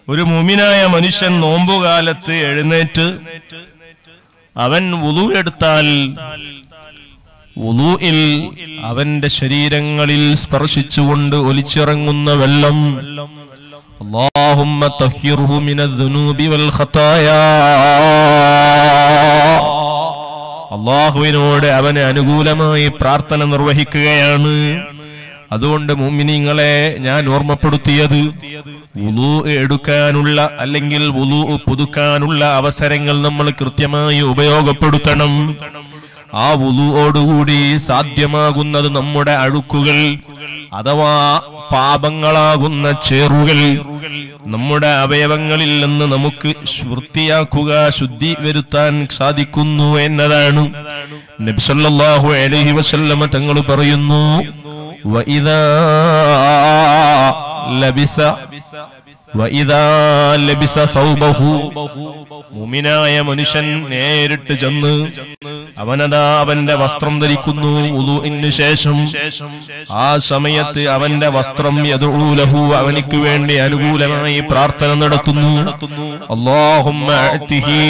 ഒരു മുമിനായ മനുഷ്യൻ നോമ്പുകാലത്ത് എഴുന്നേറ്റ് അവൻ വുളു എടുത്താൽ വുളുഇൽ അവന്റെ ശരീരങ്ങളിൽ സ്പർശിച്ചുകൊണ്ട് ഒലിച്ചിറങ്ങുന്ന വെള്ളം اللهم طهره من الذنوب والخطايا അള്ളാഹുവിനോട് അവന് അനുകൂലമായി പ്രാർത്ഥന നിർവഹിക്കുകയാണ് അതുകൊണ്ട് മുമിനിങ്ങളെ ഞാൻ ഓർമ്മപ്പെടുത്തിയത് വുളു എടുക്കാനുള്ള അല്ലെങ്കിൽ വുളു പുതുക്കാനുള്ള അവസരങ്ങൾ നമ്മൾ കൃത്യമായി ഉപയോഗപ്പെടുത്തണം ആ വുളുവോടുകൂടി സാധ്യമാകുന്നത് നമ്മുടെ അഴുക്കുകൾ അഥവാ പാപങ്ങളാകുന്ന ചേറുകൾ നമ്മുടെ അവയവങ്ങളിൽ നിന്ന് നമുക്ക് വൃത്തിയാക്കുക ശുദ്ധി വരുത്താൻ സാധിക്കുന്നു എന്നതാണ് നബ്സല്ലാഹു അലൈഹി വസല്ലമ തങ്ങൾ പറയുന്നു വഇദാ ലബിസ വഇദാ ലബിസ സൗബഹു മുമിനായ മനുഷ്യൻ നേരിട്ട് ചെന്ന് അവനതാ അവന്റെ വസ്ത്രം ധരിക്കുന്നു ഉദുഇന് ശേഷം ആ സമയത്ത് അവന്റെ വസ്ത്രം യദൂലഹു അവനിക്ക് വേണ്ടി അനുകൂലമായി പ്രാർത്ഥന നടത്തുന്നു അല്ലാഹുമ്മ അഅ്തിഹി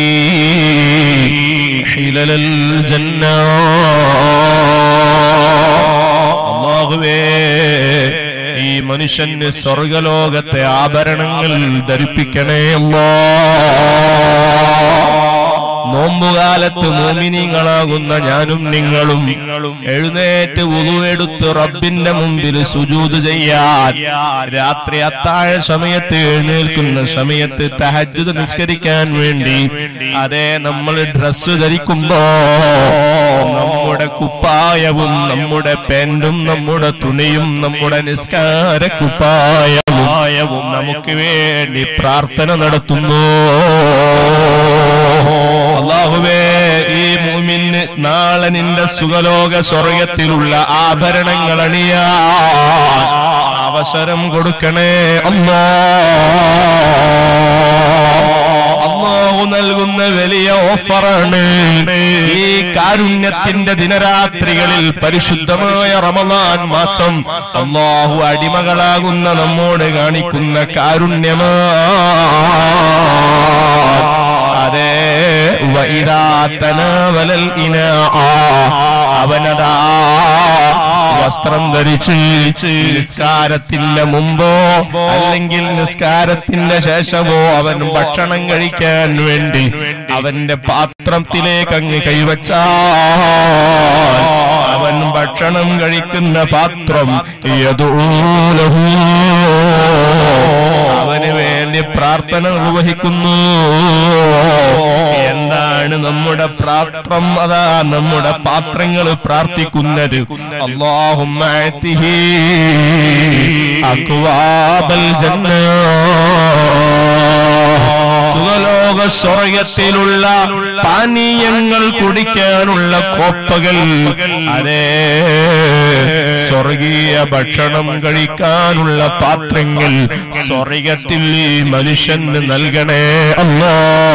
ഹിലലൽ ജന്ന അല്ലാഹുവേ ഈ മനുഷ്യന് സ്വർഗലോകത്തെ ആഭരണങ്ങൾ ധരിപ്പിക്കണേ അല്ലാ നോമ്പുകാലത്ത് മോമിനിങ്ങളാകുന്ന ഞാനും നിങ്ങളും എഴുന്നേറ്റ് ഉളുവെടുത്ത് റബ്ബിന്റെ മുമ്പിൽ സുജൂത് ചെയ്യാൻ രാത്രി അത്താഴ സമയത്ത് എഴുന്നേൽക്കുന്ന സമയത്ത് തഹജ്ജുദ് നിസ്കരിക്കാൻ വേണ്ടി അതെ നമ്മൾ ഡ്രസ്സ് ധരിക്കുമ്പോ നമ്മുടെ കുപ്പായവും നമ്മുടെ പാന്റും നമ്മുടെ തുണിയും നമ്മുടെ നിസ്കാര കുപ്പായവും നമുക്ക് വേണ്ടി പ്രാർത്ഥന നടത്തുന്നു അള്ളാഹുവേ ഈ മൂമിന് നാളെ നിന്റെ സുഖലോക സ്വർഗത്തിലുള്ള ആഭരണങ്ങൾ അണിയാ അവസരം കൊടുക്കണേ അല്ലാ അള്ളാഹു നൽകുന്ന വലിയ ഓഫറാണ് ഈ കാരുണ്യത്തിന്റെ ദിനരാത്രികളിൽ പരിശുദ്ധമായ റമദാൻ മാസം അള്ളാഹു അടിമകളാകുന്ന നമ്മോട് കാണിക്കുന്ന കാരുണ്യമാ അതെ വൈരാത്തനവലൽ ഇന അവനതാ വസ്ത്രം ധരിച്ച് നിസ്കാരത്തിന്റെ മുമ്പോ അല്ലെങ്കിൽ നിസ്കാരത്തിന്റെ ശേഷമോ അവൻ ഭക്ഷണം കഴിക്കാൻ വേണ്ടി അവന്റെ പാത്രത്തിലേക്ക് അങ്ങ് കൈവച്ചാൽ അവൻ ഭക്ഷണം കഴിക്കുന്ന പാത്രം യദൂലഹു അവന് വേണ്ടി പ്രാർത്ഥന നിർവഹിക്കുന്നു എന്താണ് നമ്മുടെ പാത്രം അതാ നമ്മുടെ പാത്രങ്ങൾ പ്രാർത്ഥിക്കുന്നത് അള്ളാഹുമ്മ അഅ്തിഹി അക്വാബൽ ജന്ന സുഖലോക സ്വർഗത്തിലുള്ള പാനീയങ്ങൾ കുടിക്കാനുള്ള കോപ്പകൾ അതേ സ്വർഗീയ ഭക്ഷണം കഴിക്കാനുള്ള പാത്രങ്ങൾ സ്വർഗത്തിൽ ഈ മനുഷ്യന് നൽകണേ അല്ലാ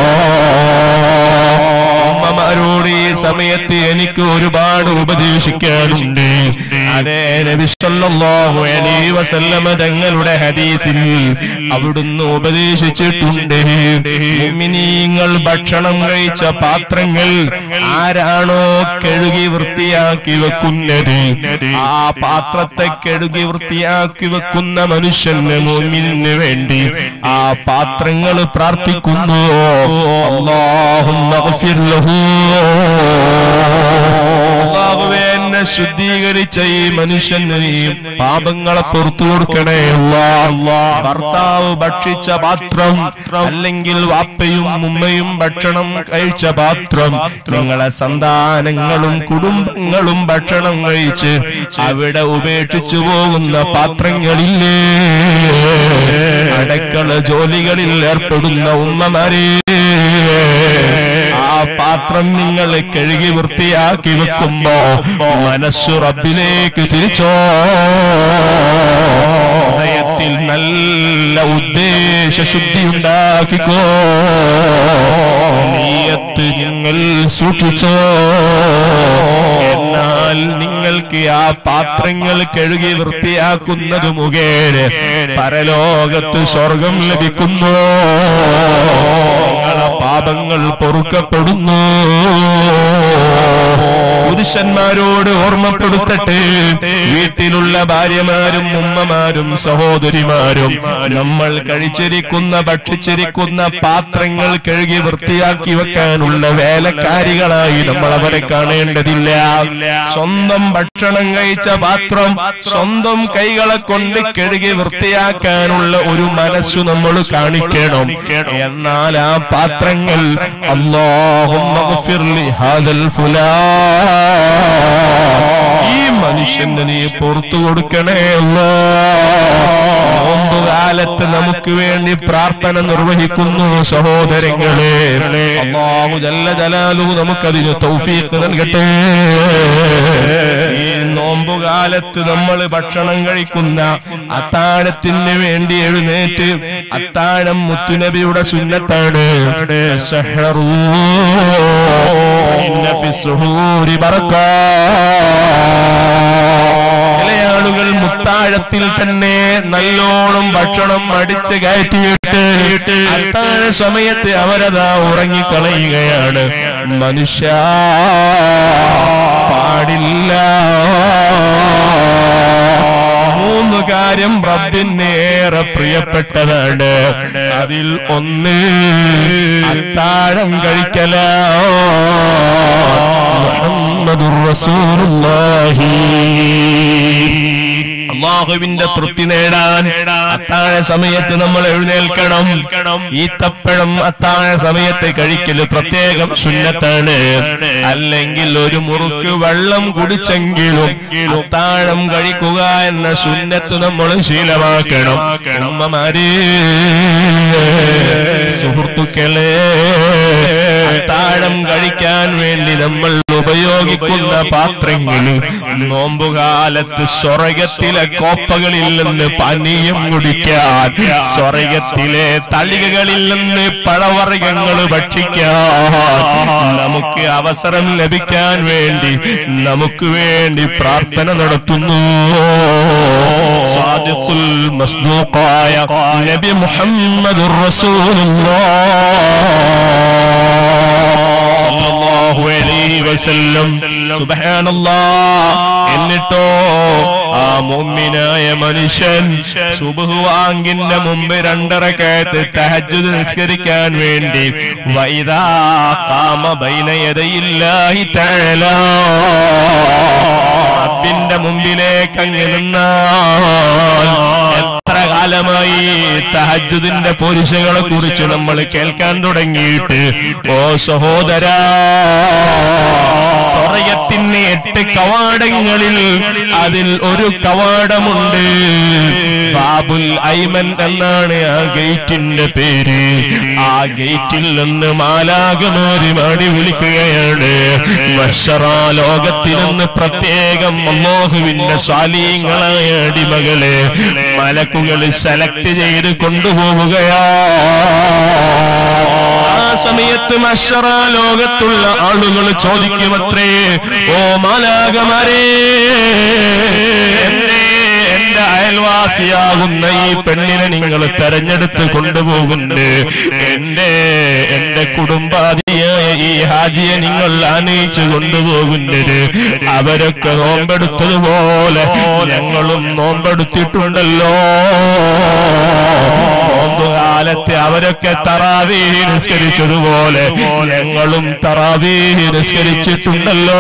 അമ്മമാരോട് ഈ സമയത്ത് എനിക്ക് ഒരുപാട് ഉപദേശിക്കാനുണ്ട് അതേ നബി സല്ലല്ലാഹു അലൈഹി വസല്ലമ തങ്ങളുടെ ഹദീസിൽ അവിടുന്ന് ഉപദേശിച്ചിട്ടുണ്ട് മുഅ്മിനീങ്ങൾ ഭക്ഷണം കഴിച്ച പാത്രങ്ങൾ ആരാണോ കഴുകി വൃത്തിയാക്കി വെക്കുന്നത് ആ പാത്രത്തെ കഴുകി വൃത്തിയാക്കി വെക്കുന്ന മനുഷ്യന് മുഅ്മിനിന് വേണ്ടി ആ പാത്രങ്ങൾ പ്രാർത്ഥിക്കുന്നു അല്ലാഹുമ്മ ഗ്ഫിർ ലഹു അല്ലാഹുവേ എന്നെ ശുദ്ധീകരിച്ച ഈ മനുഷ്യന് നീ പാപങ്ങളെ പുറത്തു കൊടുക്കണേ അല്ലാ. ഭർത്താവ് ഭക്ഷിച്ച പാത്രം അല്ലെങ്കിൽ വാപ്പയും ഉമ്മയും ഭക്ഷണം കഴിച്ച പാത്രം നിങ്ങളെ സന്താനങ്ങളും കുടുംബങ്ങളും ഭക്ഷണം കഴിച്ച് അവിടെ ഉപേക്ഷിച്ചു പോകുന്ന പാത്രങ്ങളില്ലേ അടക്കള ജോലികളിൽ ഏർപ്പെടുന്ന ഉമ്മമാരെ ആ പാത്രം നിങ്ങൾ കഴുകി വൃത്തിയാക്കി വെക്കുമ്പോ മനസ്സു റബ്ബിലേക്ക് തിരിച്ചോ ഹൃദയത്തിൽ നല്ല ഉദ്ദേശ ശുദ്ധി ഉണ്ടാക്കിക്കോ നീയത്ത് നിങ്ങൾ സൂക്ഷിച്ചോ എന്നാൽ നിങ്ങൾക്ക് ആ പാത്രങ്ങൾ കഴുകി വൃത്തിയാക്കുന്നത് മുഖേന പരലോകത്ത് സ്വർഗം ലഭിക്കുന്നു നിങ്ങളെ പാപങ്ങൾ പൊറുക്കപ്പെടുന്നു പുരുഷന്മാരോട് ഓർമ്മപ്പെടുത്തട്ടെ വീട്ടിലുള്ള ഭാര്യമാരും ഉമ്മമാരും സഹോദരിമാരും നമ്മൾ കഴിച്ചിരിക്കുന്ന ഭക്ഷിച്ചിരിക്കുന്ന പാത്രങ്ങൾ കഴുകി വൃത്തിയാക്കി വെക്കാനുള്ള വേലക്കാരികളായി നമ്മൾ അവരെ കാണേണ്ടതില്ല സ്വന്തം ഭക്ഷണം കഴിച്ച പാത്രം സ്വന്തം കൈകളെ കൊണ്ട് കഴുകി വൃത്തിയാക്കാനുള്ള ഒരു മനസ്സു നമ്മൾ കാണിക്കണം എന്നാൽ ആ പാത്രങ്ങൾ അല്ലാഹുമ്മ ഗഫിർ ലി ഹാദൽ ഫുലാ ഈ മനുഷ്യന് നീ പുറത്തു കൊടുക്കണേ അല്ലാ നോമ്പ് കാലത്ത് നമുക്ക് വേണ്ടി പ്രാർത്ഥന നിർവഹിക്കുന്നു സഹോദരങ്ങളെ അള്ളാഹു ജല്ല ജലാലു നമുക്കതിന് തൗഫീഖ് നൽകട്ടെ ഈ നോമ്പുകാലത്ത് നമ്മൾ ഭക്ഷണം കഴിക്കുന്ന അത്താഴത്തിന് വേണ്ടി എഴുന്നേറ്റ് അത്താഴം മുത്തുനബിയുടെ സുന്നത്താണ് സഹറൂ ഇന്ന ഫി സുഹൂരി ബറക്കാ ചില ആളുകൾ മുത്താഴത്തിൽ തന്നെ നല്ലോണം ഭക്ഷണം അടിച്ച് കയറ്റിയിട്ട് അത്താഴ സമയത്ത് അവരതാ ഉറങ്ങിക്കളയുകയാണ് മനുഷ്യ പാടില്ല മൂന്ന് കാര്യം റബ്ബിന് ഏറെ പ്രിയപ്പെട്ടതാണ് അതിൽ ഒന്ന് അത്താഴം കഴിക്കല മുഹമ്മദുർ റസൂലുള്ളാഹി അള്ളാഹുവിന്റെ തൃപ്തി നേടാൻ അത്താഴ സമയത്ത് നമ്മൾ എഴുന്നേൽക്കണം ഈത്തപ്പഴം അത്താഴ സമയത്ത് കഴിക്കല് പ്രത്യേകം സുന്നത്താണ് അല്ലെങ്കിൽ ഒരു മുറുക്ക് വെള്ളം കുടിച്ചെങ്കിലും അത്താഴം കഴിക്കുക എന്ന സുന്നത്ത് നമ്മൾ ശീലമാക്കണം ഉമ്മമാരെ സുഹൃത്തുക്കളെ അത്താഴം കഴിക്കാൻ വേണ്ടി നമ്മൾ ഉപയോഗിക്കുന്ന പാത്രങ്ങൾ നോമ്പുകാലത്ത് സ്വർഗത്തിലെ കോപ്പകളിൽ നിന്ന് പാനീയം കുടിക്കാൻ സ്വർഗത്തിലെ തളികകളിൽ നിന്ന് പഴവർഗങ്ങൾ ഭക്ഷിക്കാൻ നമുക്ക് അവസരം ലഭിക്കാൻ വേണ്ടി നമുക്ക് വേണ്ടി പ്രാർത്ഥന നടത്തുന്നു സാദിഖുൽ മസ്ദൂഖായ നബി മുഹമ്മദുർ റസൂലുള്ളാഹ് സല്ലല്ലാഹു അലൈഹി വസല്ലം സുബ്ഹാനല്ലാഹ് എന്നിട്ടോ ആ മുഅ്മിനായ മനുഷ്യൻ സുബ്ഹ് വാങ്കിന്റെ മുമ്പ് രണ്ടരക്കയത്ത് തഹജ്ജുദ് നിസ്കരിക്കാൻ വേണ്ടി വൈദാ ഖാമ ബൈന യദയില്ലാഹി തആല റബ്ബിന്റെ മുമ്പിലേക്ക് അങ്ങ് നിന്നാൽ എത്ര കാലമായി തഹജുദിന്റെ പോരിശകളെ കുറിച്ച് നമ്മൾ കേൾക്കാൻ തുടങ്ങിയിട്ട് ഓ സഹോദര സ്വർഗത്തിന് എട്ട് കവാടങ്ങളിൽ അതിൽ ഒരു കവാടമുണ്ട് ബാബുൽ ഐമൻ എന്നാണ് ആ ഗേറ്റിന്റെ പേര് ആ ഗേറ്റിൽ നിന്ന് മാലാകമാരി മാടി വിളിക്കുകയാണ് വർഷറാ ലോകത്തിൽ നിന്ന് പ്രത്യേകം അള്ളാഹുവിന്റെ സ്വാലീങ്ങളായ അടിമകളെ മലക്കുകൾ സെലക്ട് ചെയ്ത് കൊണ്ടുപോവുകയാ ആ സമയത്ത് മഷറ ലോകത്തുള്ള ആളുകൾ ചോദിക്കുമത്രേ ഓ മാലാകമാരേ എന്നെ എന്റെ അയൽവാസിയാകുന്ന ഈ പെണ്ണിനെ നിങ്ങൾ തെരഞ്ഞെടുത്ത് കൊണ്ടുപോകുന്നുണ്ട് എന്റെ എന്റെ കുടുംബാദിയായ ഈ ഹാജിയെ നിങ്ങൾ ആനയിച്ചു കൊണ്ടുപോകുന്നത് അവരൊക്കെ നോമ്പെടുത്തതുപോലെ ഞങ്ങളും നോമ്പെടുത്തിട്ടുണ്ടല്ലോ നോമ്പുകാലത്ത് അവരൊക്കെ തറാവീ നിസ്കരിച്ചതുപോലെ ഞങ്ങളും തറാവീ നിസ്കരിച്ചിട്ടുണ്ടല്ലോ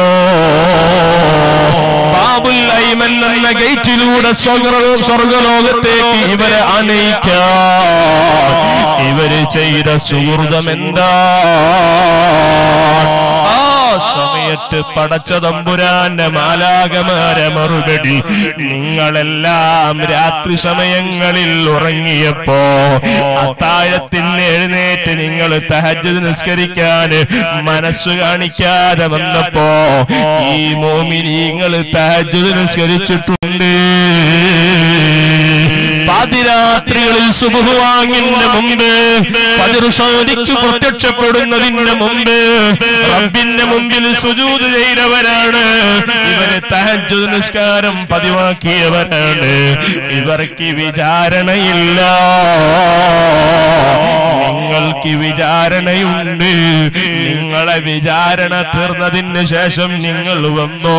ബാബുൽ ഐമൻ എന്ന ഗേറ്റിലൂടെ സ്വർഗ സ്വർഗലോകത്തേക്ക് ഇവരെ അനയിക്കാൻ ഇവര് ചെയ്ത സുഹൃതം എന്താ ആ സമയത്ത് പടച്ച തമ്പുരാന്റെ മാലാകമാരെ മറുപടി നിങ്ങളെല്ലാം രാത്രി സമയങ്ങളിൽ ഉറങ്ങിയപ്പോ അത്താഴത്തിന് എഴുന്നേറ്റ് നിങ്ങൾ തഹജ്ജുദ് നിസ്കരിക്കാൻ മനസ്സ് കാണിക്കാതെ വന്നപ്പോ ഈ മോമിനിങ്ങൾ തഹജ്ജുദ് നിസ്കരിച്ചിട്ടുണ്ട് പാതിരാത്രികളിൽ സുബുവാങ്ങിന്റെ മുമ്പ് പതിർഷോദിക്ക് പ്രത്യക്ഷപ്പെടുന്നതിന് മുമ്പ് റബ്ബിന്റെ മുമ്പിൽ സുജൂത് ചെയ്തവരാണ് ഇവര് തഹജ് നിസ്കാരം പതിവാക്കിയവരാണ് ഇവർക്ക് വിചാരണയില്ല നിങ്ങൾക്ക് വിചാരണയുണ്ട് നിങ്ങളെ വിചാരണ തീർന്നതിന് ശേഷം നിങ്ങൾ വന്നോ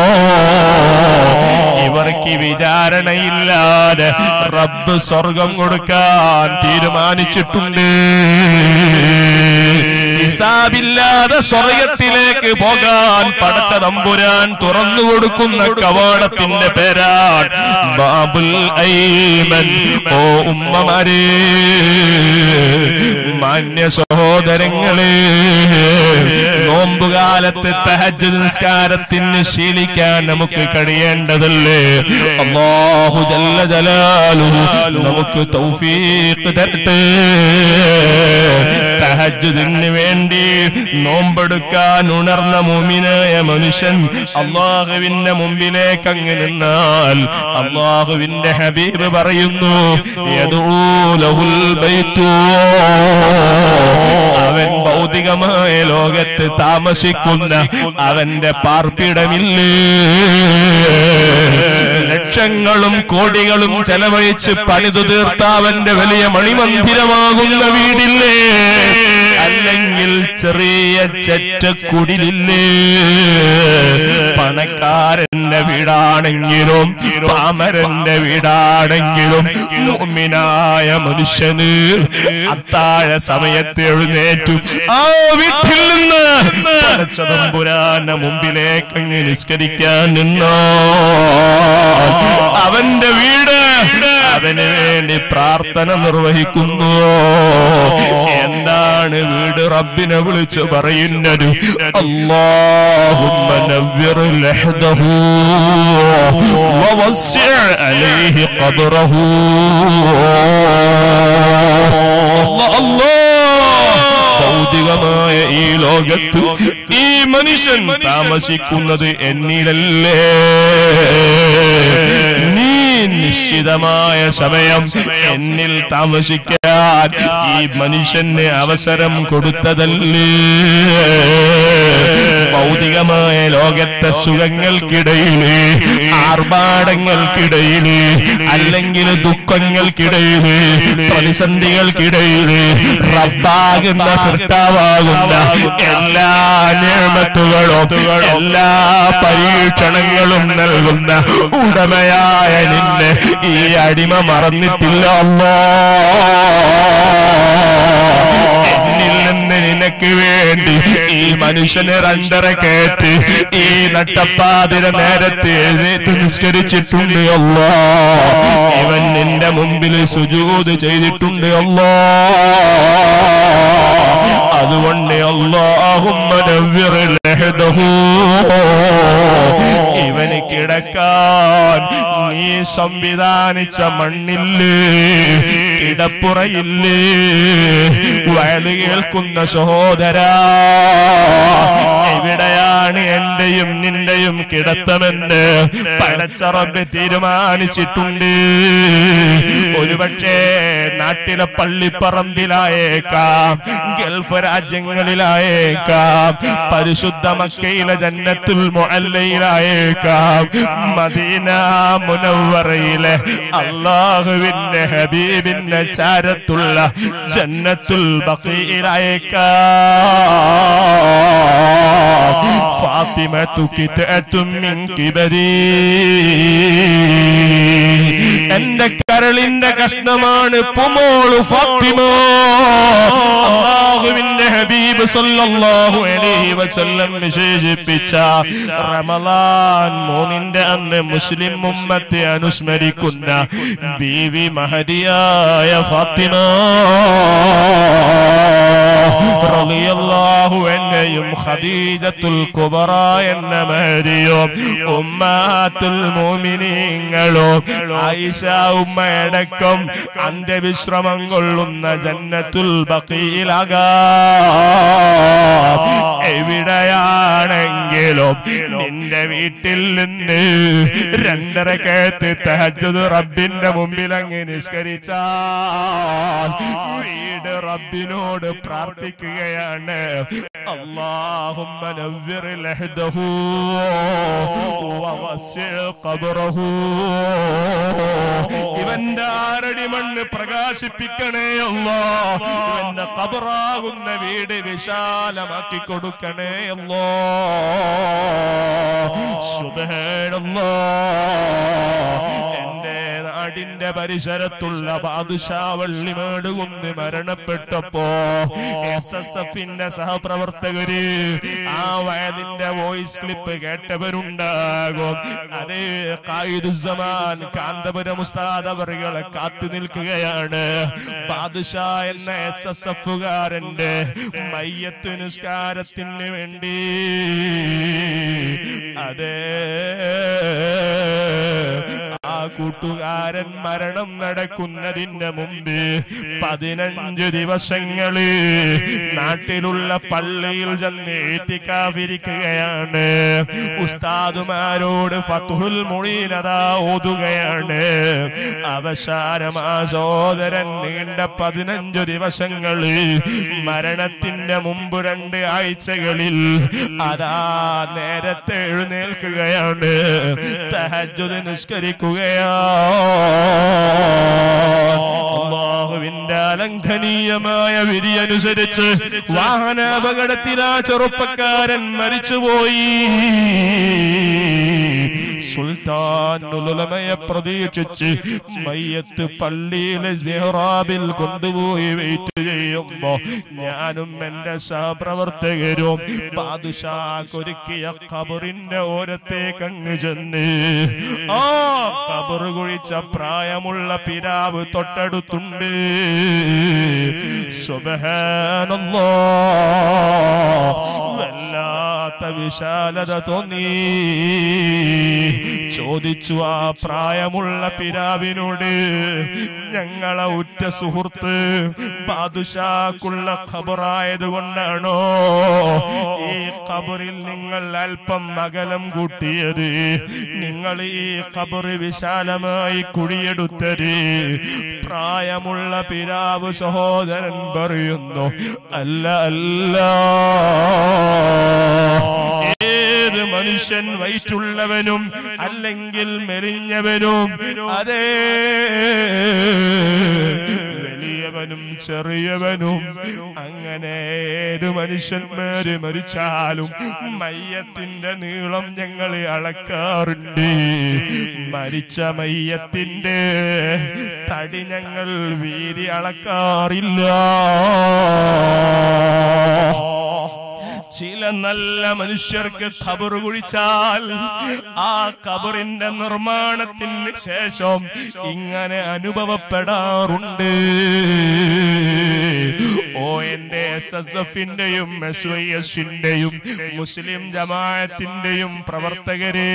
ഇവർക്ക് വിചാരണയില്ലാതെ റബ്ബ് സ്വർഗം കൊടുക്കാൻ തീരുമാനിച്ചിട്ടുണ്ട് ഹിസാബില്ലാതെ സ്വർഗത്തിലേക്ക് പോകാൻ പടച്ച തമ്പുരാൻ തുറന്നു കൊടുക്കുന്ന കവാടത്തിന്റെ പേരാണ് ബാബുൽ ഐമൻ ഓ ഉമ്മമാരെ മാന്യ സഹോദരങ്ങളെ നോമ്പുകാലത്ത് തഹജ് നിസ്കാരത്തിന് ശീലിക്കാൻ നമുക്ക് കഴിയേണ്ടതല്ലേ അല്ലാഹു ജല്ല ജലാലു നമുക്ക് തൗഫീഖ് തരട്ടെ തഹജ്ജുദിന് വേണ്ടി നോമ്പെടുക്കാൻ ഉണർന്ന മുമിനായ മനുഷ്യൻ അള്ളാഹുവിന്റെ മുമ്പിലേക്ക് അങ്ങ് നിന്നാൽ അള്ളാഹുവിന്റെ ഹബീബ് പറയുന്നു യദൂലഹുൽ ബൈത്തു അവൻ ഭൗതികമായ ലോകത്ത് താമസിക്കുന്ന അവന്റെ പാർപ്പിടമില്ലേ ലക്ഷങ്ങളും കോടികളും ചെലവഴിച്ച് പണിതു തീർത്ത അവന്റെ വലിയ മണിമന്ദിരമാകുന്ന വീടില്ലേ അല്ലെങ്കിൽ ചെറിയ ചെറ്റക്കുടിലില്ലേ പണക്കാരന്റെ വീടാണെങ്കിലും പാമരന്റെ വീടാണെങ്കിലും മുഅ്മിനായ മനുഷ്യന് അത്താഴ സമയത്ത് എഴുന്നേറ്റു ആ വീട്ടിൽ നിന്ന് പടച്ചതമ്പുരാന്റെ മുമ്പിലേക്ക് അങ്ങ് നിസ്കരിക്കാൻ നിന്നോ അവന്റെ വീട് അവന് വേണ്ടി പ്രാർത്ഥന നിർവഹിക്കുന്നു എന്താണ് വീട് റബ്ബിനെ വിളിച്ച് പറയുന്നത് അല്ലാഹുമ്മ നവ്വിർ ലഹ്ദഹു വവസ്സി അലൈഹി ഖബ്റഹു അല്ലാഹ് അല്ലാഹ് ഭൗതികമായ ഈ ലോകത്ത് ഈ മനുഷ്യൻ താമസിക്കുന്നത് എന്നിലല്ലേ നീ നിശ്ചിതമായ സമയം എന്നിൽ താമസിക്കാൻ ഈ മനുഷ്യന് അവസരം കൊടുത്തതല്ലേ ഭൗതികമായ ലോകത്തെ സുഖങ്ങൾക്കിടയില് ആർഭാടങ്ങൾക്കിടയില് അല്ലെങ്കിൽ ദുഃഖങ്ങൾക്കിടയില് പ്രതിസന്ധികൾക്കിടയില് റബ്ബാകുന്ന സൃഷ്ടാവാകുന്ന എല്ലാ നിയമത്തുകളും എല്ലാ പരീക്ഷണങ്ങളും നൽകുന്ന ഉടമയായ നിന്നെ ഈ അടിമ മറന്നിട്ടില്ല അല്ലാ എന്നിൽ നിന്ന് നിനക്ക് വേണ്ടി ഈ മനുഷ്യനെ രണ്ടര കേട്ട് ഈ നട്ടപ്പാതിര നേരത്തെ എഴുന്നേറ്റ് നിസ്കരിച്ചിട്ടുണ്ട് അല്ലാ ഇവൻ നിന്റെ മുമ്പിൽ സുജൂത് ചെയ്തിട്ടുണ്ട് അല്ലാ അതുകൊണ്ട് അല്ലാഹുമ്മ നവ്വിർ ലഹദഹു ഇവന് കിടക്കാൻ നീ സംവിധാനിച്ച മണ്ണില്ലേ കിടപ്പുറയില്ലേ വയല് കേൾക്കുന്ന സഹോദരാ എവിടെയാണ് എന്റെയും നിന്റെയും കിടത്തമെന്ന് പടച്ചറബ് തീരുമാനിച്ചിട്ടുണ്ട് ഒരുപക്ഷേ നാട്ടിലെ പള്ളിപ്പറമ്പിലായേക്കാം ഗൾഫ് രാജ്യങ്ങളിലായേക്കാം പരിശുദ്ധ മക്കയിലെ ജന്നത്തുൽ മുഅല്ലയിലായേക്കാം മദീന മുനവ്വറയിലെ അള്ളാഹുവിന്റെ ഹബീബിന്റെ ചാരത്തുള്ള ജന്നത്തുൽ ബഖീലായേക്കാം ഫാത്തിമത്തു കിതഅത്തും മിൻ കിബരി എന്റെ കരളിന്റെ കഷ്ണമാണ് പുമോളു ഫാത്തിമ അള്ളാഹുവിന്റെ ഹബീബ് സല്ലല്ലാഹു അലൈഹി വസല്ലം വിശേഷിപ്പിച്ച റമളാൻ മൂന്നിന്റെ അന്ന് മുസ്ലിം ഉമ്മത്തെ അനുസ്മരിക്കുന്ന ബീവി മഹദിയായ ഫാത്തിമ റളിയല്ലാഹു അൻഹയും ഖദീജത്തുൽ കുബറ എന്ന മരിയും ഉമ്മാത്തുൽ മുഅ്മിനീങ്ങളും ആയിഷ ഉമ്മയടക്കം അന്ത്യവിശ്രമം കൊള്ളുന്ന ജന്നത്തുൽ ബഖീലാകാം എവിടെയാണെങ്കിലും നിന്റെ വീട്ടിൽ നിന്ന് രണ്ടരക്കകത്ത് തഹജ്ജുദ് റബ്ബിന്റെ മുമ്പിൽ അങ്ങ് നിഷ്കരിച്ചാൽ വീട് റബ്ബിനോട് പ്രാർത്ഥിക്കുകയാണ് اللهم نور لحده ووسع قبره ഇവന്റെ ആരടി മണ്ണ് പ്രകാശിപ്പിക്കണേ അല്ലോ ഇവന്റെ കബറാകുന്ന വീട് വിശാലമാക്കി കൊടുക്കണേ അല്ലോ സുബേണല്ലോ എന്റെ നാടിന്റെ പരിസരത്തുള്ള ബാദുഷാവള്ളി മേടുകുന്ന് മരണപ്പെട്ടപ്പോ എസ് എസ് എഫിന്റെ സഹപ്രവർത്തകര് ആ വയതിന്റെ വോയിസ് ക്ലിപ്പ് കേട്ടവരുണ്ടാകും അതേ കായിദുസമാൻ കാന്തപുരം ഉസ്താദ് അവറുകളെ കാത്തു നിൽക്കുകയാണ് ബാദുഷാ എന്ന എസ് എസ് എഫുകാരന്റെ മയ്യത്ത് നിസ്കാരത്തിന് വേണ്ടി അതേ ആ കൂട്ടുകാരൻ മരണം നടക്കുന്നതിന് മുമ്പ് പതിനഞ്ച് ദിവസങ്ങള് നാട്ടിലുള്ള പള്ളിയിൽ ചെന്ന് ഏറ്റിക്കാവിരിക്കുകയാണ് ഉസ്താദുമാരോട് ഫത്തുൽ മൊഴീനത ഓതുകയാണ് അവസാനം ആ സോദരൻ നീണ്ട പതിനഞ്ചു ദിവസങ്ങള് മരണത്തിന്റെ മുമ്പ് രണ്ട് ആഴ്ചകളിൽ അതാ നേരത്തെ എഴുന്നേൽക്കുകയാണ് തഹജ്ജുദ് നിഷ്കരിക്കുകയാ അള്ളാഹുവിന്റെ അലംഘനീയമായ വിധി അനുസരിച്ച് വാഹനാപകടത്തിൽ ആ ചെറുപ്പക്കാരൻ മരിച്ചുപോയി സുൽത്താൻ ഉലമയെ പ്രതീക്ഷിച്ച് മയ്യത്ത് പള്ളിയിലെ മെഹ്റാബിൽ കൊണ്ടുപോയി വെയിറ്റ് ചെയ്യുമ്പോ ഞാനും എന്റെ സഹപ്രവർത്തകരും ബാദുഷാക്കൊരുക്കിയ ഖബറിന്റെ ഓരത്തേക്ക് അങ്ങ് ചെന്ന് ആ ഖബർ കുഴിച്ച പ്രായമുള്ള പിതാവ് തൊട്ടടുത്തുണ്ട് സുബഹാനല്ലാ വല്ലാത്ത വിശാലത തോന്നി ചോദിച്ചു ആ പ്രായമുള്ള പിതാവിനോട് ഞങ്ങളെ ഉറ്റ സുഹൃത്ത് ബാദുഷാക്കുള്ള ഖബറായത് കൊണ്ടാണോ ഈ ഖബറിൽ നിങ്ങൾ അല്പം അകലം കൂട്ടിയത് നിങ്ങൾ ഈ ഖബർ വിശാലമായി കുടിയെടുത്തത് പ്രായമുള്ള പിതാവ് സഹോദരൻ പറയുന്നു അല്ല അല്ല ഏത് മനുഷ്യൻ വയറ്റുള്ളവനും അല്ലെങ്കിൽ മെലിഞ്ഞവനും അതേ വലിയവനും ചെറിയവനും അങ്ങനെ ഏത് മനുഷ്യന്മാര് മരിച്ചാലും മയ്യത്തിന്റെ നീളം ഞങ്ങൾ അളക്കാറുണ്ട് മരിച്ച മയ്യത്തിന്റെ തടി ഞങ്ങൾ വീതി അളക്കാറില്ല ചില നല്ല മനുഷ്യർക്ക് ഖബർ കുഴിച്ചാൽ ആ ഖബറിന്റെ നിർമ്മാണത്തിന് ശേഷം ഇങ്ങനെ അനുഭവപ്പെടാറുണ്ട് ഓ എന്റെ എസ് എസ് എഫിന്റെയും എസ് വൈ എസിന്റെയും മുസ്ലിം ജമാഅത്തിന്റെയും പ്രവർത്തകരെ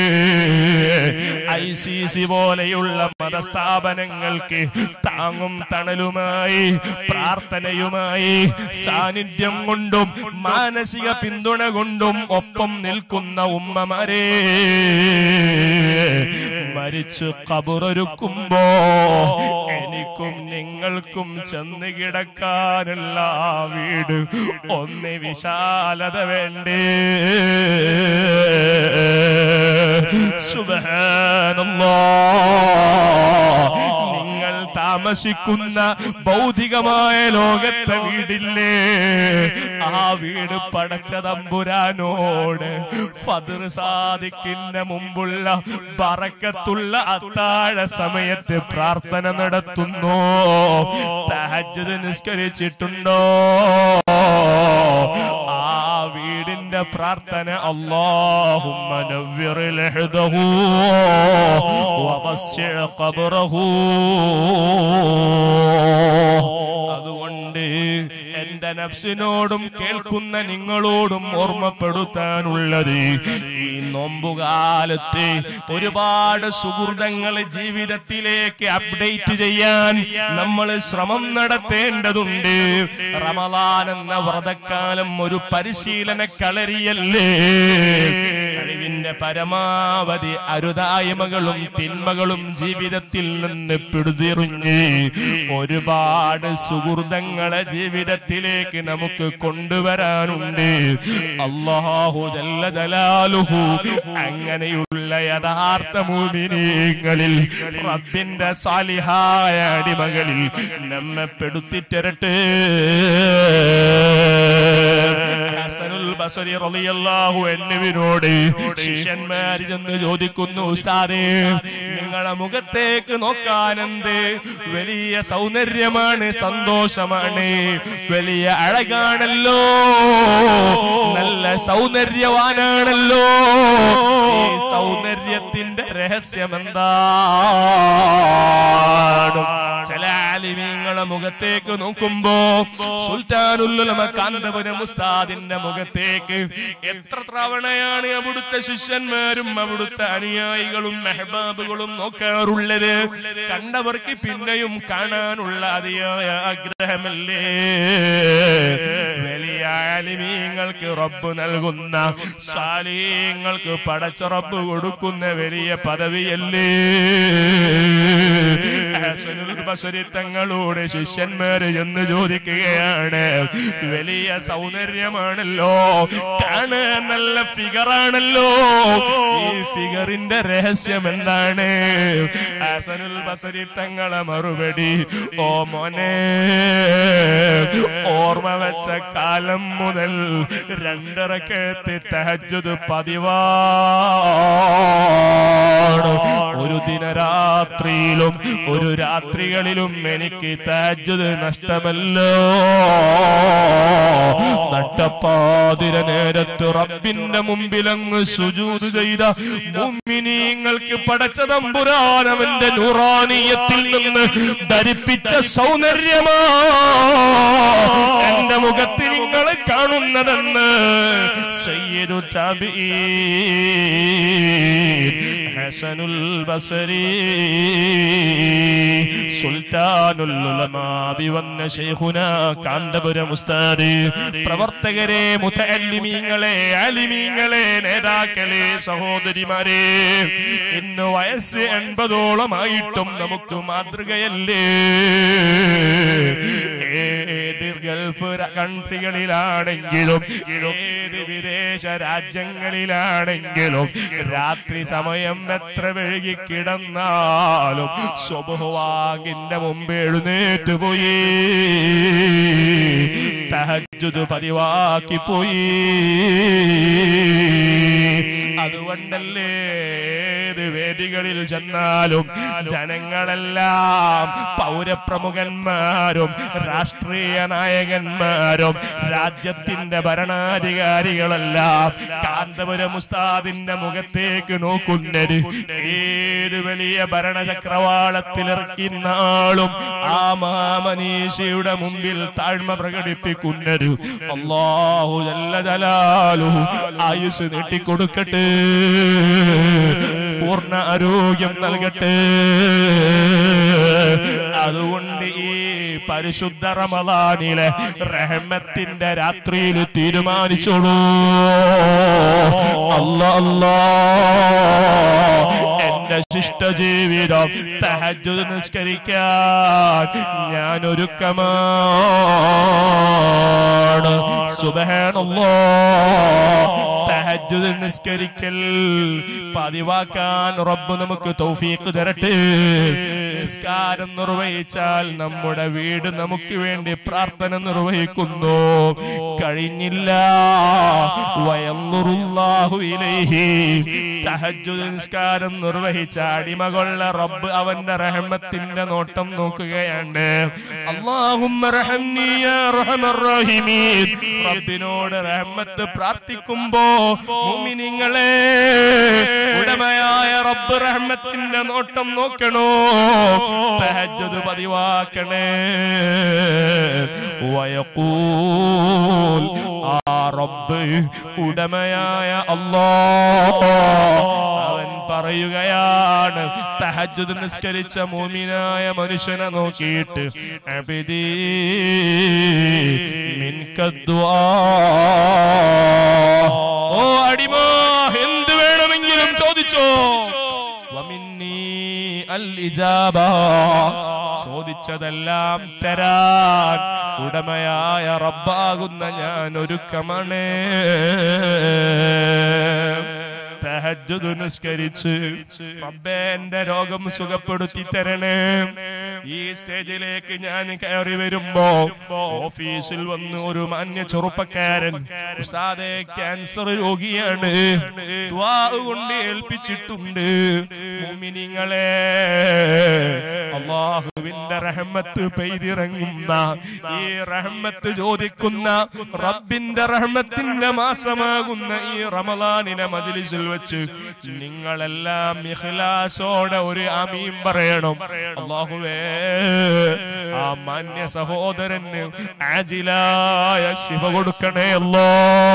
ഐ സി സി പോലെയുള്ള മതസ്ഥാപനങ്ങൾക്ക് താങ്ങും തണലുമായി പ്രാർത്ഥനയുമായി സാന്നിധ്യം കൊണ്ടും മാനസിക പിന്തുണ കൊണ്ടും ഒപ്പം നിൽക്കുന്ന ഉമ്മമാരെ മരിച്ചു കബറൊരുക്കുമ്പോ എനിക്കും നിങ്ങൾക്കും ചെന്ന് കിടക്കാനുള്ള ആ വീട് ഒന്ന് വിശാലത വേണ്ടേ സുബഹാനല്ലാ നിങ്ങൾ താമസിക്കുന്ന ഭൗതികമായ ലോകത്തെ വീടില്ലേ ആ വീട് പടച്ച തമ്പുരാനോട് ഫതിർ സാദിക്കിന്റെ മുമ്പുള്ള ബറക്കത്തുള്ള അത്താഴ സമയത്ത് പ്രാർത്ഥന നടത്തുന്നു തഹജ്ജുദ് നിസ്കരിച്ചിട്ടുണ്ടോ ആ വീടിന്റെ പ്രാർത്ഥന അല്ലാഹുമ്മ നവ്വിർ ലഹദഹു വവസ്സി ഖബറഹു അതുകൊണ്ട് എന്റെ എന്റെ നഫ്സിനോടും കേൾക്കുന്ന നിങ്ങളോടും ഓർമ്മപ്പെടുത്താനുള്ളത് ഈ നോമ്പുകാലത്ത് ഒരുപാട് സുഹൃതങ്ങൾ ജീവിതത്തിലേക്ക് അപ്ഡേറ്റ് ചെയ്യാൻ നമ്മൾ ശ്രമം നടത്തേണ്ടതുണ്ട് റമദാൻ എന്ന വ്രതക്കാലം ഒരു പരിശീലന കളരിയല്ലേ കഴിവിന്റെ പരമാവധി അരുതായ്മകളും തിന്മകളും ജീവിതത്തിൽ നിന്ന് പിടിതെറിഞ്ഞ് ഒരുപാട് സുഹൃതങ്ങളെ ജീവിതത്തിലേക്ക് നമുക്ക് കൊണ്ടുവരാനുണ്ട് അള്ളാഹു ജല്ല ജലാലുഹു അങ്ങനെയുള്ള യഥാർത്ഥ മൂമിനീങ്ങളിൽ റബ്ബിന്റെ സാലിഹായ അടിമകളിൽ നമ്മെ പെടുത്തിത്തരട്ടെ ഹസനുൽ ബസരി റളിയല്ലാഹു അൻഹുവിനോട് ശിഷ്യന്മാർ ചെന്ന് ചോദിക്കുന്നു ഉസ്താദേ നിങ്ങളെ മുഖത്തേക്ക് നോക്കാനെന്ത് വലിയ സൗന്ദര്യമാണ് സന്തോഷമാണ് വലിയ അഴകാണല്ലോ നല്ല സൗന്ദര്യവാനാണല്ലോ ഈ സൗന്ദര്യത്തിന്റെ രഹസ്യം എന്താണ് ചില ആലിമീങ്ങളെ മുഖത്തേക്ക് നോക്കുമ്പോ സുൽത്താനുല്ലുലമ കാന്തപുരം ഉസ്താദിന്റെ മുഖത്തേക്ക് എത്ര തവണയാണ് അവിടുത്തെ ശിഷ്യന്മാരും അവിടുത്തെ അനുയായികളും മെഹബാബുകളും നോക്കാറുള്ളത് കണ്ടവർക്ക് പിന്നെയും കാണാനുള്ള അതിയായ ആഗ്രഹമല്ലേ വലിയ ആലിമീങ്ങൾക്ക് റബ്ബ് നൽകുന്ന സാലീങ്ങൾക്ക് പടച്ച റബ്ബ് കൊടുക്കുന്ന വലിയ പദവിയല്ലേ ഹസനുൽ ബസരി തങ്ങളോട് ശിഷ്യന്മാര് എന്ന് ചോദിക്കുകയാണ് വലിയ സൗന്ദര്യമാണല്ലോ കാണാൻ നല്ല ഫിഗറാണല്ലോ ഈ ഫിഗറിന്റെ രഹസ്യം എന്താണ് ഹസനുൽ ബസരി തങ്ങളെ മറുപടി ഓ മോനെ ഓർമ്മ വെച്ച കാലം മുതൽ രണ്ടരക്കത്ത് തഹജുദ് പതിവാണ് ഒരു ദിനരാത്രിയിലും ഒരു രാത്രികളിലും എനിക്ക് തഹജുദ് നഷ്ടമല്ലോ നട്ടപ്പാതിര നേരത്ത് റബ്ബിന്റെ മുമ്പിലങ്ങ് സുജൂത് ചെയ്ത മുമ്മിനീങ്ങൾക്ക് പടച്ച തമ്പുരാൻ അവന്റെ നൂറാനീയത്തിൽ നിന്ന് ധരിപ്പിച്ച സൗന്ദര്യമാ എന്റെ മുഖത്ത് നിങ്ങൾ കാണുന്നതെന്ന് സയ്യിദു ഹസനുൽ ബസരി സുൽത്താനുൽ ഉലമാബി വന്ന ശൈഖുന കാന്തപുരം ഉസ്താദ് പ്രവർത്തകരെ മുതഅല്ലിമീങ്ങളെ ആലിമീങ്ങളെ നേതാക്കളെ സഹോദരിമാരെ ഇന്ന് വയസ്സ് എൺപതോളമായിട്ടും നമുക്ക് മാതൃകയല്ലേ ഏത് ഗൾഫ് ര- കൺട്രികളിലാണെങ്കിലും ഏത് വിദേശ രാജ്യങ്ങളിലാണെങ്കിലും രാത്രി സമയം എത്ര വഴുകി കിടന്നാലും സ്വബഹുവാകിന്റെ മുമ്പ് എഴുന്നേറ്റ് പോയി തഹജുദ് പതിവാക്കി പോയി അതുകൊണ്ടല്ലേ ഏത് വേദികളിൽ ചെന്നാലും ജനങ്ങളെല്ലാം പൗരപ്രമുഖന്മാരും രാഷ്ട്രീയ നായകന്മാരും രാജ്യത്തിന്റെ ഭരണാധികാരികളെല്ലാം കാന്തപുരം ഉസ്താദിന്റെ മുഖത്തേക്ക് നോക്കുന്നത് ഏത് വലിയ ഭരണചക്രവാളത്തിലിറക്കുന്ന ആളും ആ മാമനീശയുടെ മുമ്പിൽ താഴ്മ പ്രകടിപ്പിക്കുന്നത് അള്ളാഹു ജല്ല ജലാലു ആയുസ് നീട്ടിക്കൊടുക്കട്ടെ പൂർണ്ണ ആരോഗ്യം നൽകട്ടെ അതുകൊണ്ട് ഈ പരിശുദ്ധ റമദാനിലെ റഹ്മത്തിന്റെ രാത്രിയിൽ തീരുമാനിച്ചോളൂ അല്ല അല്ലാ എന്റെ ശിഷ്ടജീവിതം തഹജുദ് നിസ്കരിക്കാൻ ഞാൻ ഒരുക്കമാണ് സുബഹാനല്ലാ തഹജുദ് നിസ്കരിക്കൽ പതിവാക്കാൻ റബ്ബ് നമുക്ക് തൗഫീഖ് തരട്ടെ നിസ്കാരം നിർവഹിച്ചാൽ നമ്മുടെ വീട് നമുക്ക് വേണ്ടി പ്രാർത്ഥന നിർവഹിക്കുന്നു കഴിഞ്ഞില്ല വയന്നുറുല്ലാഹു ഇലൈഹി തഹജ്ജുദ് നിസ്കാരം നിർവഹിച്ച അടിമകൊള്ള റബ്ബ് അവന്റെ റഹ്മത്തിന്റെ നോട്ടം നോക്കുകയാണ് അല്ലാഹുമ്മ റഹംനി യാ അർഹമർ റഹീമീൻ റബ്ബിനോട് റഹ്മത്ത് പ്രാർത്ഥിക്കുമ്പോ മുഅ്മിനീങ്ങളെ ഉടമയായ റബ്ബ് റഹ്മത്തിന്റെ നോട്ടം നോക്കണോ തഹജ്ജുദ് പതിവാക്കണേ വയക്കൂൽ ആ റബ്ബ് ഉടമയായ അല്ലാ അവൻ പറയുകയാണ് തഹജ്ജുദ് നിസ്കരിച്ച മൂമിനായ മനുഷ്യനെ നോക്കിയിട്ട് അബിദീ മിൻകദ്ദുആ ഓ അടിമോ എന്ത് വേണമെങ്കിലും ചോദിച്ചോ വമിന്നീ അൽ ഇജാബ ചോദിച്ചതെല്ലാം തരാൻ ഉടമയായ റബ്ബാകുന്ന ഞാൻ ഒരുക്കമാണ് തഹജ്ജുദ് നിസ്കരിച്ച് റബ്ബേ എന്റെ രോഗം സുഖപ്പെടുത്തി തരണേ ഈ സ്റ്റേജിലേക്ക് ഞാൻ കയറി വരുമ്പോ ഓഫീസിൽ വന്ന് ഒരു മാന്യ ചെറുപ്പക്കാരൻ ഉസ്താദെ ക്യാൻസർ രോഗിയാണ് ദ്വാ കൊണ്ട് ഏൽപ്പിച്ചിട്ടുണ്ട് മുമിനിങ്ങളെ അള്ളാഹുവിന്റെ റഹ്മത്ത് പെയ്തിറങ്ങുന്ന ഈ റഹ്മത്ത് ചോദിക്കുന്ന റബ്ബിന്റെ റഹ്മത്തിന്റെ മാസമാകുന്ന ഈ റമദാനിനെ മജിലിസിൽ വെച്ച് നിങ്ങളെല്ലാം ഇഖ്ലാസോടെ ഒരു ആമീൻ പറയണം അള്ളാഹുവേ ആ മാന്യ സഹോദരന് ആജിലായ ശിവ കൊടുക്കണേ അല്ലോ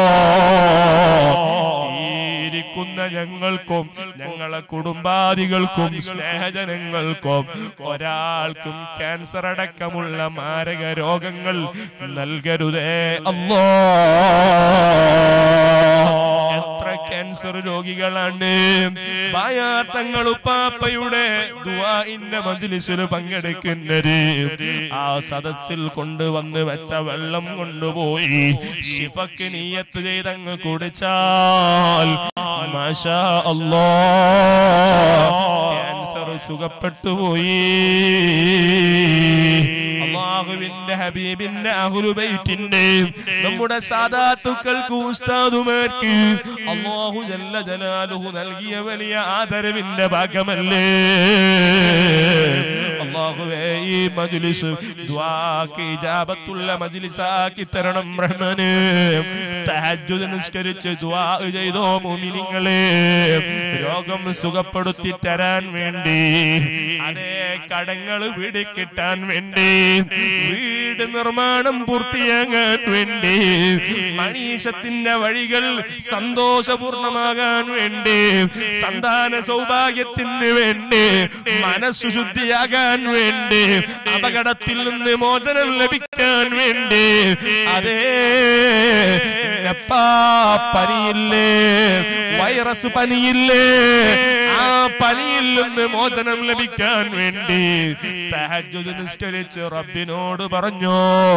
ഈ ഇരിക്കുന്ന ഞങ്ങൾക്കും ഞങ്ങളെ കുടുംബാദികൾക്കും സ്നേഹജനങ്ങൾക്കും ഒരാൾക്കും ക്യാൻസർ അടക്കമുള്ള മാരക രോഗങ്ങൾ നൽകരുതേ അല്ലോ എത്ര ക്യാൻസർ രോഗികളാണ് ബായാത്തങ്ങൾ ഉപ്പാപ്പയുടെ ദുആഇന്റെ മജ്ലിസിൽ പങ്കെടുക്കുന്നത് ആ സദസ്സിൽ കൊണ്ടുവന്ന് വെച്ച വെള്ളം കൊണ്ടുപോയി ശിഫക്ക് നീയത്ത് ചെയ്തങ്ങ് കുടിച്ചാൽ മാഷാ അല്ലാ ക്യാൻസർ സുഖപ്പെട്ടു പോയി അള്ളാഹുവിന്റെ ഹബീബിന്റെ അഹുലുബൈറ്റിന്റെ നമ്മുടെ സാധാത്തുക്കൾക്ക് ഉസ്താദുമാർക്ക് അള്ളാഹു ജല്ല ജലാലുഹു നൽകിയ വലിയ ആദരവിന്റെ ഭാഗമല്ലേ അള്ളാഹുവേ ഈ മജ്ലിസ് ദ്വാക്ക് ഇജാബത്തുള്ള മജ്ലിസാക്കി തരണം റഹ്മാന് തഹജ്ജുദ് നിസ്കരിച്ച് ദ്വാ ചെയ്തോ മുമിനിങ്ങളെ രോഗം സുഖപ്പെടുത്തി തരാൻ വേണ്ടി അതേ കടങ്ങൾ വീട് കിട്ടാൻ വേണ്ടി വീട് നിർമ്മാണം പൂർത്തിയാകാൻ വേണ്ടി മണീഷത്തിന്റെ വഴികൾ സന്തോഷപൂർണമാകാൻ വേണ്ടി സന്താന സൗഭാഗ്യത്തിന് വേണ്ടി മനസ്സു ശുദ്ധിയാകാൻ വേണ്ടി അപകടത്തിൽ നിന്ന് മോചനം ലഭിക്കാൻ വേണ്ടി അതേ എപ്പാ പനിയില്ലേ വൈറസ് പനിയില്ലേ ആ പനിയിൽ നിന്ന് മോചനം ലഭിക്കാൻ വേണ്ടി തഹജ്ജുദ് നിസ്കരിച്ച് റബ്ബിനോട് പറഞ്ഞു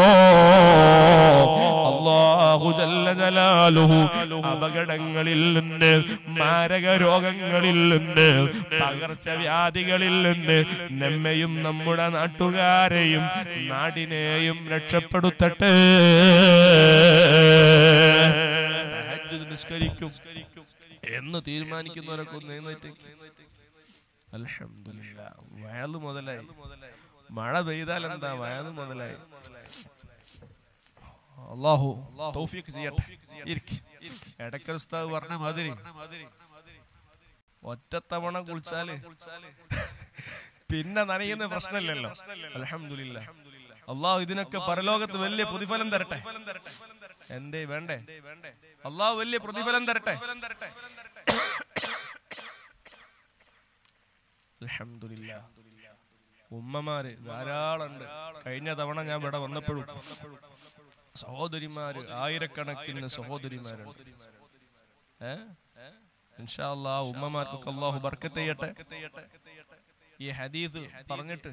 അല്ലാഹു ജല്ല ജലാലുഹു അപകടങ്ങളിൽ നിന്ന് മാരക രോഗങ്ങളിൽ നിന്ന് പകർച്ചവ്യാധികളിൽ നിന്ന് നമ്മയും നമ്മുടെ നാട്ടുകാരെയും നാടിനെയും രക്ഷപ്പെടുത്തട്ടെ തഹജ്ജുദ് നിസ്കരിക്കും എന്ന് തീരുമാനിക്കുന്നവരൊക്കെ ഒന്ന് എഴുന്നേറ്റേക്ക് അൽഹംദുലില്ലാ വയല് മുതലായി മഴ പെയ്താൽ എന്താ വയല് മുതലായി അള്ളാഹു തൗഫീഖ് ചെയ്യട്ടെ ഇരിക്ക്. എടക്കൽ ഉസ്താദ് പറഞ്ഞ മാതിരി ഒറ്റത്തവണ കുളിച്ചാല് പിന്നെ നനയുന്ന പ്രശ്നമില്ലല്ലോ അൽഹംദുലില്ലാ അള്ളാഹു ഇതിനൊക്കെ പരലോകത്ത് വലിയ പ്രതിഫലം തരട്ടെ എന്തേ വേണ്ടേ അള്ളാഹു വലിയ പ്രതിഫലം തരട്ടെ അൽഹംദുലില്ലാ ഉമ്മമാര് ധാരാളമുണ്ട് കഴിഞ്ഞ തവണ ഞാൻ ഇവിടെ വന്നപ്പോഴും സഹോദരിമാര് ആയിരക്കണക്കിന് സഹോദരിമാരുണ്ട് ഏ ഇൻഷാ അല്ലാ ഉമ്മമാർക്കൊക്കെ അള്ളാഹു ബർക്കത്ത് ചെയ്യട്ടെ ഈ ഹദീസ് പറഞ്ഞിട്ട്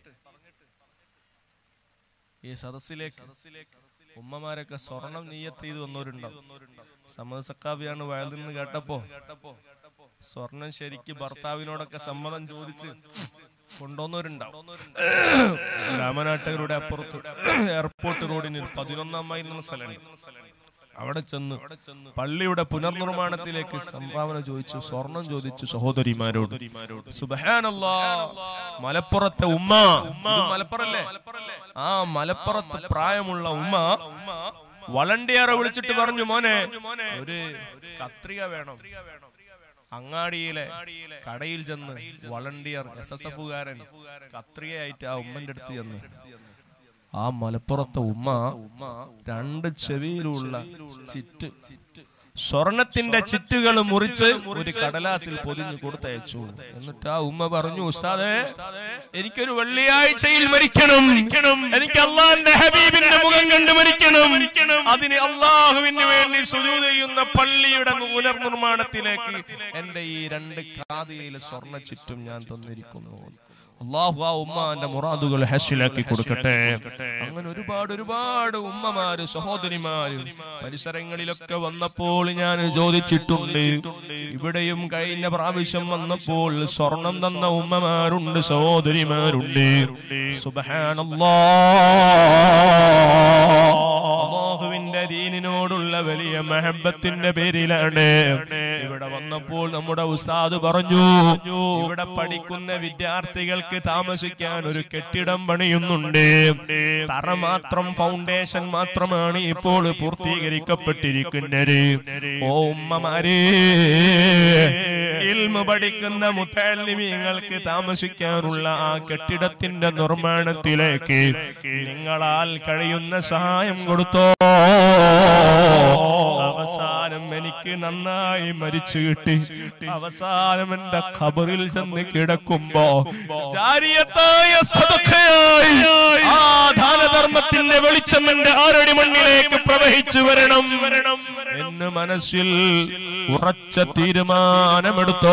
ഈ സദസ്സിലേക്ക് ഉമ്മമാരൊക്കെ സ്വർണം നീയത്ത് ചെയ്ത് വന്നവരുണ്ടാവും സമ്മത സക്കാബിയാണ് വയലിന്ന് കേട്ടപ്പോ സ്വർണം ശരിക്ക് ഭർത്താവിനോടൊക്കെ സമ്മതം ചോദിച്ച് കൊണ്ടുവന്നവരുണ്ടാവും രാമനാട്ടകരുടെ അപ്പുറത്ത് എയർപോർട്ട് റോഡിന് പതിനൊന്നാം മൈൽ എന്ന സ്ഥലമുണ്ട് അവിടെ ചെന്ന് പള്ളിയുടെ പുനർനിർമ്മാണത്തിലേക്ക് സംഭാവന ചോദിച്ചു സ്വർണം ചോദിച്ചു സഹോദരിമാരോട് സുബഹാനല്ലാ മലപ്പുറത്തെ ഉമ്മ ഇത് മലപ്പുറല്ലേ ആ മലപ്പുറത്ത് പ്രായമുള്ള ഉമ്മ വളണ്ടിയറെ വിളിച്ചിട്ട് പറഞ്ഞു മോനെ ഒരു കത്രിക വേണം അങ്ങാടിയിലെ കടയിൽ ചെന്ന് വളണ്ടിയർ എസ് എസ് എഫുകാരൻ കത്രികയായിട്ട് ആ ഉമ്മന്റെ അടുത്ത് ചെന്ന് ആ മലപ്പുറത്തെ ഉമ്മ രണ്ട് ചെവിയിലുള്ള ചിറ്റ് സ്വർണത്തിന്റെ ചിറ്റുകൾ മുറിച്ച് ഒരു കടലാസിൽ പൊതിഞ്ഞു കൊടുത്തയച്ചു എന്നിട്ട് ആ ഉമ്മ പറഞ്ഞു ഉസ്താദേ എനിക്കൊരു വെള്ളിയാഴ്ചയിൽ മരിക്കണം എനിക്ക് അള്ളാന്റെ ഹബീബിന്റെ മുഖം കണ്ട് മരിക്കണം അതിന് അള്ളാഹുവിന് വേണ്ടി സുജൂദ് ചെയ്യുന്ന പള്ളിയുടെ പുനർനിർമ്മാണത്തിലേക്ക് എന്റെ ഈ രണ്ട് കാതിയിലെ സ്വർണ്ണ ചുറ്റും ഞാൻ തന്നിരിക്കുന്നു അള്ളാഹു ആ ഉമ്മാന്റെ മുറാദുകൾ ഹാസിലാക്കി കൊടുക്കട്ടെ അങ്ങനെ ഒരുപാട് ഒരുപാട് ഉമ്മമാര് സഹോദരിമാര് പരിസരങ്ങളിലൊക്കെ വന്നപ്പോൾ ഞാൻ ചോദിച്ചിട്ടുണ്ട് ഇവിടെയും കഴിഞ്ഞ പ്രാവശ്യം വന്നപ്പോൾ സ്വർണം തന്ന ഉമ്മമാരുണ്ട് സഹോദരിമാരുണ്ട് സുബഹാനല്ലാ അള്ളാഹുവിന്റെ ദീനിനോടുള്ള വലിയ മഹബത്തിന്റെ പേരിലാണ് ഇവിടെ വന്നപ്പോൾ നമ്മുടെ ഉസ്താദ് പറഞ്ഞു ഇവിടെ പഠിക്കുന്ന വിദ്യാർത്ഥികൾക്ക് താമസിക്കാൻ ഒരു കെട്ടിടം പണിയുന്നുണ്ട് തറ മാത്രം ഫൗണ്ടേഷൻ മാത്രമാണ് ഇപ്പോൾ പൂർത്തീകരിക്കപ്പെട്ടിരിക്കുന്നത് ഓ ഉമ്മമാരേ ഇൽമ പഠിക്കുന്ന മുത്തലിമീങ്ങൾക്ക് താമസിക്കാനുള്ള ആ കെട്ടിടത്തിന്റെ നിർമ്മാണത്തിലേക്ക് നിങ്ങളാൽ കഴിയുന്ന സഹായം കൊടുത്തോ അവസാനം എനിക്ക് നന്നായി മരിച്ചു കിട്ടി അവസാനം എന്റെ ഖബറിൽ ചെന്ന് കിടക്കുമ്പോ ജാരിയത്തായ സദഖയായി ആ ദാനധർമ്മത്തിന്റെ വെളിച്ചം എന്റെ ആരടി മണ്ണിലേക്ക് പ്രവഹിച്ചു വരണം എന്ന് മനസ്സിൽ ഉറച്ച തീരുമാനമെടുത്തോ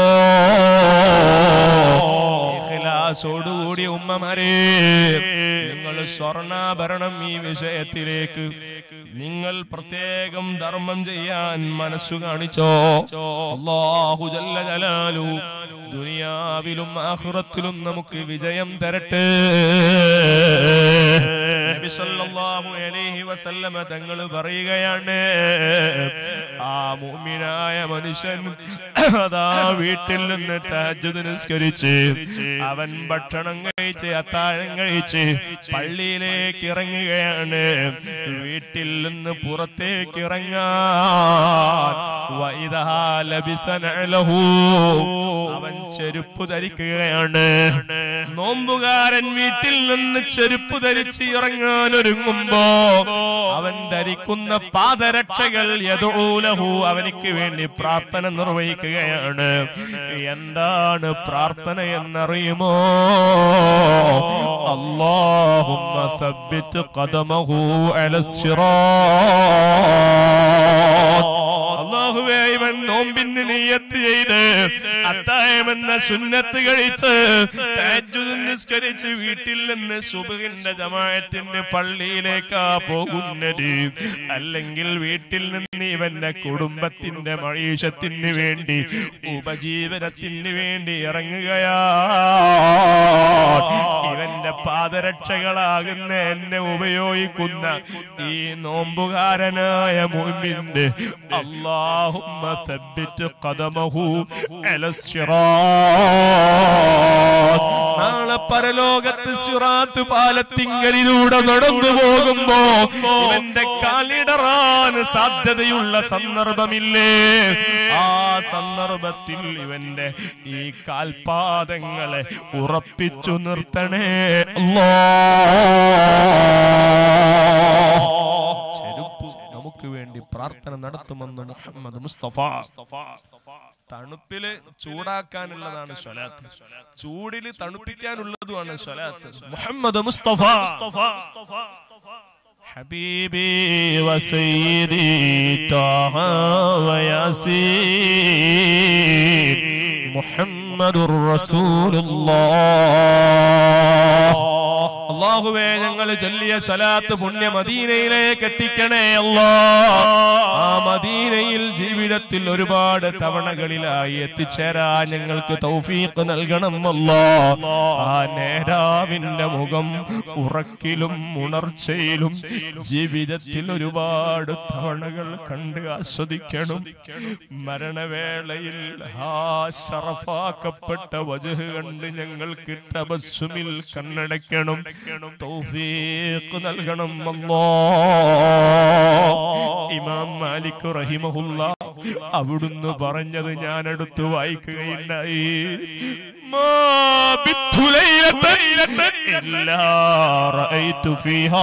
ഇഖ്ലാസോടുകൂടി ഉമ്മമാരെ നിങ്ങൾ സ്വർണ്ണാഭരണം ഈ വിഷയത്തിലേക്ക് നിങ്ങൾ പ്രത്യേകം ധർമ്മം ചെയ്യാൻ മനസ്സു കാണിച്ചോ അല്ലാഹു ജല്ല ജലാലു ദുനിയാവിലും ആഖിറത്തിലും നമുക്ക് വിജയം തരട്ടെ നബി സല്ലല്ലാഹു അലൈഹി വസല്ലമ തങ്ങൾ പറയുകയാണ് ആ മുഅ്മിനായ മനുഷ്യൻ അതാ വീട്ടിൽ നിന്ന് തഹജ്ജുദ് നിസ്കരിച്ച് അവൻ ഭക്ഷണം കഴിച്ച് അത്താഴം കഴിച്ച് പള്ളിയിലേക്ക് ഇറങ്ങുകയാണ് വീട്ടിൽ നിന്ന് പുറത്തേക്ക് ഇറങ്ങാൻ വൈദാ ലബിസനലഹു അവൻ ചെരുപ്പ് ധരിക്കുകയാണ് നോമ്പുകാരൻ വീട്ടിൽ നിന്ന് ചെരുപ്പ് ധരിച്ച് ഇറങ്ങാൻ ഒരുങ്ങുമ്പോ അവൻ ധരിക്കുന്ന പാദരക്ഷകൾ യദൂലഹു അവനിക്ക് വേണ്ടി പ്രാർത്ഥന നിർവഹിക്കുകയാണ് എന്താണ് പ്രാർത്ഥന എന്നറിയുമോ അല്ലാഹുമ്മ സബ്ബിറ്റ് ഖദമഹു അലസ്സിറാത്ത് അള്ളാഹുവേ ഇവൻ നോമ്പിന് നീയത്ത് ചെയ്ത് അത്തായമെന്ന സുന്നത്ത് കഴിച്ച് തഹജ്ജുദ് നിസ്കരിച്ച് വീട്ടിൽ നിന്ന് സുബഹിന്റെ ജമാഅത്തിന്റെ പള്ളിയിലേക്കാ പോകുന്നത് അല്ലെങ്കിൽ വീട്ടിൽ നിന്ന് ഇവന്റെ കുടുംബത്തിന്റെ മഴീഷത്തിന് വേണ്ടി ഉപജീവനത്തിന് വേണ്ടി ഇറങ്ങുകയാ ഇവന്റെ പാദരക്ഷകളാകുന്ന എന്നെ ഉപയോഗിക്കുന്ന ഈ നോമ്പുകാരനായ മുമ്പിന്റെ അള്ളാഹുമ്മ സബ്ബിറ്റ് ഖദമഹു അലസ്സിറാത്ത് നാളെ പരലോകത്ത് സിറാത്ത് പാലത്തിങ്കലിലൂടെ നടന്നു പോകുമ്പോ ഇവന്റെ കാലിടറാൻ സാധ്യതയുള്ള സന്ദർഭമില്ലേ ആ സന്ദർഭത്തിൽ ഇവന്റെ ഈ കാൽപാദങ്ങളെ ഉറപ്പിച്ചു നിർത്തണേ അല്ലാ ചെരുപ്പ് നമുക്ക് വേണ്ടി പ്രാർത്ഥന നടത്തുമെന്ന് മുഹമ്മദ് മുസ്തഫ തണുപ്പില് ചൂടാക്കാനുള്ളതാണ് സ്വലാത്ത് ചൂടില് തണുപ്പിക്കാനുള്ളതുമാണ് സ്വലാത്ത് മുഹമ്മദ് മുസ്തഫ حبيبي وسيدي طه وياسين محمد رسول الله അള്ളാഹുവേ ഞങ്ങൾ ചൊല്ലിയ സലാത്ത് പുണ്യ മദീനയിലേക്ക് എത്തിക്കണേ അല്ലാ ആ മദീനയിൽ ജീവിതത്തിൽ ഒരുപാട് തവണകളിലായി എത്തിച്ചേരാ ഞങ്ങൾക്ക് തൗഫീഖ് നൽകണം അല്ലാ ആ നേരാവിന്റെ മുഖം ഉറക്കിലും ഉണർച്ചയിലും ജീവിതത്തിൽ ഒരുപാട് തവണകൾ കണ്ട് ആസ്വദിക്കണം മരണവേളയിൽ ആ ഷറഫാക്കപ്പെട്ട വജഹ് കണ്ട് ഞങ്ങൾക്ക് തപസ്സുമിൽ കണ്ണടയ്ക്കണം തൗഫീഖ് നൽകണം അല്ലാ ഇമാം മാലിക് റഹിമഹുല്ല അവിടുന്ന് പറഞ്ഞത് ഞാൻ എടുത്തു വായിക്കുകയുണ്ടായി മാ ബിത്തു ലൈലത്തൻ ഇല്ലാ റഅയ്തു ഫീഹാ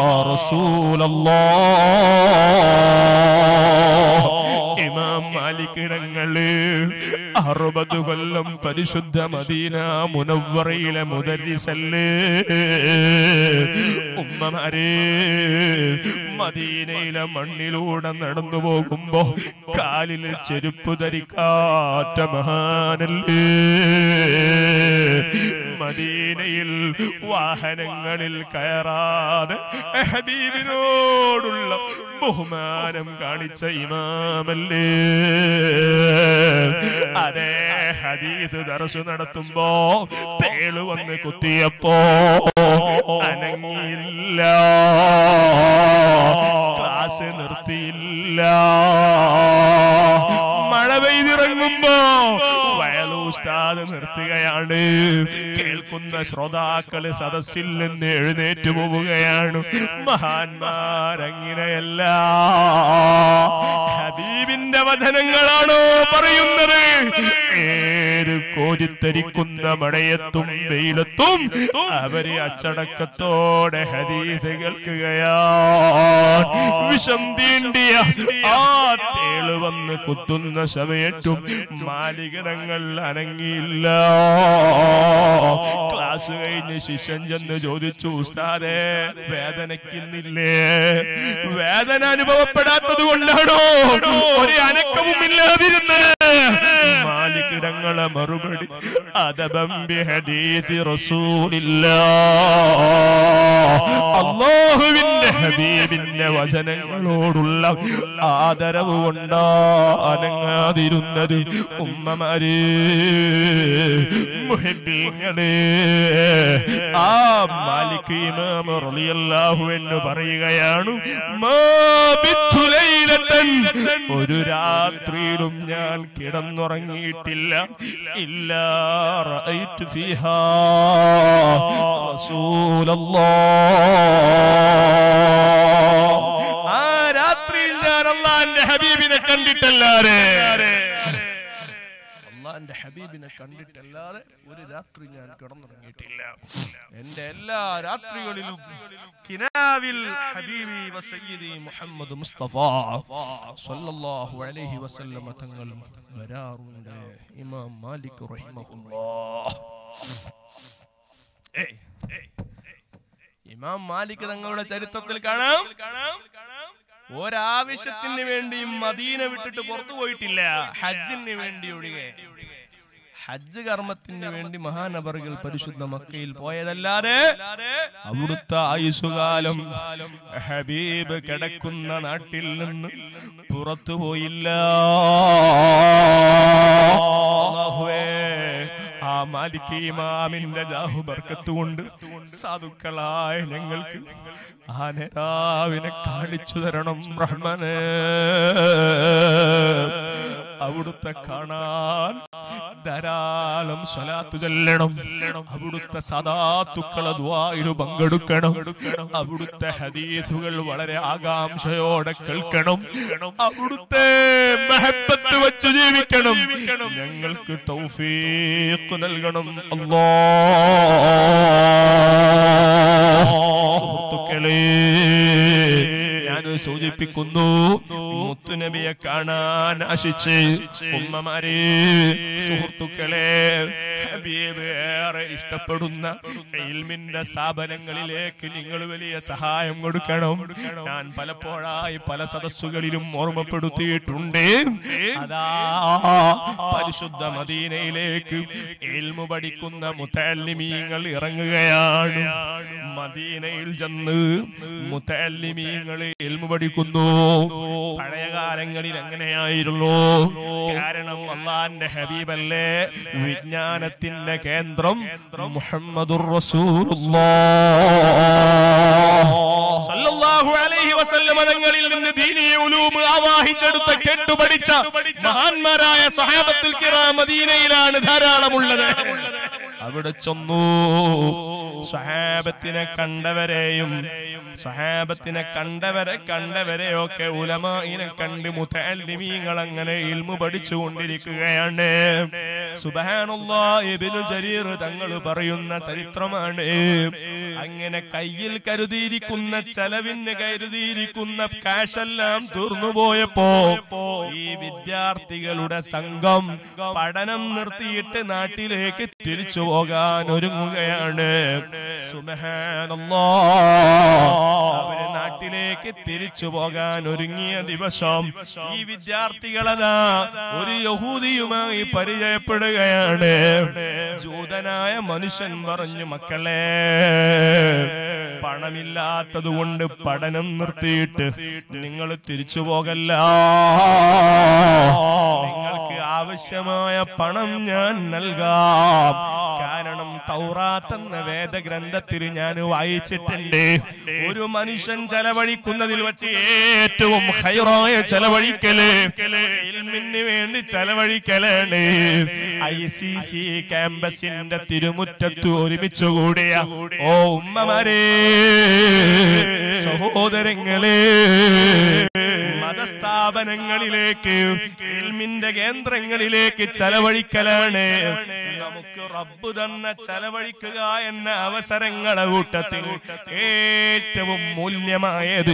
റസൂലല്ലാഹ് ഇമാം മാലിക് ഇടങ്ങള് അറുപത് കൊല്ലം പരിശുദ്ധ മദീന മുനവ്വറയിലെ മുദരിസല്ലേ ഉമ്മമാരെ മദീനയിലെ മണ്ണിലൂടെ നടന്നു പോകുമ്പോ കാലിൽ ചെരുപ്പ് ധരിക്കാറ്റ മഹാനല്ലേ മദീനയിൽ വാഹനങ്ങളിൽ കയറാതെ ഹബീബിനോടുള്ള ബഹുമാനം കാണിച്ച ഇമാമല്ലേ അതേ ഹദീദ് ദർശു നടത്തുമ്പോ തേള് വന്ന് കുത്തിയപ്പോ അനങ്ങിയില്ല ക്ലാസ് നിർത്തിയില്ല മഴ പെയ്തിറങ്ങുമ്പോ വയലു ഉസ്താദ് നിർത്തുകയാണ് കേൾക്കുന്ന ശ്രോതാക്കള് സദസ്സിൽ നിന്ന് എഴുന്നേറ്റ് പോവുകയാണ് മഹാന്മാരങ്ങിനെയല്ല ഹബീബിന്റെ വചനങ്ങളാണോ പറയുന്നത് ഏത് കോരിത്തരിക്കുന്ന മഴയത്തും വെയിലത്തും അവര് അച്ചടക്കത്തോടെ ഹദീസ് കേൾക്കുകയാ വിഷം തീണ്ടിയ ആ തേള് വന്ന് കുത്തുന്ന സമയത്തും മാലികടങ്ങൾ അനങ്ങിയില്ല ക്ലാസ് കഴിഞ്ഞ് ശിഷ്യൻ ചെന്ന് ചോദിച്ചു ഉസ്താദെ വേദനയ്ക്കുന്നില്ലേ വേദന അനുഭവപ്പെടാത്തത് കൊണ്ടാണോ ഒരു അനക്കവും ഇല്ലാതിരുന്നത് മാലികിടങ്ങളെ മറുപടി അതബം ബിഹദീസി റസൂലില്ലാ അള്ളാഹുവിന്റെ ഹബീബിന്റെ വചനങ്ങളോടുള്ള ആദരവ് കൊണ്ടാ അനങ്ങാതിരുന്നത് ഉമ്മമാര് മുഹിബീങ്ങള് ആ മാലിക് ഇമാം റളിയല്ലാഹു എന്ന് പറയുകയാണ് മാ ബിത്തു ലൈലത്തൻ ഒരു രാത്രിയിലും ഞാൻ കിടന്നുറങ്ങിയിട്ടില്ല ഇല്ല റഅയ്തു ഫീഹാ റസൂലല്ലാഹ് ആ രാത്രിയിൽ ഞാൻ അള്ളാന്റെ ഹബീബിനെ കണ്ടിട്ടല്ലാരെ അള്ളാന്റെ ഹബീബിനെ കണ്ടിട്ടല്ലാതെ ഒരു രാത്രി ഞാൻ കിടന്നുറങ്ങിയിട്ടില്ല എന്റെ എല്ലാ രാത്രികളിലും കിനാവിൽ ഹബീബി വസയ്യിദി മുഹമ്മദ് മുസ്തഫ സല്ലല്ലാഹു അലൈഹി വസല്ലമ തങ്ങൾ വരാറുണ്ട് ഇമാം മാലിക് റഹിമഹുല്ലാഹ് ഏയ്, ഏയ്, ഇമാം മാലിക് തങ്ങളുടെ ചരിത്രത്തിൽ കാണാം ഒരാവശ്യത്തിന് വേണ്ടി മദീന വിട്ടിട്ട് പുറത്തു പോയിട്ടില്ല ഹജ്ജിന് വേണ്ടി ഒഴികെ ഹജ്ജ് കർമ്മത്തിന് വേണ്ടി മഹാനബറുകൾ പരിശുദ്ധ മക്കയിൽ പോയതല്ലാതെ അവിടുത്തെ ആയുസുകാലം ഹബീബ് കിടക്കുന്ന നാട്ടിൽ നിന്ന് പുറത്തു പോയില്ല അല്ലാഹുവേ, ആ മാലിക് ഇമാമിന്റെ ജാഹു ബർക്കത്ത് കൊണ്ട് സാധുക്കളായ ഞങ്ങൾക്ക് ആ നേതാവിനെ കാണിച്ചു തരണം റഹ്മനെ അവിടുത്തെ കാണാൻ ധാരാളം സ്വലാത്തു ചെല്ലണം അവിടുത്തെ സദാത്തുക്കളെ ദ്വായില് പങ്കെടുക്കണം അവിടുത്തെ ഹദീസുകൾ വളരെ ആകാംക്ഷയോടെ കേൾക്കണം അവിടുത്തെ മെഹബത്ത് വെച്ച് ജീവിക്കണം ഞങ്ങൾക്ക് തൗഫീഖ് നൽകണം അല്ലാ സുഹൃത്തുക്കളെ ഞാൻ സൂചിപ്പിക്കുന്നു മുത്തുനബിയെ കാണാൻ ആശിച്ച് ഉമ്മമാരെ സുഹൃത്തുക്കളെ ഹബീബ് ഏറെ ഇഷ്ടപ്പെടുന്ന ഇൽമിന്റെ സ്ഥാപനങ്ങളിലേക്ക് നിങ്ങൾ വലിയ സഹായം കൊടുക്കണം ഞാൻ പലപ്പോഴായി പല സദസ്സുകളിലും ഓർമ്മപ്പെടുത്തിയിട്ടുണ്ട് അതാ പരിശുദ്ധ മദീനയിലേക്ക് ഇൽമു പഠിക്കുന്ന മുത്തല്ലിമീങ്ങൾ ഇറങ്ങുകയാണ് മദീനയിൽ ചെന്ന് മുത്തല്ലിമീങ്ങൾ ഇൽമു പഠിക്കുന്നു പഴയ കാലങ്ങളിൽ എങ്ങനെയായിരുന്നു കാരണം അള്ളാന്റെ ഹബീബല്ലേ വിജ്ഞാനത്തിന്റെ കേന്ദ്രം മുഹമ്മദുർ സല്ലല്ലാഹു അലൈഹി വസല്ലമ തങ്ങളിൽ നിന്ന് ദീനീയ ഉലൂമ് ആവാഹിച്ചെടുത്ത കേട്ടുപഠിച്ച മഹാന്മാരായ സഹാബത്തുൽ കിറാം മദീനയിലാണ് ധാരാളമുള്ളത് അവിടെ ചെന്നു സഹാബത്തിനെ കണ്ടവരെയും സഹാബത്തിനെ കണ്ടവരെ കണ്ടവരെയൊക്കെ ഉലമായിനെ കണ്ട് മുത്തല്ലിമീങ്ങൾ അങ്ങനെ ഇൽമു പഠിച്ചുകൊണ്ടിരിക്കുകയാണ് സുബഹാനുള്ള ഇബ്നു ജരീർ തങ്ങൾ പറയുന്ന ചരിത്രമാണ് അങ്ങനെ കയ്യിൽ കരുതിയിരിക്കുന്ന ചെലവിന് കരുതിയിരിക്കുന്ന കാശെല്ലാം തീർന്നുപോയപ്പോ ഈ വിദ്യാർത്ഥികളുടെ സംഘം പഠനം നിർത്തിയിട്ട് നാട്ടിലേക്ക് തിരിച്ചു പോകാൻ ഒരുങ്ങുകയാണ് സുബഹാനല്ലാ അവര് നാട്ടിലേക്ക് തിരിച്ചു പോകാൻ ഒരുങ്ങിയ ദിവസം ഈ വിദ്യാർത്ഥികളതാ ഒരു യഹൂദിയുമായി പരിചയപ്പെടുകയാണ് ജൂതനായ മനുഷ്യൻ പറഞ്ഞു മക്കളെ പണമില്ലാത്തത് കൊണ്ട് പഠനം നിർത്തിയിട്ട് നിങ്ങൾ തിരിച്ചു പോകല്ല നിങ്ങൾക്ക് ആവശ്യമായ പണം ഞാൻ നൽകാം കാരണം തൗറാത്ത് എന്ന വേദഗ്രന്ഥത്തിൽ ഞാൻ വായിച്ചിട്ടുണ്ട് ഒരു മനുഷ്യൻ ചെലവഴിക്കുന്നതിൽ വെച്ച് ഏറ്റവും ഹൈറായ ചെലവഴിക്കല് ഇൽമിന് വേണ്ടി ചെലവഴിക്കലാണ് ഐ സി സി ക്യാമ്പസിന്റെ തിരുമുറ്റത്ത് ഒരുമിച്ച് കൂടിയ ഓ ഉമ്മമാരെ സഹോദരങ്ങളെ മതസ്ഥാപനങ്ങളിലേക്ക് ഇൽമിന്റെ കേന്ദ്രങ്ങളിലേക്ക് ചെലവഴിക്കലാണ് നമുക്ക് റബ്ബ് തന്ന ചെലവഴിക്കുക എന്ന അവസരങ്ങളെ കൂട്ടത്തിൽ ഏറ്റവും മൂല്യമായത്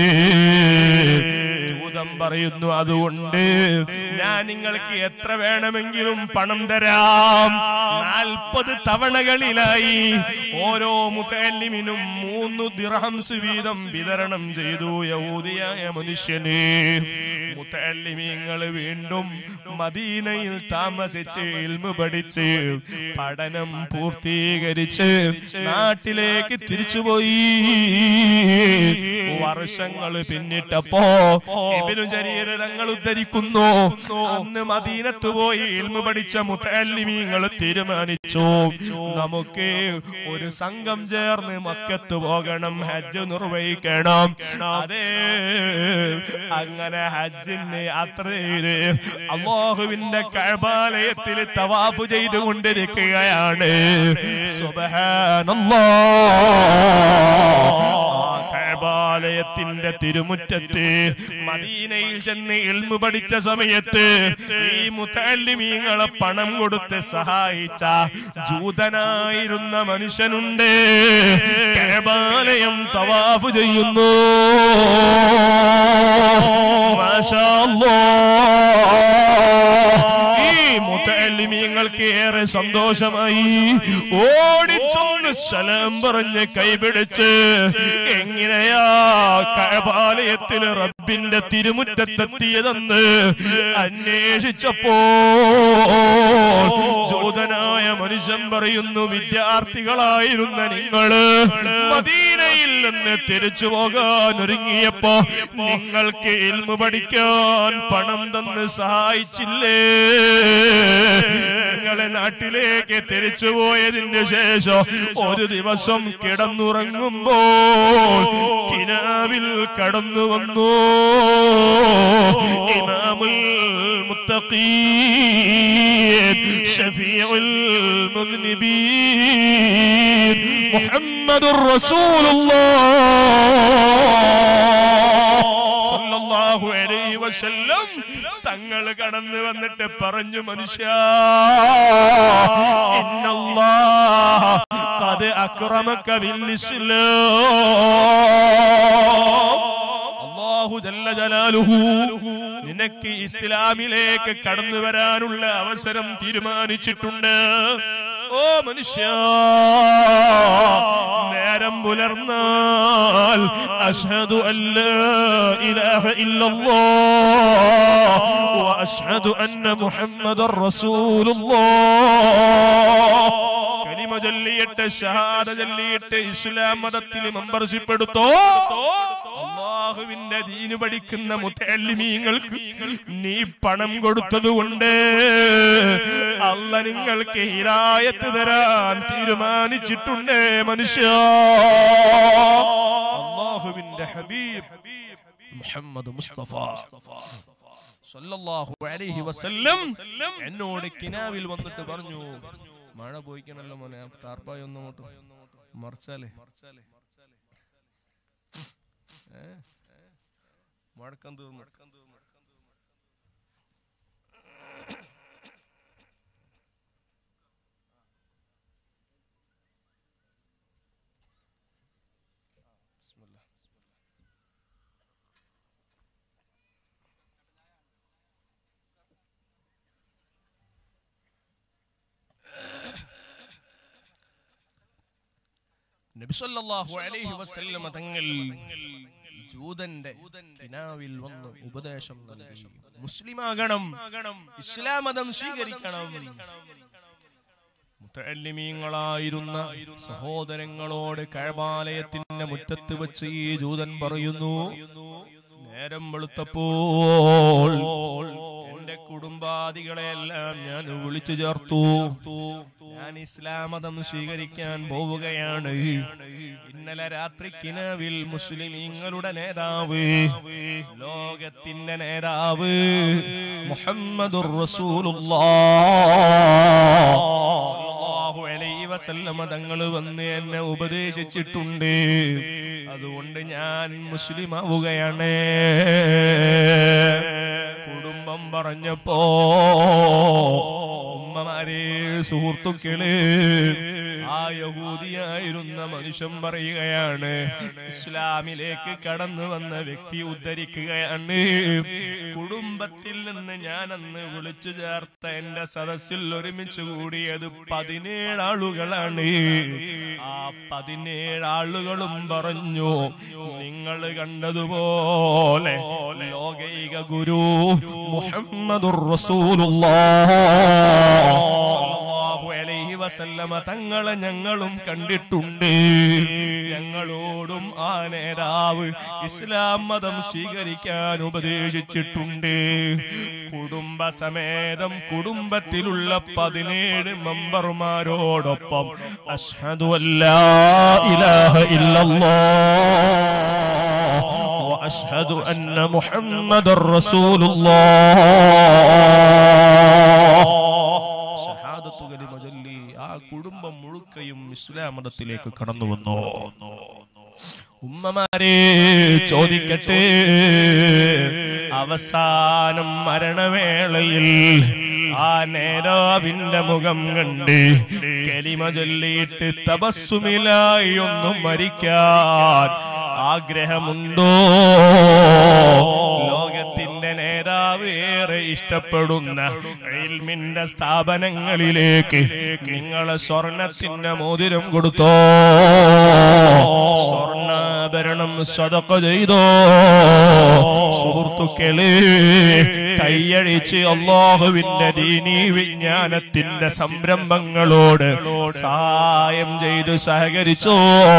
ജൂതം പറയുന്നു അതുകൊണ്ട് ഞാൻ നിങ്ങൾക്ക് എത്ര വേണമെങ്കിലും പണം തരാം നാൽപ്പത് തവണകളിലായി ഓരോ മുത്തല്ലിമിനും മൂന്ന് ദിർഹംസ് വീതം വിതരണം ചെയ്തു യഹൂദിയായ മനുഷ്യന് മുത്തല്ലിമീങ്ങൾ വീണ്ടും മദീനയിൽ താമസിച്ച് ഇൽമു പഠിച്ച് പഠനം പൂർത്തീകരിച്ച് നാട്ടിലേക്ക് തിരിച്ചുപോയി വർഷങ്ങൾ പിന്നിട്ടപ്പോ ഇബിനു ജരീർ തങ്ങൾ ഉദ്ധരിക്കുന്നു അന്ന് മദീനത്ത് പോയി ഇൽമു പഠിച്ച മുത്തല്ലിമീങ്ങൾ തീരുമാനിച്ചു നമുക്ക് ഒരു സംഘം ചേർന്ന് മക്കത്ത് പോകണം ഹജ്ജ് നിർവഹിക്കണം അതെ അങ്ങനെ ഹജ്ജിന് യാത്ര ചെയ്ത് അള്ളാഹുവിന്റെ കഴബാലയത്തിൽ തവാഫ് ചെയ്തുകൊണ്ടിരിക്കുകയാണ് സുബ്ഹാനല്ലാ ആ കഴബാലയത്തിന്റെ തിരുമുറ്റത്ത് മദീനയിൽ ചെന്ന് ഇൽമു പഠിച്ച സമയത്ത് ഈ മുത്തല്ലിമീങ്ങളെ പണം കൊടുത്ത് സഹായിച്ച ജൂതനായിരുന്ന മനുഷ്യനുണ്ട് കഴബാലയം തവാഫ് ചെയ്യുന്നു മാഷാ അല്ലാഹ്. ഈ മുത്തല്ലിമീങ്ങൾക്ക് ഏറെ സന്തോഷമായി ഓടിച്ചൊന്ന് സലാം പറഞ്ഞ് കൈപിടിച്ച് എങ്ങനെയാ കഴപാലയത്തിൽ റബ്ബിന്റെ തിരുമുറ്റത്തെത്തിയതെന്ന് അന്വേഷിച്ചപ്പോ ജൂതനായ മനുഷ്യൻ പറയുന്നു വിദ്യാർത്ഥികളായിരുന്ന നിങ്ങള് മദീനയിൽ നിന്ന് തിരിച്ചു പോകാൻ ഒരുങ്ങിയപ്പോ നിങ്ങൾക്ക് ഇൽമു പഠിക്കാൻ പണം തന്ന് സഹായിച്ചില്ലേ നിങ്ങളെ നാട്ടിലേക്ക് തിരിച്ചു പോയതിന് ശേഷം ഒരു ദിവസം കിടന്നുറങ്ങുമ്പോൾ കിനാവിൽ കടന്നു വന്നു ഇമാമുൽ മുത്തഖീൻ ഷഫീഉൽ മുദ്നിബീൻ മുഹമ്മദുർ റസൂലുള്ളാഹ് സല്ലല്ലാഹു അലൈഹി വസല്ലം തങ്ങൾ കടന്നു വന്നിട്ട് പറഞ്ഞു മനുഷ്യ ഇന്നല്ലാഹ ഖദ് അക്രമക ബിൽ ഇസ്ലാം അല്ലാഹു ജല്ല ജലാലുഹു നിനക്ക് ഇസ്ലാമിലേക്ക് കടന്നു വരാനുള്ള അവസരം തീരുമാനിച്ചിട്ടുണ്ട് ഓ മനുഷ്യ നേരം പുലർന്നാൽ അഷ്ഹദു അല്ലാ ഇലാഹ ഇല്ലല്ലാഹ് വഅഷ്ഹദു അന്ന മുഹമ്മദർ റസൂലുള്ളാഹ് കലിമ ചൊല്ലിയിട്ട് ഷഹാദ ചൊല്ലിയിട്ട് ഇസ്ലാം മതത്തിൽ മെമ്പർഷിപ്പ് എടുത്തോ അള്ളാഹുവിന്റെ ദീന് പഠിക്കുന്ന മുത്തല്ലിമീങ്ങൾക്ക് നീ പണം കൊടുത്തതുകൊണ്ട് അല്ല നിങ്ങൾക്ക് ഹിരായത്ത് തരാൻ തീരുമാനിച്ചിട്ടുണ്ട് മനുഷ്യ അള്ളാഹുവിന്റെ ഹബീബ് മുഹമ്മദ് മുസ്തഫ സല്ലല്ലാഹു അലൈഹി വസല്ലം എന്നോട് കിനാവിൽ വന്നിട്ട് പറഞ്ഞു മഴ പോയിക്കണല്ലോ മോനെ ടാർപ്പായി ഒന്ന് അങ്ങോട്ട് മറിച്ചാലേ ഏ? മുഴക്കം തീർന്നു ബിസ്മില്ലാ. നബിസല്ലല്ലാഹു അലൈഹി വസല്ലമ തങ്ങൾ ജൂതന്റെ കിനാവിൽ വന്ന് ഉപദേശം നൽകി മുസ്ലിമാകണം ഇസ്ലാം മതം സ്വീകരിക്കണം മുത്തല്ലിമീങ്ങളായിരുന്ന സഹോദരങ്ങളോട് കഴബാലയത്തിന്റെ മുറ്റത്ത് വെച്ച് ഈ ജൂതൻ പറയുന്നു നേരം വെളുത്തപ്പോൾ എന്റെ കുടുംബാദികളെല്ലാം ഞാൻ വിളിച്ചു ചേർത്തു ഞാൻ ഇസ്ലാം മതം സ്വീകരിക്കാൻ പോവുകയാണ് ഇന്നലെ രാത്രി കിനവിൽ മുസ്ലിമീങ്ങളുടെ നേതാവ് ലോകത്തിന്റെ നേതാവ് മുഹമ്മദുർ റസൂലുള്ളാഹു അലൈഹി വസല്ലമ തങ്ങൾ വന്ന് എന്നെ ഉപദേശിച്ചിട്ടുണ്ട് അതുകൊണ്ട് ഞാൻ മുസ്ലിം ആവുകയാണ് കുടുംബം പറഞ്ഞപ്പോ ഉമ്മമാരെ സുഹൃത്തുക്കള് ആ യഹൂദിയായിരുന്ന മനുഷ്യൻ പറയുകയാണ് ഇസ്ലാമിലേക്ക് കടന്നു വന്ന വ്യക്തി ഉദ്ധരിക്കുകയാണ് കുടുംബത്തിൽ നിന്ന് ഞാൻ അന്ന് വിളിച്ചു ചേർത്ത എന്റെ സദസ്സിൽ ഒരുമിച്ച് കൂടിയത് പതിനേഴ് ആളുകളാണ് ആ പതിനേഴ് ആളുകളും പറഞ്ഞു നിങ്ങൾ കണ്ടതുപോലെ ലോകൈക ഗുരു മുഹമ്മദുർ റസൂലുള്ളാഹു അലൈഹി വസല്ലമ തങ്ങളെ ഞങ്ങളും കണ്ടിട്ടുണ്ട് ഞങ്ങളോടും ആ നേതാവ് ഇസ്ലാം മതം സ്വീകരിക്കാൻ ഉപദേശിച്ചിട്ടുണ്ട് കുടുംബസമേതം കുടുംബത്തിലുള്ള പതിനേഴ് മെമ്പർമാരോടൊപ്പം അഷ്ഹദു അല്ലാ ഇലാഹ ഇല്ലല്ലാഹ് وأشهد أن محمد رسول الله ഷഹാദത്തു കലിമ ചൊല്ലി ആ കുടുംബം മുഴുക്കയും ഇസ്ലാം മതത്തിലേക്ക് കടന്നു വന്നു ഉമ്മമാരെ ചോദിക്കട്ടെ അവസാനം മരണവേളയിൽ ആ നേതാവിന്റെ മുഖം കണ്ട് കലിമ ചൊല്ലിയിട്ട് തപസ്സുമിലായി ഒന്നും മരിക്കാൻ ആഗ്രഹമുണ്ടോ ലോകത്തിന്റെ നേതാവ് ഏറെ ഇഷ്ടപ്പെടുന്ന ഇൽമിന്റെ സ്ഥാപനങ്ങളിലേക്ക് നിങ്ങളെ സ്വർണത്തിന്റെ മോതിരം കൊടുത്തോ സ്വർണ്ണാഭരണം സ്വതക്ക ചെയ്തോ സുഹൃത്തുക്കളെ കൈയഴിച്ച് അള്ളാഹുവിന്റെ ദീനീ വിജ്ഞാനത്തിന്റെ സംരംഭങ്ങളോട് സഹായം ചെയ്ത് സഹകരിച്ചോ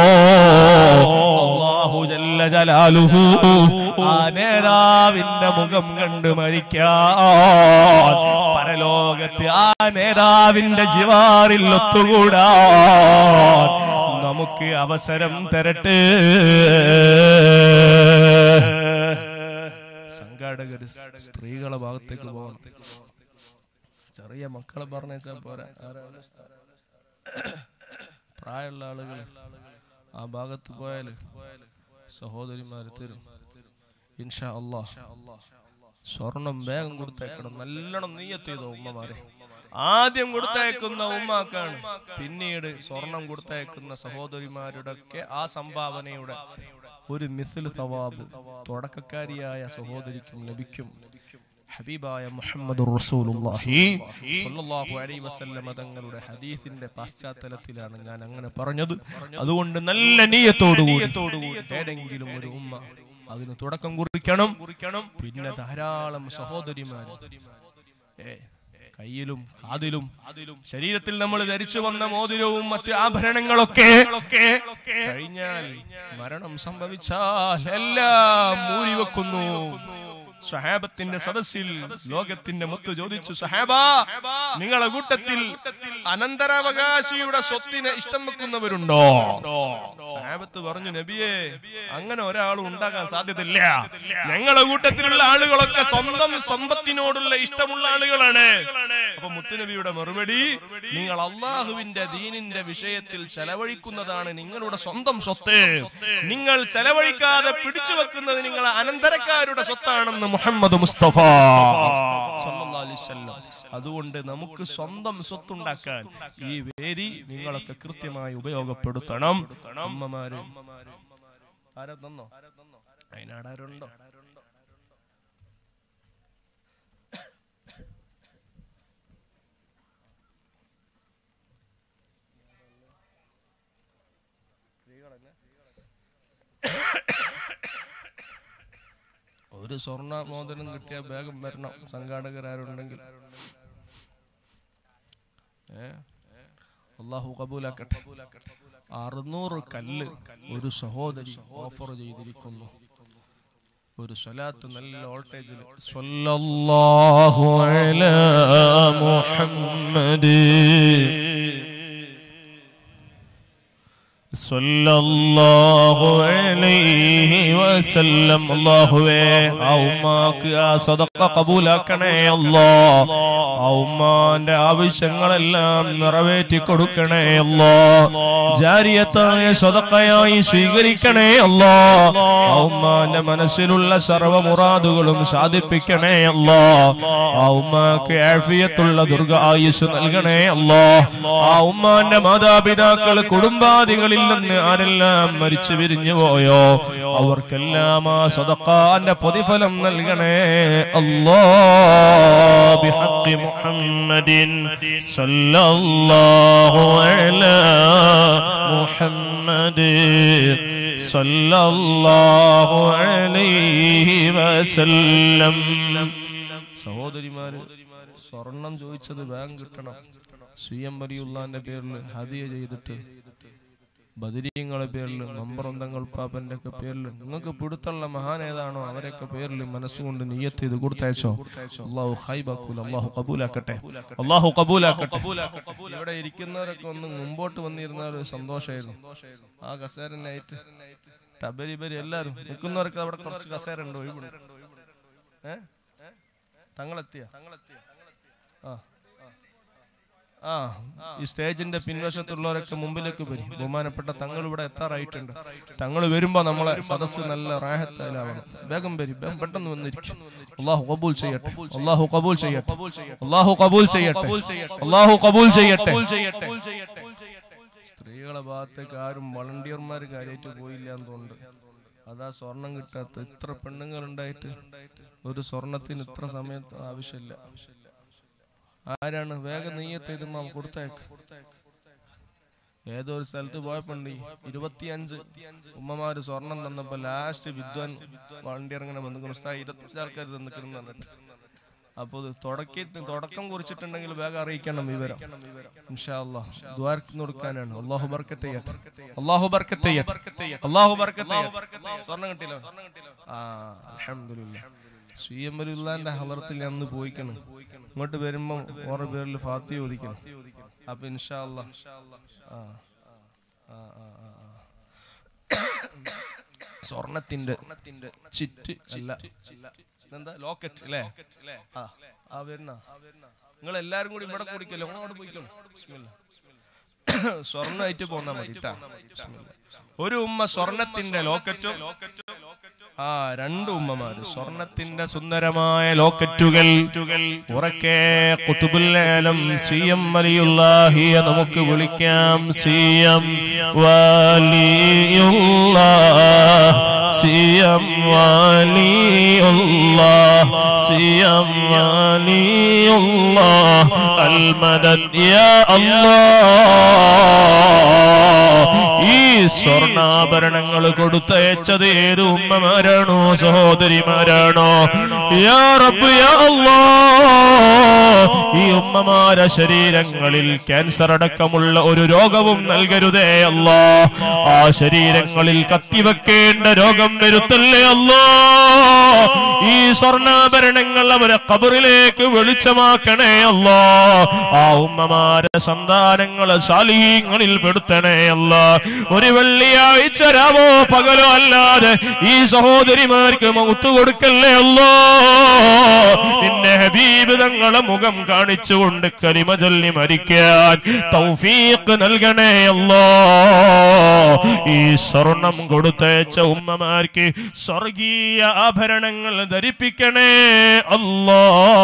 അള്ളാഹു ജല്ല ജലാലുഹു ആ നേതാവിന്റെ മുഖം കണ്ട് മരിക്കാൻ പരലോകത്ത് ആ നേതാവിന്റെ ജിവാറിൽ ഒത്തുകൂടാൻ നമുക്ക് അവസരം തരട്ടെ സംഘാടകര് സ്ത്രീകളെ ഭാഗത്തേക്ക് പോകണം ചെറിയ മക്കളെ പറഞ്ഞാൽ പോരാ ആരാണ് പ്രായമുള്ള ആളുകള് ആ ഭാഗത്ത് പോയാല് സഹോദരിമാര് തരും ഇൻഷാ അള്ളാഹ് സ്വർണം വേഗം കൊടുത്തേക്കണം നല്ലോണം നീയത്ത് ചെയ്തോ ഉമ്മമാരെ ആദ്യം കൊടുത്തയക്കുന്ന ഉമ്മാക്കാണ് പിന്നീട് സ്വർണം കൊടുത്തയക്കുന്ന സഹോദരിമാരുടെ ഒക്കെ ആ സംഭാവനയുടെ ഒരു മിസിൽ സവാബ് തുടക്കക്കാരിയായ സഹോദരിക്കും ലഭിക്കും ഹബീബായ മുഹമ്മദ് റസൂലുള്ളാഹി സ്വല്ലല്ലാഹു അലൈഹി വസല്ലമ തങ്ങളുടെ ഹദീസിന്റെ പശ്ചാത്തലത്തിലാണ് ഞാൻ അങ്ങനെ പറഞ്ഞത് അതുകൊണ്ട് നല്ല നീയത്തോടുകൂടി ഏതെങ്കിലും ഒരു ഉമ്മ അതിന് തുടക്കം കുറിക്കണം കുറിക്കണം പിന്നെ ധാരാളം സഹോദരിമാർ ഏ കയ്യിലും കാതിലും അതിലും ശരീരത്തിൽ നമ്മൾ ധരിച്ചു വന്ന മോതിരവും മറ്റ് ആഭരണങ്ങളൊക്കെ കഴിഞ്ഞാൽ മരണം സംഭവിച്ചാൽ എല്ലാം മൂരിവെക്കുന്നു സഹാബത്തിന്റെ സദസ്സിൽ ലോകത്തിന്റെ മുത്ത് ചോദിച്ചു സഹാബ നിങ്ങളെ കൂട്ടത്തിൽ അനന്തരാവകാശിയുടെ സ്വത്തിനെ ഇഷ്ടം വെക്കുന്നവരുണ്ടോ സഹാബത്ത് പറഞ്ഞു നബിയെ അങ്ങനെ ഒരാളും ഉണ്ടാകാൻ സാധ്യതയില്ല ഞങ്ങളെ കൂട്ടത്തിലുള്ള ആളുകളൊക്കെ സ്വന്തം സമ്പത്തിനോടുള്ള ഇഷ്ടമുള്ള ആളുകളാണ് അപ്പൊ മുത്തുനബിയുടെ മറുപടി നിങ്ങൾ അള്ളാഹുവിന്റെ ദീനിന്റെ വിഷയത്തിൽ ചെലവഴിക്കുന്നതാണ് നിങ്ങളുടെ സ്വന്തം സ്വത്ത് നിങ്ങൾ ചെലവഴിക്കാതെ പിടിച്ചു വെക്കുന്നത് നിങ്ങളെ അനന്തരക്കാരുടെ സ്വത്താണെന്ന് മുഹമ്മദ് മുസ്തഫ സല്ലല്ലാഹു അലൈഹി വസല്ലം. അതുകൊണ്ട് നമുക്ക് സ്വന്തം സ്വത്തുണ്ടാക്കാൻ ഈ വേദി നിങ്ങളൊക്കെ കൃത്യമായി ഉപയോഗപ്പെടുത്തണം അമ്മമാര് ആരാ തന്നോ വയനാടാരുണ്ടോ ഒരു സ്വർണ്ണ മോദനം കിട്ടിയ വേഗം വരണം സംഘാടകരാരുണ്ടെങ്കിൽ ഏ അള്ളാഹു കബൂലാക്കട്ടെ അറുന്നൂറ് കല്ല് ഒരു സഹോദരി ഓഫർ ചെയ്തിരിക്കുന്നു ഒരു സ്വലാത്ത് നല്ല വോൾട്ടേജിൽ സ്വല്ലല്ലാഹു അലാ മുഹമ്മദ് സല്ലല്ലാഹു അലൈഹി വസല്ലം അല്ലാഹുവേ ആ ഉമ്മാക്ക് ആ സദഖ കബൂലാക്കണേ അല്ലാ ആ ഉമ്മാന്റെ ആവശ്യങ്ങളെല്ലാം നിറവേറ്റി കൊടുക്കണേ അല്ലാ ജാരിയത്തായ സദഖയായി സ്വീകരിക്കണേ അല്ലാ ആ ഉമ്മാന്റെ മനസ്സിലുള്ള സർവ്വ മുറാദുകളും സാധിപ്പിക്കണേ അല്ലാ ആ ഉമ്മാക്ക് ആഫിയത്തുള്ള ദുർഗ ആയുസ് നൽകണേ അല്ലാ ആ ഉമ്മാന്റെ മാതാപിതാക്കൾ കുടുംബാദികളിൽ നിന്ന് ആരെല്ലാം മരിച്ചു പിരിഞ്ഞു പോയോ അവർക്കെല്ലാം ആ സദഖാന്റെ പ്രതിഫലം നൽകണേ അല്ലാ ബിഹഖി മുഹമ്മദിൻ സല്ലല്ലാഹു അലാ മുഹമ്മദ് സല്ലല്ലാഹു അലൈഹി വസല്ലം സഹോദരിമാര് സ്വർണം ചോദിച്ചത് ബാങ്ക് കിട്ടണം സി എം വലിയുള്ളാന്റെ പേരിൽ ഹദിയ ചെയ്തിട്ട് ബദരീങ്ങളെ പേരിൽ നമ്പറന്തങ്ങൾ പാപ്പന്റെ ഒക്കെ പേരിൽ നിങ്ങൾക്ക് പിടുത്തുള്ള മഹാൻ ഏതാണോ അവരൊക്കെ പേരിൽ മനസ്സുകൊണ്ട് നീയത്ത് ചെയ്ത് കൊടുത്തയച്ചോ അള്ളാഹു ഹൈബാക്കൂല അള്ളാഹു കബൂലാക്കട്ടെ അള്ളാഹു കബൂലാക്കട്ടെ ഇവിടെ ഇരിക്കുന്നവരൊക്കെ ഒന്ന് മുമ്പോട്ട് വന്നിരുന്ന ഒരു സന്തോഷമായിരുന്നു ആ കസേരനായിട്ട് ടബരി ബരി എല്ലാരും നിൽക്കുന്നവർക്ക് അവിടെ കുറച്ച് കസേര ഉണ്ട് ഒഴിവുണ്ട് ഏ തങ്ങളെത്തിയ ആ ആ ഈ സ്റ്റേജിന്റെ പിൻവശത്തുള്ളവരൊക്കെ മുമ്പിലേക്ക് വരും ബഹുമാനപ്പെട്ട തങ്ങൾ ഇവിടെ എത്താറായിട്ടുണ്ട് തങ്ങൾ വരുമ്പോ നമ്മളെ സദസ്സ് നല്ല റാഹത്താലാവണം വേഗം വരും വേഗം പെട്ടെന്ന് വന്നിരിക്കും അള്ളാഹു കബൂൽ ചെയ്യട്ടെ അള്ളാഹു കബൂൽ ചെയ്യട്ടെ അള്ളാഹു കബൂൽ ചെയ്യട്ടെ അള്ളാഹു കബൂൽ ചെയ്യട്ടെ സ്ത്രീകളെ ഭാഗത്തേക്ക് ആരും വളണ്ടിയർമാർ കാര്യമായിട്ട് പോയില്ല എന്ന് തോന്നുന്നുണ്ട് അതാ സ്വർണം കിട്ടാത്ത ഇത്ര പെണ്ണുങ്ങൾ ഉണ്ടായിട്ട് ഒരു സ്വർണത്തിന് ഇത്ര സമയത്ത് ആവശ്യമില്ല ആരാണ് വേഗം നെയ്യത്ത് ഇതുമ്പോ കൊടുത്തേക്ക് ഏതോ ഒരു സ്ഥലത്ത് പോയപ്പോണ്ട് ഇരുപത്തിയഞ്ച് ഉമ്മമാര് സ്വർണം തന്നപ്പോ ലാസ്റ്റ് വിദ്വാൻ വണ്ടി ഇറങ്ങനെ വന്നിക്കണം ഉസ്താദ് ഇരുപത്തഞ്ച് ആൾക്കാർ തന്നിക്കണം എന്നിട്ട് അപ്പൊ ഇത് തുടക്കി തുടക്കം കുറിച്ചിട്ടുണ്ടെങ്കിൽ വേഗം അറിയിക്കണം വിവരം ഇൻഷാ അല്ലാഹ് ദ്വാരക്ക് കൊടുക്കാനാണ് അള്ളാഹു ബർക്കത്ത് ചെയ്യട്ടെ അള്ളാഹു ബർക്കത്ത് ചെയ്യട്ടെ അള്ളാഹു ബർക്കത്ത് ചെയ്യട്ടെ സ്വർണം കിട്ടിയില്ലോ ആ അൽഹംദുലില്ലാ സി എം അലിന്റെ ഹലറത്തിൽ ഞാൻ അന്ന് പോയിക്കണം ഇങ്ങോട്ട് വരുമ്പോ ഓരോ പേരിൽ ഫാത്തി ചോദിക്കണം അപ്പൊ ഇൻഷാ അല്ലാ ആ ആ, ആ, ആ, ആ. സ്വർണത്തിന്റെ ചിറ്റ് അല്ല എന്താ ലോക്കറ്റ് അല്ലേ ആ ആ വരുന്ന നിങ്ങൾ എല്ലാരും കൂടി ഇവിടെ കുടിക്കല്ലോ അങ്ങോട്ട് പോയിക്കോളൂ ബിസ്മില്ലാ. സ്വർണ്ണമായിട്ട് പോന്നാ മതി ട്ടാ. ബിസ്മില്ലാ. ഒരു ഉമ്മ സ്വർണത്തിന്റെ ലോക്കറ്റും ആ രണ്ട് ഉമ്മമാര് സ്വർണത്തിന്റെ സുന്ദരമായ ലോക്കറ്റുകൾ ഉറക്കെ കുത്തുബുല്ലേലം സി എം വലിയുള്ളാഹിയെ നമുക്ക് വിളിക്കാം C M Valiyulla C M Valiyulla C M Valiyulla അൽമദദ് യാ അല്ലാഹ് ഈ സ്വർണ്ണാഭരണങ്ങൾ കൊടുത്തയച്ചത് ഏത് ഉമ്മമാരാണോ സഹോദരിമാരാണോ യാ റബ്ബ് യാ അല്ലാഹ് ഈ ഉമ്മമാരെ ശരീരങ്ങളിൽ ക്യാൻസർ അടക്കമുള്ള ഒരു രോഗവും നൽകരുതേ അല്ലാ ആ ശരീരങ്ങളിൽ കത്തിവെക്കേണ്ട രോഗം വരുത്തല്ലേ അല്ലാ ഈ സ്വർണ്ണാഭരണങ്ങൾ അവരെ കബറിലേക്ക് വെളിച്ചമാക്കണേ അല്ലോ ആ ഉമ്മമാരെ സന്താനങ്ങളെ സാലീങ്ങളിൽ പെടുത്തണേ അല്ല ഒരു വെള്ളിയാഴ്ച രാവോ പകലോ അല്ലാതെ ഈ സഹോദരിമാർക്ക് മൗത്ത് കൊടുക്കല്ലേ അല്ലോ പിന്നെ ഹബീബ് തങ്ങളെ മുഖം കാണിച്ചുകൊണ്ട് കലിമ ചൊല്ലി മരിക്കാൻ തൗഫീഖ് നൽകണേ അല്ലോ ഈ സ്വർണം കൊടുത്തയച്ച ഉമ്മമാർക്ക് സ്വർഗീയ ആഭരണങ്ങൾ ധരിപ്പിക്കണേ അല്ലോ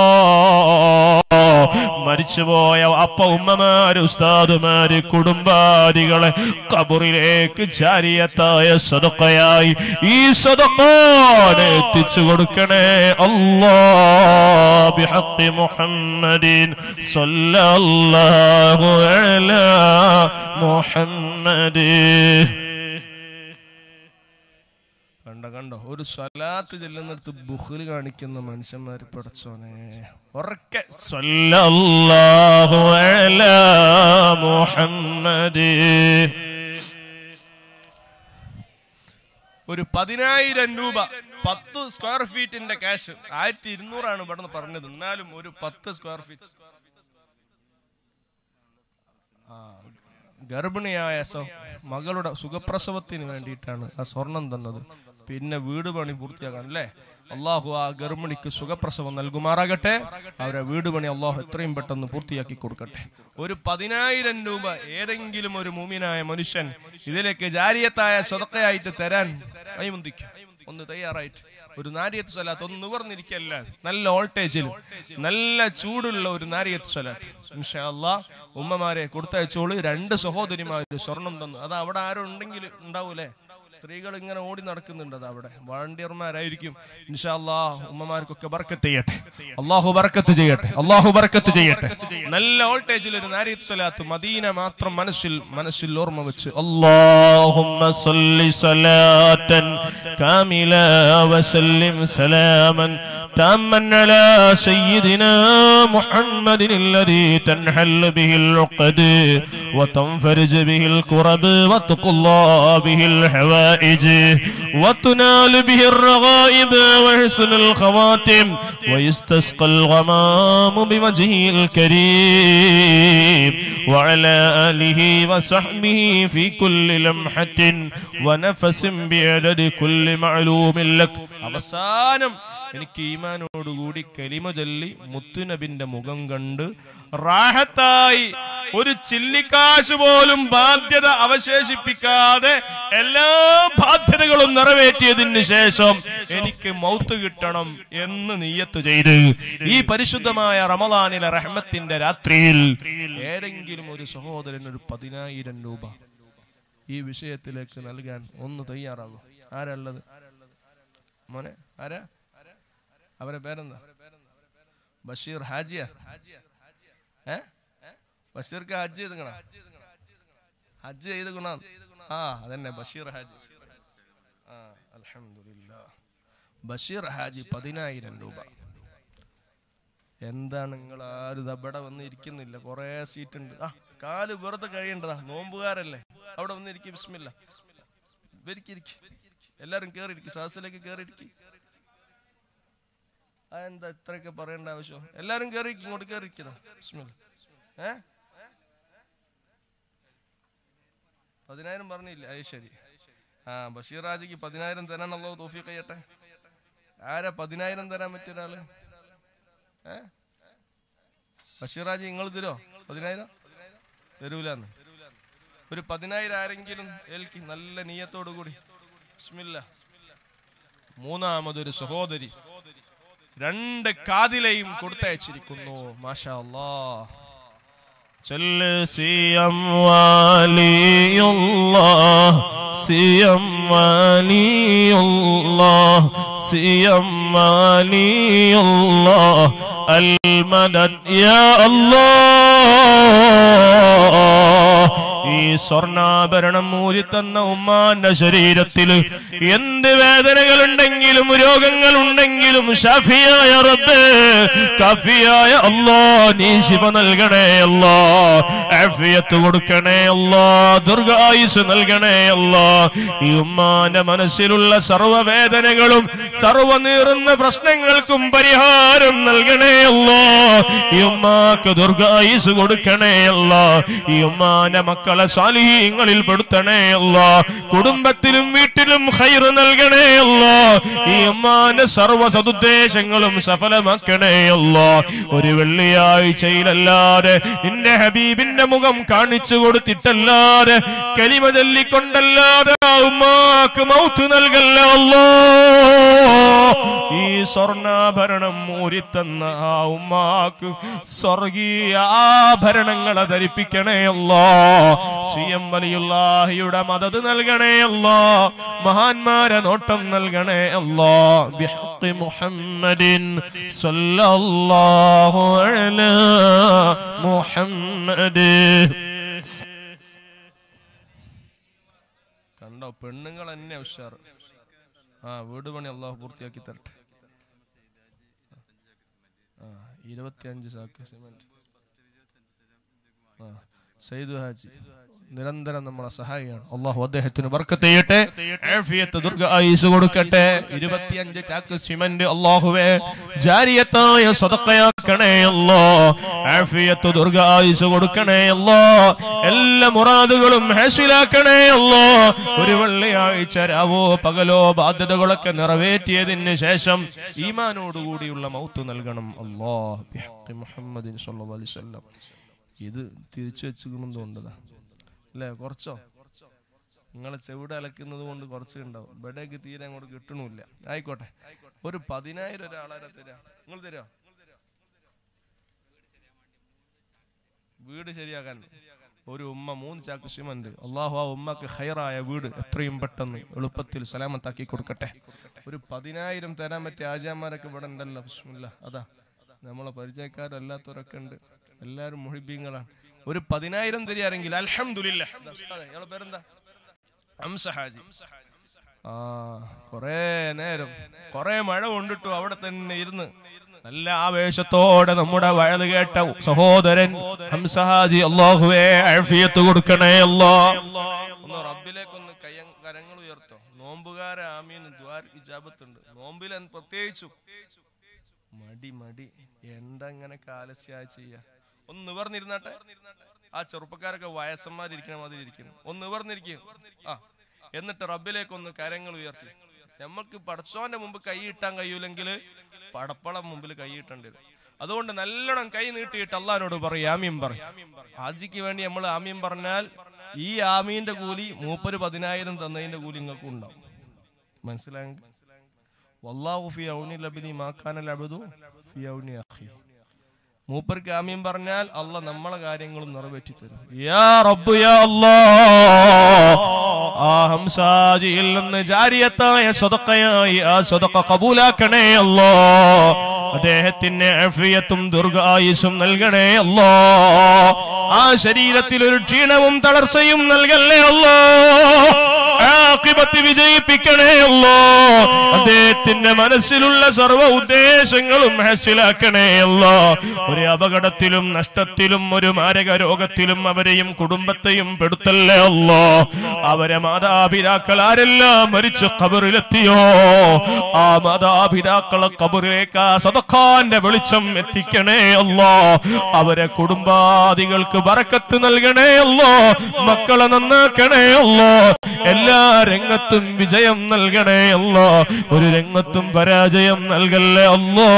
മരിച്ചുപോയ അപ്പ ഉമ്മമാര് ഉസ്താദുമാര് കുടുംബാദികളെ കബറിലേക്ക് ചാരിയത്തായ സദക്കയായി ഈ സദക്കാനെ എത്തിച്ചു കൊടുക്കണേ അല്ലാ ബിഹഖി മുഹമ്മദിൻ സല്ലല്ലാഹു അലാ മുഹമ്മദ് കണ്ട കണ്ടോ ഒരു സ്വലാത്ത് ചെല്ലുന്നിടത്ത് ബുഖിൽ കാണിക്കുന്ന മനുഷ്യന്മാര് പടച്ചോനെ ഉറക്കെ സല്ലല്ലാഹു അലാ മുഹമ്മദ് ഒരു പതിനായിരം രൂപ പത്ത് സ്ക്വയർ ഫീറ്റിന്റെ ക്യാഷ് ആയിരത്തി ഇരുന്നൂറാണ് ഇവിടെ നിന്ന് പറഞ്ഞത് എന്നാലും ഒരു പത്ത് സ്ക്വയർ ഫീറ്റ് ആ, ഗർഭിണിയായ സ- മകളുടെ സുഖപ്രസവത്തിന് വേണ്ടിയിട്ടാണ് ആ സ്വർണം തന്നത് പിന്നെ വീട് പണി പൂർത്തിയാക്കാൻ അല്ലേ അള്ളാഹു ആ ഗർഭിണിക്ക് സുഖപ്രസവം നൽകുമാറാകട്ടെ അവരെ വീട് പണി അള്ളാഹു എത്രയും പെട്ടെന്ന് പൂർത്തിയാക്കി കൊടുക്കട്ടെ ഒരു പതിനായിരം രൂപ ഏതെങ്കിലും ഒരു മൂമിനായ മനുഷ്യൻ ഇതിലേക്ക് ജാരിയത്തായ സ്വതക്കയായിട്ട് തരാൻ കൈമുന്തിക്കും ഒന്ന് തയ്യാറായിട്ട് ഒരു നാരിയത്ത് സ്വലാത്ത് ഒന്ന് നിവർന്നിരിക്കല്ല നല്ല വോൾട്ടേജിൽ നല്ല ചൂടുള്ള ഒരു നാരിയത്ത് സ്വലാത്ത് ഇൻഷാ അല്ലാ ഉമ്മമാരെ കൊടുത്തയച്ചോള് രണ്ട് സഹോദരിമാര് സ്വർണം തന്നു അത് അവിടെ ആരും ഉണ്ടെങ്കിൽ ഉണ്ടാവൂലേ സ്ത്രീകൾ ഇങ്ങനെ ഓടി നടക്കുന്നുണ്ട് അത് അവിടെ വളണ്ടിയർമാരായിരിക്കും ഇൻഷാ അല്ലാ ഉമ്മമാർക്കൊക്കെ ബർക്കത്ത് ചെയ്യട്ടെ അള്ളാഹു ബർക്കത്ത് ചെയ്യട്ടെ അള്ളാഹു ബർക്കത്ത് ചെയ്യട്ടെ നല്ല വോൾട്ടേജിൽ ഒരു നാരിയത്ത് സ്വലാത്ത് മദീന മാത്രം മനസ്സിൽ മനസ്സിൽ ഓർമ്മ വെച്ച് اللهم صل صلاة كاملة وسلم سلاما تاما على سيدنا محمد الذي تنحل به العقد وتنفرج به الكرب وتقضى به الحوائج وتنال به الرغائب وحسن الخواتم ويستسقى الغمام بوجهه الكريم وعلى آله وصحبه في كل لمحة ونفس بعدد كل معلوم لك അവസാനം എനിക്ക് ഈമാനോടുകൂടി കലിമ ചൊല്ലി മുത്തുനബിന്റെ മുഖം കണ്ട് റാഹത്തായി ഒരു ചില്ലിക്കാശ് പോലും ബാധ്യത അവശേഷിപ്പിക്കാതെ എല്ലാ ബാധ്യതകളും നിറവേറ്റിയതിന് ശേഷം എനിക്ക് മൗത്ത് കിട്ടണം എന്ന് നീയത്ത് ചെയ്ത് ഈ പരിശുദ്ധമായ റമദാനിലെ റഹ്മത്തിന്റെ രാത്രിയിൽ ഏതെങ്കിലും ഒരു സഹോദരൻ ഒരു പതിനായിരം രൂപ ഈ വിഷയത്തിലേക്ക് നൽകാൻ ഒന്ന് തയ്യാറാകും ആരാള്ളത് മോനെ ആരാ അവരെ പേരെന്താ ബഷീർ ഹാജിയ ഏ ബഷീർക്ക് ഹജ്ജ് ചെയ്ത് ഹജ്ജ് ചെയ്ത് ഗുണ ആ അതന്നെ ബഷീർ ഹാജി ആ അൽഹംദുലില്ലാ ബഷീർ ഹാജി പതിനായിരം രൂപ എന്താണ് നിങ്ങൾ ആരും ഇത് അവിടെ വന്ന് ഇരിക്കുന്നില്ല കുറെ സീറ്റ് ഉണ്ട് ആ കാല് വെറുതെ കഴിയേണ്ടതാ നോമ്പുകാരല്ലേ അവിടെ വന്ന് ഇരിക്കും ബിസ്മില്ല ഇവരിക്കിരിക്കും എല്ലാരും കേറിയിരിക്കും സദസ്സിലേക്ക് കേറിയിരിക്കും അതെന്താ ഇത്രയൊക്കെ പറയേണ്ട ആവശ്യം എല്ലാരും കേറി ഇങ്ങോട്ട് കേറിയിരിക്കതാ ബിസ്മില്ല ഏ പതിനായിരം പറഞ്ഞില്ല അത് ശരി ആ ബഷീർ ഹാജിക്ക് പതിനായിരം തരാൻ അള്ളാഹു തോഫി കഴിയട്ടെ ആരാ പതിനായിരം തരാൻ പറ്റിയ ഒരാള് ഏ ബഷീർ ഹാജി നിങ്ങൾ തരോ പതിനായിരം തരൂലെന്ന് ഒരു പതിനായിരം ആരെങ്കിലും ഏൽക്കി നല്ല നീയത്തോടു കൂടി ബിസ്മില്ല മൂന്നാമതൊരു സഹോദരി രണ്ട് കാതിലെയും കൊടുത്തയച്ചിരിക്കുന്നു മാഷാ അല്ലാ ചൊല്ല് സിയം വാലിയുള്ളാഹ് സിയം വാലിയുള്ളാഹ് സിയം വാലിയുള്ളാഹ് അൽ മദദ് യാ അല്ലാഹ് ഈ സ്വർണ്ണാഭരണം മൂരി തന്ന ഉമ്മാന്റെ ശരീരത്തിൽ എന്ത് വേദനകളുണ്ടെങ്കിലും രോഗങ്ങളുണ്ടെങ്കിലും ഷഫിയായ റബ്ബ് കഫിയായ അല്ലോ നീ ശിവ നൽകണേ അല്ലോ ആഫിയത്ത് കൊടുക്കണേ അല്ലോ ദുർഗായുസ് നൽകണേ അല്ലോ ഈ ഉമ്മാന്റെ മനസ്സിലുള്ള സർവ്വവേദനകളും സർവ്വ നീറുന്ന പ്രശ്നങ്ങൾക്കും പരിഹാരം നൽകണേ അല്ലോ ഈ ഉമ്മാക്ക് ദുർഗായുസ് കൊടുക്കണേ അല്ലോ ഈ ഉമ്മാന്റെ മക്കളെ സ്വാലിഹീങ്ങളിൽ പെടുത്തണേ അല്ലോ കുടുംബത്തിലും വീട്ടിലും ഹൈറ് നൽകണേ അല്ലോ ഈ ഉമ്മാന്റെ സർവ്വ സതുദ്ദേശങ്ങളും സഫലമാക്കണേ അല്ലോ ഒരു വെള്ളിയാഴ്ചയിലല്ലാതെ നിന്റെ ഹബീബിന്റെ മുഖം കാണിച്ചു കൊടുത്തിട്ടല്ലാതെ കലിമ ചൊല്ലിക്കൊണ്ടല്ലാതെ ആ ഉമ്മാക്ക് മൗത്ത് നൽകല്ല അല്ലോ ഈ സ്വർണ്ണാഭരണം മൂരിത്തന്ന ആ ഉമ്മാക്ക് സ്വർഗീയ ആഭരണങ്ങളെ ധരിപ്പിക്കണേ അല്ലോ സി എം വലിയുള്ളാഹിയുടെ മദത് നൽകണേ അല്ലോ മഹാന്മാരെ നോട്ടം നൽകണേ അല്ലോ ബിഹഖി മുഹമ്മദിൻ സല്ലല്ലാഹു അലാ മുഹമ്മദ് കണ്ടോ പെണ്ണുങ്ങൾ തന്നെ ഉഷാർ ആ വീട് പണി അള്ളാഹു പൂർത്തിയാക്കി തരട്ടെ ആ ഇരുപത്തിയഞ്ച് സാക്ക് സിമെന്റ് ആ സൈദു ഹാജി നിരന്തരം നമ്മളെ സഹായിയാണ് അള്ളാഹു അദ്ദേഹത്തിന് ബർക്കത്ത് ചെയ്യട്ടെ ആഫിയത്ത് ദുർഗ ആയുസ് കൊടുക്കട്ടെ ഇരുപത്തിയഞ്ച് ചാക്ക് സിമന്റ് അള്ളാഹുവേ ജാരിയത്തായ സദക്കയാക്കണേ അല്ലോ ആഫിയത്ത് ദുർഗ ആയുസ് കൊടുക്കണേ അല്ലോ എല്ലാ മുറാദുകളും ഹാസിലാക്കണേ അല്ലോ ഒരു വെള്ളിയാഴ്ച രാവോ പകലോ ബാധ്യതകളൊക്കെ നിറവേറ്റിയതിന് ശേഷം ഈമാനോടുകൂടിയുള്ള മൗത്ത് നൽകണം അല്ലോ മുഹമ്മദിൻ സല്ലല്ലാഹു അലൈഹി വസല്ലം ഇത് തിരിച്ചു വെച്ചുകൊണ്ടും തോന്നതാ അല്ലേ കുറച്ചോ നിങ്ങളെ ചെവിടെ അലക്കുന്നത് കൊണ്ട് കുറച്ച് ഉണ്ടാവും ഇവിടേക്ക് തീരെ അങ്ങോട്ട് കിട്ടണില്ല ആയിക്കോട്ടെ ഒരു പതിനായിരം ഒരാളാരെ തരാ നിങ്ങൾ തരാ വീട് ശരിയാക്കാൻ ഒരു ഉമ്മ മൂന്ന് ചാക്ക് സിമന്റ് അള്ളാഹു ആ ഉമ്മക്ക് ഹൈറായ വീട് എത്രയും പെട്ടെന്ന് എളുപ്പത്തിൽ സലാമത്താക്കി കൊടുക്കട്ടെ ഒരു പതിനായിരം തരാൻ പറ്റിയ ആചാന്മാരൊക്കെ ഇവിടെ ഉണ്ടല്ലോ ബിസ്മില്ല അതാ നമ്മളെ പരിചയക്കാരല്ലാത്തവരൊക്കെ ഉണ്ട് എല്ലാരും മുഹിബീങ്ങളാണ് ഒരു പതിനായിരം തരികയാണെങ്കിൽ അൽഹംദുലില്ല ഇയാളെ പേരെന്താ ഹംസ ഹാജി ആ കൊറേ നേരം കൊറേ മഴ കൊണ്ടിട്ടു അവിടെ തന്നെ ഇരുന്ന് നല്ല ആവേശത്തോടെ നമ്മുടെ വഴത് കേട്ട സഹോദരൻ ഹംസ ഹാജി അള്ളാഹുവേ ആഫിയത്ത് കൊടുക്കണേ അല്ലോ ഒന്ന് റബ്ബിലേക്കൊന്ന് കയ്യ കരങ്ങൾ ഉയർത്തോ നോമ്പുകാരെ ആമീന് ദ്വാർ ഇജാബത്തുണ്ട് നോമ്പിൽ പ്രത്യേകിച്ചും മടി മടി എന്താ ഇങ്ങനെ കാലസ്യാ ചെയ്യാ ഒന്ന് നിവർന്നിരുന്നാട്ടെ ആ ചെറുപ്പക്കാരൊക്കെ വയസ്സന്മാരിരിക്കണ മാതിരി ഇരിക്കുന്നു ഒന്ന് നിവർന്നിരിക്കും ആ എന്നിട്ട് റബ്ബിലേക്ക് ഒന്ന് കരങ്ങൾ ഉയർത്തി നമ്മൾക്ക് പടച്ചോന്റെ മുമ്പ് കൈ ഇട്ടാൻ കഴിയൂലെങ്കിൽ പടപ്പളം മുമ്പിൽ കൈ ഇട്ടേണ്ടി വരും അതുകൊണ്ട് നല്ലോണം കൈ നീട്ടിയിട്ട് അള്ളഹാനോട് പറയും ആമീൻ പറയും ഹാജിക്ക് വേണ്ടി നമ്മൾ ആമീൻ പറഞ്ഞാൽ ഈ ആമീന്റെ കൂലി മൂപ്പര് പതിനായിരം തന്നതിന്റെ കൂലി നിങ്ങൾക്കും ഉണ്ടാവും മനസ്സിലായെങ്കിൽ വല്ലാഹു ഫി ഔനി ലബിനി മാക്കാനൽ അബദു ഫി ഔനി അഖി മൂപ്പർക്ക് ആമീൻ പറഞ്ഞാൽ അല്ല നമ്മളെ കാര്യങ്ങളും നിറവേറ്റി തരും യാ റബ്ബു യാ അല്ലാ ആ ഹംസാജിയിൽ നിന്ന് ജാരിയത്തായ സദക്കയായി ആ സദക്ക കബൂലാക്കണേ അല്ലോ അദ്ദേഹത്തിന് അഫിയത്തും ദുർഗായുസും നൽകണേ അല്ലോ ആ ശരീരത്തിൽ ഒരു ക്ഷീണവും തളർച്ചയും നൽകല്ലേ അല്ലോ ആഖിബത്ത് വിജയിപ്പിക്കണേ അല്ലോ അദ്ദേഹത്തിന്റെ മനസ്സിലുള്ള സർവ്വ ഉദ്ദേശങ്ങളും ഹാസിലാക്കണേ അല്ലോ ഒരു അപകടത്തിലും നഷ്ടത്തിലും ഒരു മാരക രോഗത്തിലും അവരെയും കുടുംബത്തെയും പെടുത്തല്ലേ അല്ലോ അവരെ മാതാപിതാക്കൾ ആരെല്ലാം മരിച്ച് ഖബറിലെത്തിയോ ആ മാതാപിതാക്കളെ ഖബറിലേക്ക് ആ സദഖാന്റെ വെളിച്ചം എത്തിക്കണേ അല്ലോ അവരെ കുടുംബാദികൾക്ക് ബറക്കത്ത് നൽകണേ അല്ലോ മക്കളെ നന്നാക്കണേ അല്ലോ എല്ലാ രംഗത്തും വിജയം നൽകണേ അല്ലോ ഒരു രംഗത്തും പരാജയം നൽകല്ലേ അല്ലോ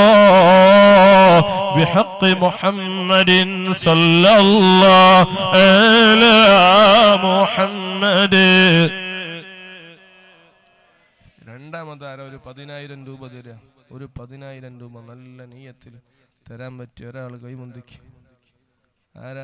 بحق محمد صلى الله على محمد രണ്ടാമത് ആരോ ഒരു പതിനായിരം രൂപ തരാ ഒരു പതിനായിരം രൂപ നല്ല നീയത്തിൽ തരാൻ പറ്റിയ ഒരാൾ കൈമുന്തിക്ക് ആരാ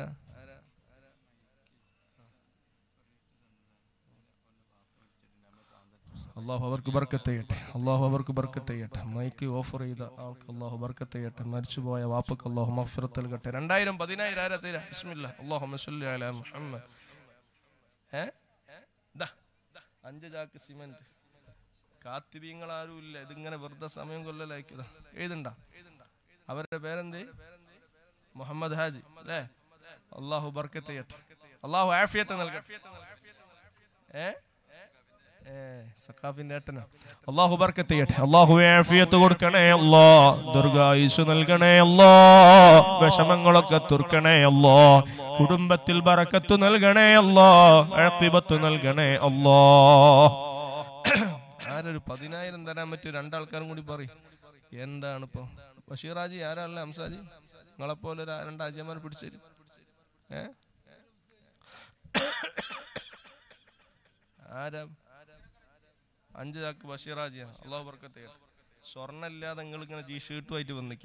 അള്ളാഹു അവർക്ക് ബർക്കത്ത് ചെയ്യട്ടെ അള്ളാഹു അവർക്ക് ബർക്കത്ത് ചെയ്യട്ടെ മൈക്ക് ഓഫർ ചെയ്ത ആൾക്ക് അള്ളാഹു ബർക്കത്ത് ചെയ്യട്ടെ മരിച്ചുപോയ വാപ്പക്ക് അള്ളാഹു മഗ്ഫിറത്ത് നൽകട്ടെ രണ്ടായിരം പതിനായിരം ആരാ തരാ ബിസ്മില്ല അള്ളാഹു മുഹമ്മദ് ഏ ദാ, അഞ്ച് ചാക്ക് സിമെന്റ് കാത്തിരിയങ്ങൾ ആരും ഇല്ല ഇതിങ്ങനെ വെറുതെ സമയം കൊല്ലലാക്കിയതാ എഴുതണ്ട അവരുടെ പേരെന്ത് മുഹമ്മദ് ഹാജി അല്ലേ അള്ളാഹു ബർക്കത്ത് ചെയ്യട്ടെ അള്ളാഹു ആഫിയത്ത് നൽകട്ടെ ഏ ഏ, സഖാഫിന്റെ ഏട്ടനാ അള്ളാഹു ബർക്കത്ത് ചെയ്യട്ടെ അള്ളാഹു ആഫിയത്ത് കൊടുക്കണേ അല്ലാ ദുർഗായുസ് നൽകണേ അല്ലാ വിഷമങ്ങളൊക്കെ തുർക്കണേ അല്ലാ കുടുംബത്തിൽ ബറക്കത്ത് നൽകണേ അല്ലാ അഴക്കിബത്ത് നൽകണെ അല്ലാ ആരൊരു പതിനായിരം തരാൻ പറ്റിയ രണ്ടാൾക്കാരും കൂടി പറയും എന്താണ് ഇപ്പൊ ബഷീറാജി ആരാണല്ലേ ഹംസാജി നിങ്ങളെപ്പോലെ ഒരു രണ്ട് അജയന്മാർ പിടിച്ചേരും ഏ ആരാ അഞ്ച് ചാക്ക് ബഷീറാജിയാണ് അള്ളാഹു ബർക്കത്ത് ചെയ്യട്ടെ സ്വർണ്ണ ഇല്ലാതെ നിങ്ങൾ ഇങ്ങനെ ജി ഷീട്ടുമായിട്ട് വന്നിക്ക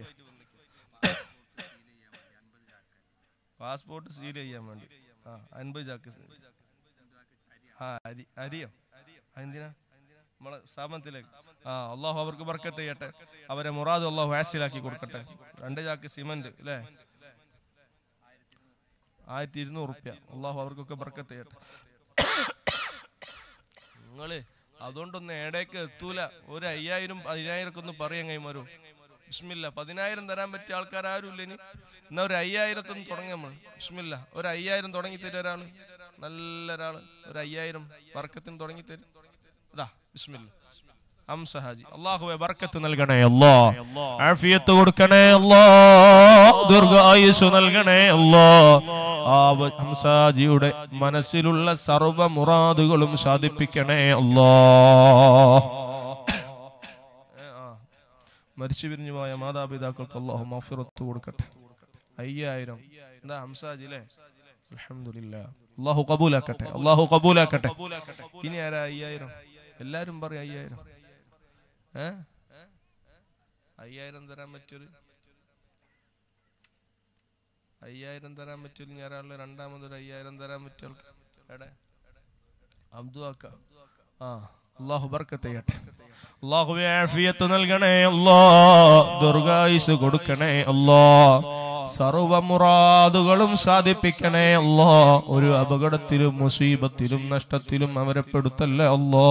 പാസ്പോർട്ട് സീൽ ചെയ്യാൻ വേണ്ടി ആ അൻപത് ചാക്ക് ആ അരി അരിയോ എന്തിനാ നമ്മളെ സ്ഥാപനത്തിലേക്ക് ആ അള്ളാഹു അവർക്ക് ബർക്കത്ത് ചെയ്യട്ടെ അവരെ മുറാദ് അള്ളാഹു ഹാസിലാക്കി കൊടുക്കട്ടെ രണ്ട് ചാക്ക് സിമന്റ് അല്ലേ ആയിരത്തി ഇരുന്നൂറ് റുപ്യ അള്ളാഹു അവർക്കൊക്കെ ബർക്കത്ത് ചെയ്യട്ടെ നിങ്ങള് അതുകൊണ്ടൊന്നും ഏടേക്ക് എത്തൂല ഒരു അയ്യായിരം പതിനായിരം ഒക്കെ ഒന്ന് പറയാൻ കൈമാരോ ബിസ്മില്ല പതിനായിരം തരാൻ പറ്റിയ ആൾക്കാർ ആരും ഇല്ല ഇനി എന്നാ ഒരു അയ്യായിരത്തൊന്ന് തുടങ്ങി നമ്മള് ബിസ്മില്ല ഒരു അയ്യായിരം തുടങ്ങി തരും ഒരാള് നല്ല ഒരാള് ഒരു അയ്യായിരം വർക്കത്തിന് തുടങ്ങി തരും ഇതാ ബിസ്മില്ല അംസഹാജി അള്ളാഹുവെ ബർക്കത്ത് നൽകണേ അല്ലാ ആഫിയത്ത് കൊടുക്കണേ അല്ലാ ദീർഘായുസ് നൽകണേ അല്ലാ ആ വ- ഹംസാജിയുടെ മനസ്സിലുള്ള സർവ മുറാദുകളും സാധിപ്പിക്കണേ അല്ലാ ഏ, ആ. മരിച്ചു പിരിഞ്ഞു പോയ മാതാപിതാക്കൾക്ക് അള്ളാഹു മഫിറത്ത് കൊടുക്കട്ടെ അയ്യായിരം എന്താ ഹംസാജി അല്ലേ അൽഹംദുലില്ലാ അള്ളാഹു കബൂലാക്കട്ടെ അള്ളാഹു കബൂലാക്കട്ടെ ഇനി ആരാ അയ്യായിരം എല്ലാരും പറയും അയ്യായിരം ഏ അയ്യായിരം തരാൻ പറ്റൊരു അയ്യായിരം തരാൻ പറ്റൊരു ഞാനാളില് രണ്ടാമതൊരു അയ്യായിരം തരാൻ പറ്റിയ ആൾക്ക് എടെ അബ്ദുവാക്ക ആ അള്ളാഹു ബർക്കത്ത് ചെയ്യട്ടെ അള്ളാഹു ആഫിയത്ത് നൽകണേ അല്ലാ ദുർഗായുസ് കൊടുക്കണേ അല്ലാ സർവ മുറാദുകളും സാധിപ്പിക്കണേ അല്ലാ ഒരു അപകടത്തിലും മുസീബത്തിലും നഷ്ടത്തിലും അവരെ പെടുത്തല്ലേ അല്ലാ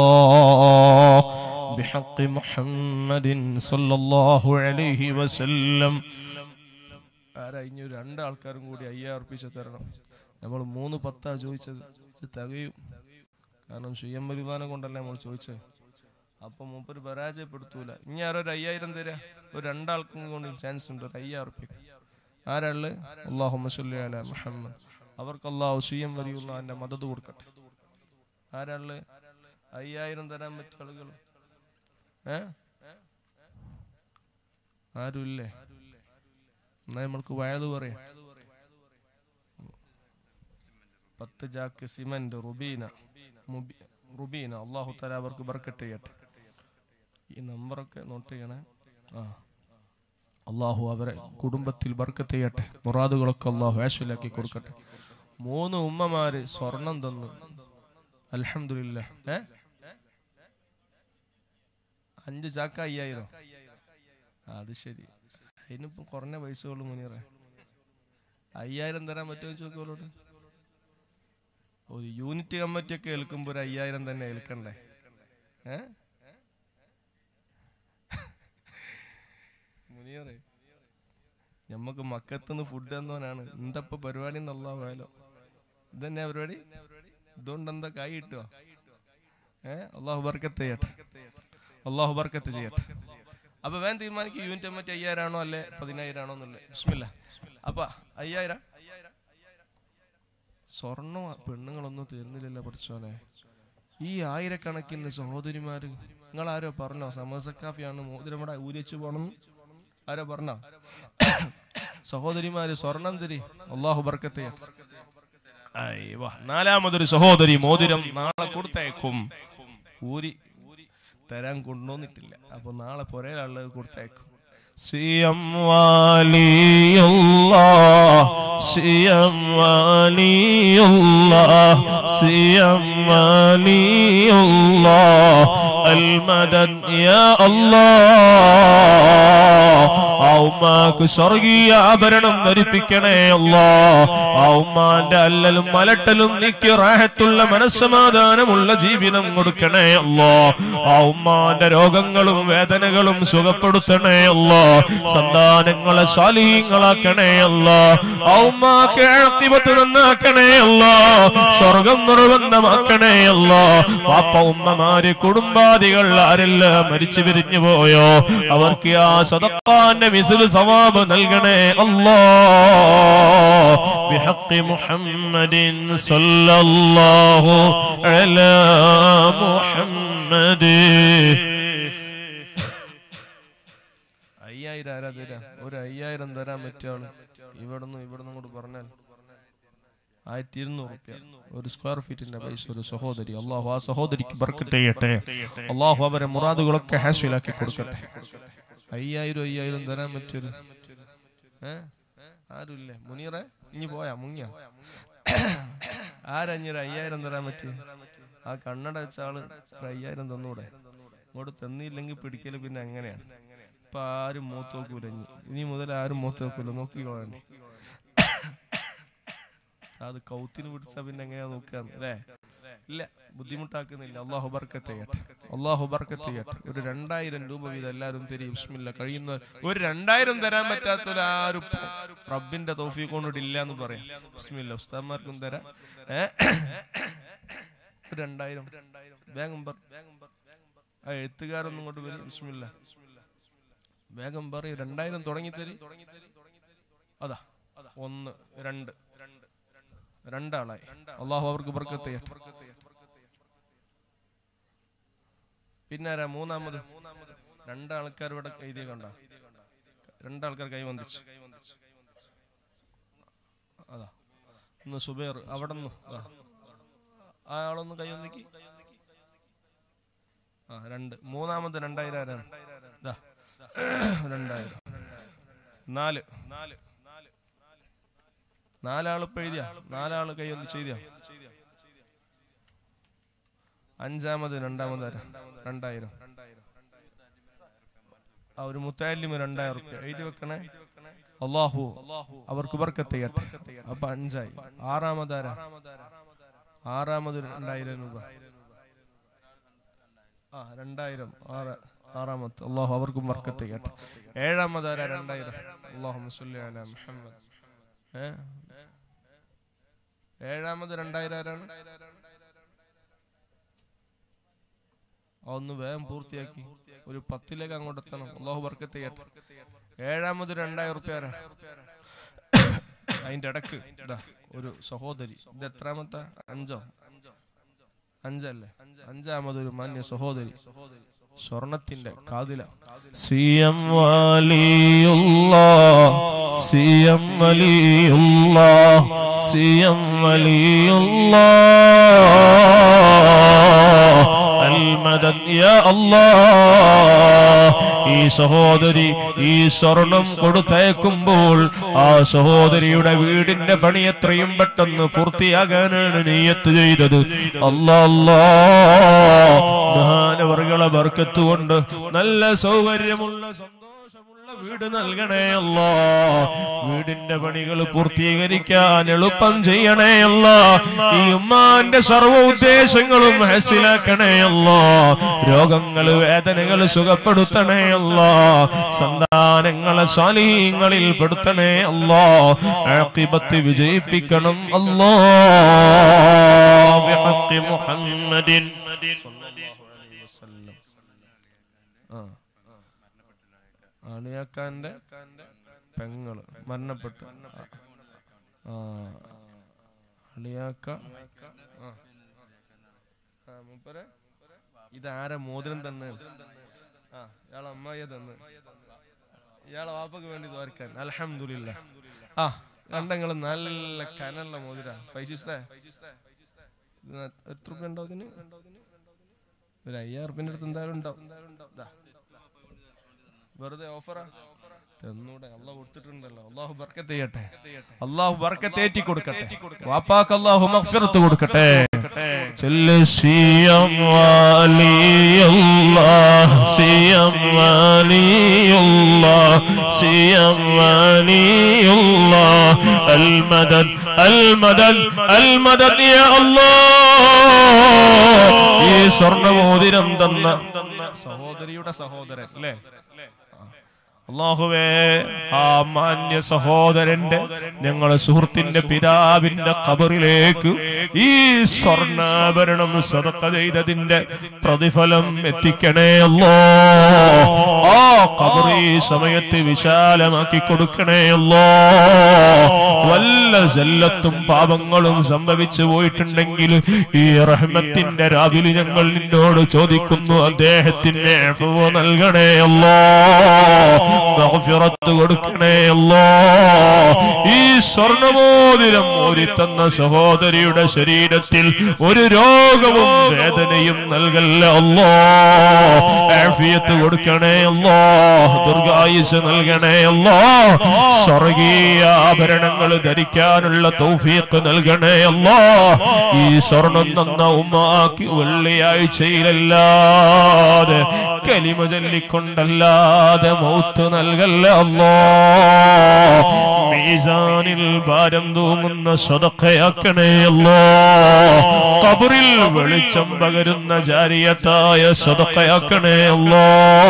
ബിഹഖി മുഹമ്മദിൻ സല്ലല്ലാഹു അലൈഹി വസല്ലം ആരാ ഇനി ഒരു രണ്ടാൾക്കാരും കൂടി അയ്യായിരം ഉറപ്പിച്ച് തരണം നമ്മൾ മൂന്ന് പത്താ ചോദിച്ചത് ഇത് തികയും കാരണം സുയം വരുമാനം കൊണ്ടല്ലേ നമ്മൾ ചോദിച്ചത് അപ്പൊ മൂപ്പര് പരാജയപ്പെടുത്തൂല ഇനി ആരോ ഒരു അയ്യായിരം തരാ ഒരു രണ്ടാൾക്കും കൊണ്ട് ചാൻസ് ഉണ്ട് ഒരു അയ്യായിരം ഉറപ്പിക്ക് ആരാള് അള്ളാഹു മസുല്ലി അല മുഹമ്മദ് അവർക്ക് അള്ളാഹു സുയം വരിയുള്ള എന്റെ മദത് കൊടുക്കട്ടെ ആരാള് അയ്യായിരം തരാൻ പറ്റിയ ആളുകൾ ഏ ആരുമില്ലേ എന്നാ നമ്മൾക്ക് വയത് പറയാം പത്ത് ജാക്ക് സിമന്റ് റുബീന മുബി- റുബീന അള്ളാഹു തല അവർക്ക് ബർക്കറ്റ് ചെയ്യട്ടെ ഈ നമ്പറൊക്കെ നോട്ട് ചെയ്യണേ ആ അള്ളാഹു അവരെ കുടുംബത്തിൽ ബർക്കത്ത് ചെയ്യട്ടെ മുറാദുകളൊക്കെ അള്ളാഹു ആശുലാക്കി കൊടുക്കട്ടെ മൂന്ന് ഉമ്മമാര് സ്വർണം തന്നു അൽഹംദുലില്ല ഏ അഞ്ച് ചാക്ക അയ്യായിരം ആ, അത് ശരി അതിനിപ്പോ കുറഞ്ഞ പൈസകളും മുനീറ അയ്യായിരം തരാൻ പറ്റുമോ ചോദിക്കോളോട് ഒരു യൂണിറ്റ് കമ്മിറ്റി ഒക്കെ ഏൽക്കുമ്പോ ഒരു അയ്യായിരം തന്നെ ഏൽക്കണ്ടേ ഏ മുനീറേ ഞമ്മക്ക് മക്കത്തുനിന്ന് ഫുഡ് തന്നവനാണ് എന്തപ്പോ പരിപാടി എന്നുള്ള പോയാലോ ഇതന്നെ പരിപാടി ഇതുകൊണ്ട് എന്താ കൈ കിട്ടുവോ ഏ അള്ളാഹു ബർക്കത്ത് ചെയ്യട്ടെ അള്ളാഹു ബർക്കത്ത് ചെയ്യട്ടെ അപ്പൊ വേൻ തീരുമാനിക്കും യൂണിറ്റ് കമ്മിറ്റി അയ്യായിരം ആണോ അല്ലെ പതിനായിരം ആണോ എന്നുള്ളത് ബിസ്മില്ല അപ്പൊ അയ്യായിരം സ്വർണ്ണ പെണ്ണുങ്ങളൊന്നും തരുന്നില്ലല്ലോ പഠിച്ചോനെ ഈ ആയിരക്കണക്കിന് സഹോദരിമാര് നിങ്ങൾ ആരോ പറഞ്ഞോ സമസക്കാഫിയാണ് മോതിരമട ഊരിച്ചു പോണം ആരോ പറഞ്ഞോ സഹോദരിമാര് സ്വർണം തരി അള്ളാഹു ബർക്കത്തെ നാലാമതൊരു സഹോദരി മോതിരം നാളെ കൊടുത്തയക്കും ഊരി തരാൻ കൊണ്ടുവന്നിട്ടില്ല അപ്പൊ നാളെ പുരയിലുള്ളത് കൊടുത്തയക്കും സിയം വാലിയുള്ള സിയം വാലിയുള്ള സിയം വാലിയുള്ള المدد يا الله أو ഉമ്മാക്ക് സ്വർഗീയ ആഭരണം ധരിപ്പിക്കണേ അല്ലാ ആ ഉമ്മാന്റെ അല്ലലും മലട്ടലും നീക്കി റാഹത്തുള്ള മനസ്സമാധാനമുള്ള ജീവിതം കൊടുക്കണേ അല്ലാ ആ ഉമ്മാന്റെ രോഗങ്ങളും വേദനകളും സുഖപ്പെടുത്തണേ അല്ലാ സന്താനങ്ങളെ ശാലീങ്ങളാക്കണേ അല്ലാ ആ ഉമ്മാക്ക് ആക്തിപത്ത് നന്നാക്കണേ അല്ലാ സ്വർഗം നിർബന്ധമാക്കണേ അല്ലാ വാപ്പ ഉമ്മമാര് കുടുംബാദികൾ ആരെല്ലാം മരിച്ചു പിരിഞ്ഞു പോയോ അവർക്ക് ആ സദക്കാന്റെ മിസിൽ സവാബ് നൽകണേ അല്ലാ بحق محمد صلى الله على محمد അയ്യായിരം ആരാ തരാ ഒരു അയ്യായിരം തരാൻ പറ്റിയ ആള് ഇവിടുന്ന് ഇവിടുന്ന് അങ്ങോട്ട് പറഞ്ഞാൽ ആയിരത്തി ഇരുന്നൂറ് റുപ്യ ഒരു സ്ക്വയർ ഫീറ്റിന്റെ പൈസ ഒരു സഹോദരി അള്ളാഹു ആ സഹോദരിക്ക് ബർക്കത്ത് ചെയ്യട്ടെ അള്ളാഹു അവരെ മുറാദുകളൊക്കെ ഹാസിലാക്കി കൊടുക്കട്ടെ അയ്യായിരം അയ്യായിരം തരാൻ പറ്റിയൊരു ഏ ആരുമില്ലേ മുനീറെ ഇനി പോയാ മുങ്ങിയ ആരഞ്ഞൊരു അയ്യായിരം തരാൻ പറ്റി ആ കണ്ണട വെച്ച ആള് ഒരു അയ്യായിരം തന്നൂടെ ഇങ്ങോട്ട് തന്നില്ലെങ്കിൽ പിടിക്കല് പിന്നെ എങ്ങനെയാണ് ഇപ്പൊ ആരും മൂത്ത് നോക്കൂല ഇനി ഇനി മുതൽ ആരും മൂത്ത് നോക്കൂല നോക്കിക്കോളാണ്ട് അത് കൗത്തിന് പിടിച്ചാ പിന്നെ എങ്ങനെയാ നോക്കാന്ന് അല്ലേ ഇല്ല ബുദ്ധിമുട്ടാക്കുന്നില്ല അള്ളാഹു ബർക്കത്ത് ചെയ്യട്ടെ അള്ളാഹു ബർക്കത്ത് ചെയ്യട്ടെ ഒരു രണ്ടായിരം രൂപ വീതം എല്ലാവരും തരും ബിസ്മില്ല കഴിയുന്ന ഒരു രണ്ടായിരം തരാൻ പറ്റാത്തൊരാരും റബ്ബിന്റെ തോഫി കൊണ്ടിട്ടില്ല എന്ന് പറയാം ബിസ്മില്ല ഉസ്താദ്മാർക്കും തരാം ഏ? ഒരു രണ്ടായിരം വേഗം പറ ആ എഴുത്തുകാരൊന്നും ഇങ്ങോട്ട് വരും ബിസ്മില്ല വേഗം പറയും രണ്ടായിരം തുടങ്ങി തരി അതാ ഒന്ന് രണ്ട് രണ്ടാളായി അള്ളാഹു അവർക്ക് ബർക്കത്ത് ചെയ്യട്ടെ പിന്നെ ആരാ മൂന്നാമത് രണ്ടാൾക്കാർ ഇവിടെ എഴുതിയ കണ്ട രണ്ടാൾക്കാർ കൈവന്തിച്ചു അതാ ഒന്ന് സുബേർ അവിടെ നിന്ന് ആ ആളൊന്ന് കൈവന്തിക്ക് ആ രണ്ട് മൂന്നാമത് രണ്ടായിരം ആരാണ് ദാ, രണ്ടായിരം നാല് നാല് നാലാള് ഇപ്പൊ എഴുതിയ നാലാള് കൈ ഒന്ന് ചെയ്തിയ അഞ്ചാമത് രണ്ടാമത് ആരാ? രണ്ടായിരം ആ ഒരു മുത്താലിമ് രണ്ടായിരം റുപ്യ എഴുതി വെക്കണേ അള്ളാഹു അവർക്ക് ബർക്കത്ത് ചെയ്യട്ടെ അപ്പൊ അഞ്ചായി ആറാമത് ആരാ ആറാമത് രണ്ടായിരം രൂപ ആ രണ്ടായിരം ആറ് ആറാമത്തെ അള്ളാഹു അവർക്കും ബർക്കത്ത് ചെയ്യട്ടെ ഏഴാമത് ആരാ രണ്ടായിരം അള്ളാഹു മുഹമ്മദ് ഏ ഏഴാമത് രണ്ടായിരം ആരാണ് ആ, ഒന്ന് വേഗം പൂർത്തിയാക്കി ഒരു പത്തിലേക്ക് അങ്ങോട്ട് എത്തണം അള്ളാഹു ബർക്കത്ത് ചെയ്യട്ടെ ഏഴാമത് രണ്ടായിരം റുപ്യ ആരാ അതിന്റെ ഇടക്ക് ഇതാ ഒരു സഹോദരി ഇത് എത്രാമത്തെ അഞ്ചോ അഞ്ചല്ലേ അഞ്ചാമത് ഒരു മാന്യ സഹോദരി സ്വർണത്തിന്റെ കാതില C M Valiyulla C M Valiyulla C M Valiyulla അൽമദൻ യാ അല്ലാഹ് ഈ സഹോദരി ഈ സ്വർണം കൊടുത്തയക്കുമ്പോൾ ആ സഹോദരിയുടെ വീടിന്റെ പണി എത്രയും പെട്ടെന്ന് പൂർത്തിയാകാനാണ് നീയത്ത് ചെയ്തത് അല്ലാ അല്ലാ മഹാനവർകളെ ബർക്കത്ത് കൊണ്ട് നല്ല സൗകര്യമുള്ള സന്തോഷമുള്ള വീട് നൽകണേ അല്ലാ വീടിന്റെ പണികൾ പൂർത്തീകരിക്കാൻ എളുപ്പം ചെയ്യണേ അല്ല ഈ ഉമ്മാന്റെ സർവ്വ ഉദ്ദേശങ്ങളും ഹസിലാക്കണേ അല്ല രോഗങ്ങൾ വേദനകൾ സുഖപ്പെടുത്തണേ അല്ല സന്താനങ്ങളെ സ്വാലീങ്ങളിൽ പെടുത്തണേ അല്ലോ ആക്കിബത്ത് വിജയിപ്പിക്കണം അല്ലോ ബിഹഖി മുഹമ്മദിൻ സ്വല്ലല്ലാഹു അലൈഹി വസല്ലം ആ അണിയാക്കാന്റെ പെങ്ങള് മരണപ്പെട്ടു ആ അളിയാക്ക ആ. ആ, മൂപ്പരെ ഇതാരെ മോതിരം തന്നെ ആ ഇയാളെ അമ്മായിയെ തന്നെ ഇയാളെ വാപ്പക്ക് വേണ്ടി തോർക്കാൻ അലഹമില്ല ആ കണ്ടങ്ങള് നല്ല കനുള്ള മോതിര പൈസ എത്ര രൂപ ഉണ്ടോ ഇതിന് ഒരു അയ്യായിരം റുപ്യന്റെ അടുത്ത് എന്തായാലും ഉണ്ടാവും ദാ. വെറുതെ ഓഫറാ തെന്നൂടെ അള്ളാഹ് കൊടുത്തിട്ടുണ്ടല്ലോ അള്ളാഹു ബർക്കത്ത് ചെയ്യട്ടെ അള്ളാഹു ബർക്കത്തേറ്റി കൊടുക്കട്ടെ വാപ്പാക്ക് അള്ളാഹു മഗ്ഫിറത്ത് കൊടുക്കട്ടെ ചെല്ല് സിയം വലിയുല്ലാഹ് സിയം വലിയുല്ലാഹ് സിയം വലിയുല്ലാഹ് അൽ മദദ് അൽ മദദ് അൽ മദദ് യാ അല്ലാഹ് ഈ സ്വർണ്ണമോതിരം തന്ന സഹോദരിയുടെ സഹോദരൻ അല്ലേ അള്ളാഹുവേ ആ മാന്യ സഹോദരന്റെ ഞങ്ങളെ സുഹൃത്തിന്റെ പിതാവിന്റെ കബറിലേക്ക് ഈ സ്വർണ്ണാഭരണം സദക്ക ചെയ്തതിന്റെ പ്രതിഫലം എത്തിക്കണേ അല്ലോ ആ കബർ ഈ സമയത്ത് വിശാലമാക്കി കൊടുക്കണേ അല്ലോ വല്ല ജല്ലത്തും പാപങ്ങളും സംഭവിച്ചു പോയിട്ടുണ്ടെങ്കിൽ ഈ റഹ്മത്തിന്റെ രാവിലെ ഞങ്ങൾ നിന്നോട് ചോദിക്കുന്നു അദ്ദേഹത്തിന് അഫ്വ് നൽകണേ അല്ലോ മഗ്ഫിറത്ത് കൊടുക്കണേ അല്ലോ ഈ സ്വർണമോതിരം ഓരിത്തന്ന സഹോദരിയുടെ ശരീരത്തിൽ ഒരു രോഗവും വേദനയും നൽകല്ല അല്ലോ ആഫിയത്ത് കൊടുക്കണേ അല്ലോ ദുർഗായുസ് നൽകണേ അല്ലോ സ്വർഗീയ ആഭരണങ്ങൾ ധരിക്കാനുള്ള തൗഫീഖ് നൽകണേ അല്ലോ ഈ സ്വർണം തന്ന ഉമ്മാക്ക് വെള്ളിയാഴ്ചയിലല്ലാതെ കലിമ ചൊല്ലിക്കൊണ്ടല്ലാതെ മൗത്ത് നൽകല്ല അല്ലോ മീസാനിൽ ഭാരം തൂങ്ങുന്ന സ്വതക്കയാക്കണേ അല്ലോ കബറിൽ വെളിച്ചം പകരുന്ന ജാരിയത്തായ സ്വതക്കയാക്കണേ അല്ലോ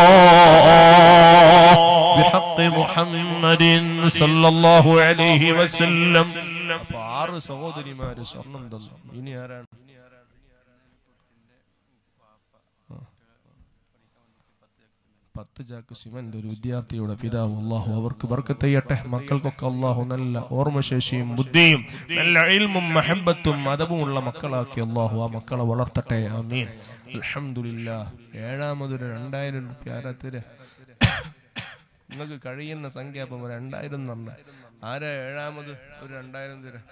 بحق محمد صلى الله عليه وسلم അപ്പൊ ആറ് സഹോദരിമാര് സ്വർണം തന്നു ഇനി ആരാണ് പത്ത് ചാക്ക് സിമന്റ് ഒരു വിദ്യാർത്ഥിയുടെ പിതാവ് അള്ളാഹു അവർക്ക് ബർക്കത്ത് ചെയ്യട്ടെ മക്കൾക്കൊക്കെ അള്ളാഹു നല്ല ഓർമ്മശേഷിയും ബുദ്ധിയും നല്ല ഇൽമും മഹബത്തും മതവുമുള്ള മക്കളാക്കി അള്ളാഹു ആ മക്കളെ വളർത്തട്ടെ ആമീൻ അൽഹംദുലില്ലാ ഏഴാമതൊരു രണ്ടായിരം റുപ്യ ആരാത്തിര് നിങ്ങൾക്ക് കഴിയുന്ന സംഖ്യ അപ്പം രണ്ടായിരം എന്ന് പറഞ്ഞ ആരാ ഏഴാമത് ഒരു രണ്ടായിരം തരാം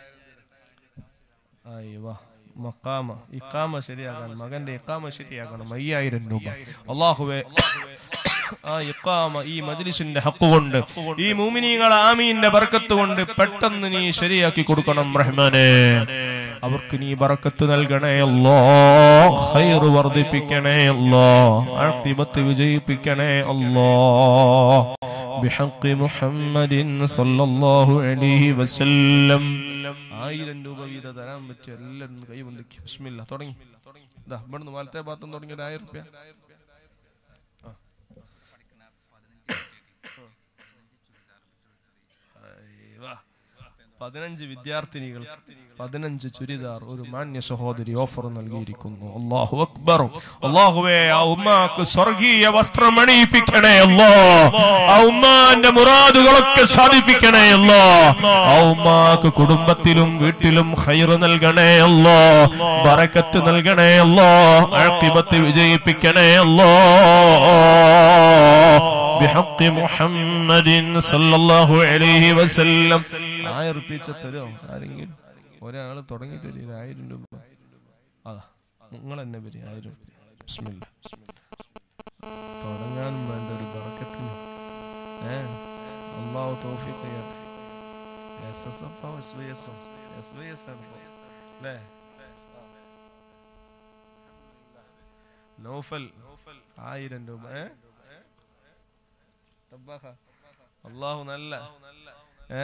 വാ മക്കാമ ഇക്കാമ ശരിയാക്കാൻ മകന്റെ ഇക്കാമ ശരിയാക്കണം അയ്യായിരം രൂപ അള്ളാഹുവെ ആ ഇക്കാമ ഈ മജ്ലിസിന്റെ ഹക്ക് കൊണ്ട് ഈ മൂമിനീങ്ങൾ ആമീന്റെ ബർക്കത്ത് കൊണ്ട് പെട്ടെന്ന് നീ ശരിയാക്കി കൊടുക്കണം റഹ്മാനെ അവർക്ക് നീ ബർക്കത്ത് നൽകണേ അല്ലോ ഹൈർ വർദ്ധിപ്പിക്കണേ അല്ലോ ആക്തിബത്ത് വിജയിപ്പിക്കണേ അല്ലോ بحق محمد صلى الله عليه وسلم ആയിരം രൂപ വീത തരാൻ പറ്റിയ എല്ലാവരും കൈബന്ധിക്ക് ബിസ്മില്ല തുടങ്ങി ഇതാ ഇവിടുന്ന് വലത്തെ ഭാഗത്തും തുടങ്ങി ഒരു ആയിരം റുപ്യ പതിനഞ്ച് വിദ്യാർത്ഥിനികൾ പതിനഞ്ച് ചുരിദാർ ഒരു മാന്യ സഹോദരി ഓഫർ നൽകിയിരിക്കുന്നു അള്ളാഹു അക്ബർ അള്ളാഹുവേ ആ ഉമ്മാക്ക് സ്വർഗീയ വസ്ത്രം അണിയിപ്പിക്കണേ അല്ലോ ആ ഉമ്മാന്റെ മുറാദുകളൊക്കെ സാധിപ്പിക്കണേ അല്ലോ ആ ഉമ്മാക്ക് കുടുംബത്തിലും വീട്ടിലും ഹൈറ് നൽകണേ അല്ലോ ബറക്കത്ത് നൽകണേ അല്ലോ അഴത്തിബത്ത് വിജയിപ്പിക്കണേ അല്ലോ بحق محمد صلى الله عليه وسلم ആയിരം റുപ്യ തരുമോ ആരെങ്കിലും ഒരാള് തുടങ്ങി തരും ആയിരം രൂപ അതാ നിങ്ങൾ തന്നെ വരും ആയിരം രൂപ ബിസ്മില്ല തുടങ്ങാനും വേണ്ട ഒരു ബറക്കത്തിന് ഏ അള്ളാഹു തൗഫീഖ് ചെയ്യട്ടെ S S F S Y S S Y S ആണ് അല്ലേ നൗഫൽ ആയിരം രൂപ ഏ തബ്ബാഖ. അള്ളാഹു നല്ല ഏ?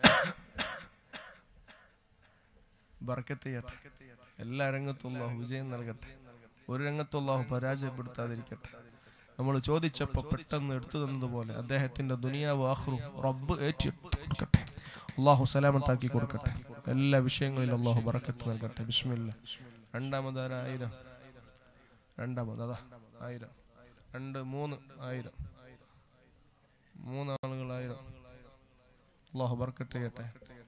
ബർക്കത്ത് ചെയ്യട്ടെ എല്ലാ രംഗത്തും അള്ളാഹു വിജയം നൽകട്ടെ ഒരു രംഗത്തും അള്ളാഹു പരാജയപ്പെടുത്താതിരിക്കട്ടെ നമ്മൾ ചോദിച്ചപ്പോ പെട്ടെന്ന് എടുത്തു തന്നതുപോലെ അദ്ദേഹത്തിന്റെ ദുനിയാവ് ആഹ്റു റബ്ബ് ഏറ്റെടുത്ത് കൊടുക്കട്ടെ അള്ളാഹു സലാമത്താക്കി കൊടുക്കട്ടെ എല്ലാ വിഷയങ്ങളിലും അള്ളാഹു ബറക്കത്ത് നൽകട്ടെ ബിസ്മില്ല രണ്ടാമത് ആയിരം രണ്ടാമത് അതാ ആയിരം രണ്ട് മൂന്ന് ആയിരം മൂന്നാളുകളായിരം അള്ളാഹു ബർക്കത്ത് ചെയ്യട്ടെ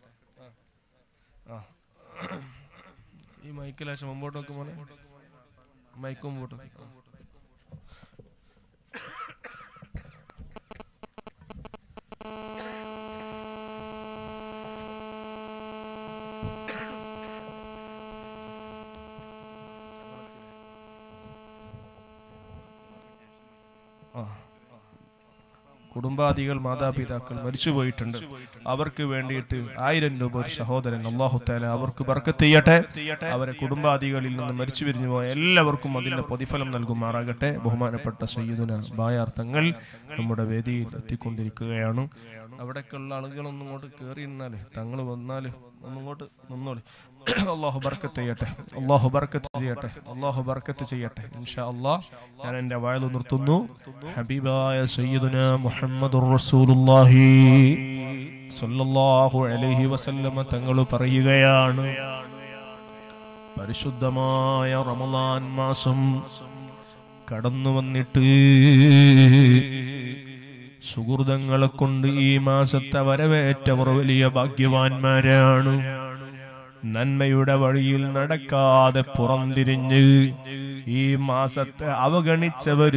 ആ. ഈ മൈക്ക് ലേശം മുമ്പോട്ട് വെക്കും മോനെ മൈക്ക് മുമ്പോട്ട് വെക്ക്. ആ. കുടുംബാദികൾ മാതാപിതാക്കൾ മരിച്ചുപോയിട്ടുണ്ട് അവർക്ക് വേണ്ടിയിട്ട് ആയിരം രൂപ ഒരു സഹോദരൻ അള്ളാഹു താല അവർക്ക് ബർക്കത്ത് ചെയ്യട്ടെ അവരെ കുടുംബാദികളിൽ നിന്ന് മരിച്ചു പിരിഞ്ഞു പോയ എല്ലാവർക്കും അതിന്റെ പ്രതിഫലം നൽകുമാറാകട്ടെ ബഹുമാനപ്പെട്ട സയ്യിദുന ബായാർത്ഥങ്ങൾ നമ്മുടെ വേദിയിൽ എത്തിക്കൊണ്ടിരിക്കുകയാണ് അവിടേക്കുള്ള ആളുകളൊന്നും ഇങ്ങോട്ട് കയറി നിന്നാലേ തങ്ങൾ വന്നാല് ഒന്നിങ്ങോട്ട് നിന്നോളി അള്ളാഹു ബർക്കത്ത് ചെയ്യട്ടെ അള്ളാഹു ബർക്കത്ത് ചെയ്യട്ടെ അള്ളാഹു ബർക്കത്ത് ചെയ്യട്ടെ ഇൻഷാ അള്ളാഹ് ഞാൻ എന്റെ വായു നിർത്തുന്നു ഹബീബായ സയ്യിദുന മുഹമ്മദുർ റസൂലുള്ളാഹി സല്ലല്ലാഹു അലൈഹി വസല്ലമ തങ്ങൾ പറയുകയാണ് പരിശുദ്ധമായ റമദാൻ മാസം കടന്നു വന്നിട്ട് സുഹൃതങ്ങളെ കൊണ്ട് ഈ മാസത്തെ വരവേറ്റവർ വലിയ ഭാഗ്യവാന്മാരാണ് നന്മയുടെ വഴിയിൽ നടക്കാതെ പുറംതിരിഞ്ഞ് ഈ മാസത്തെ അവഗണിച്ചവര്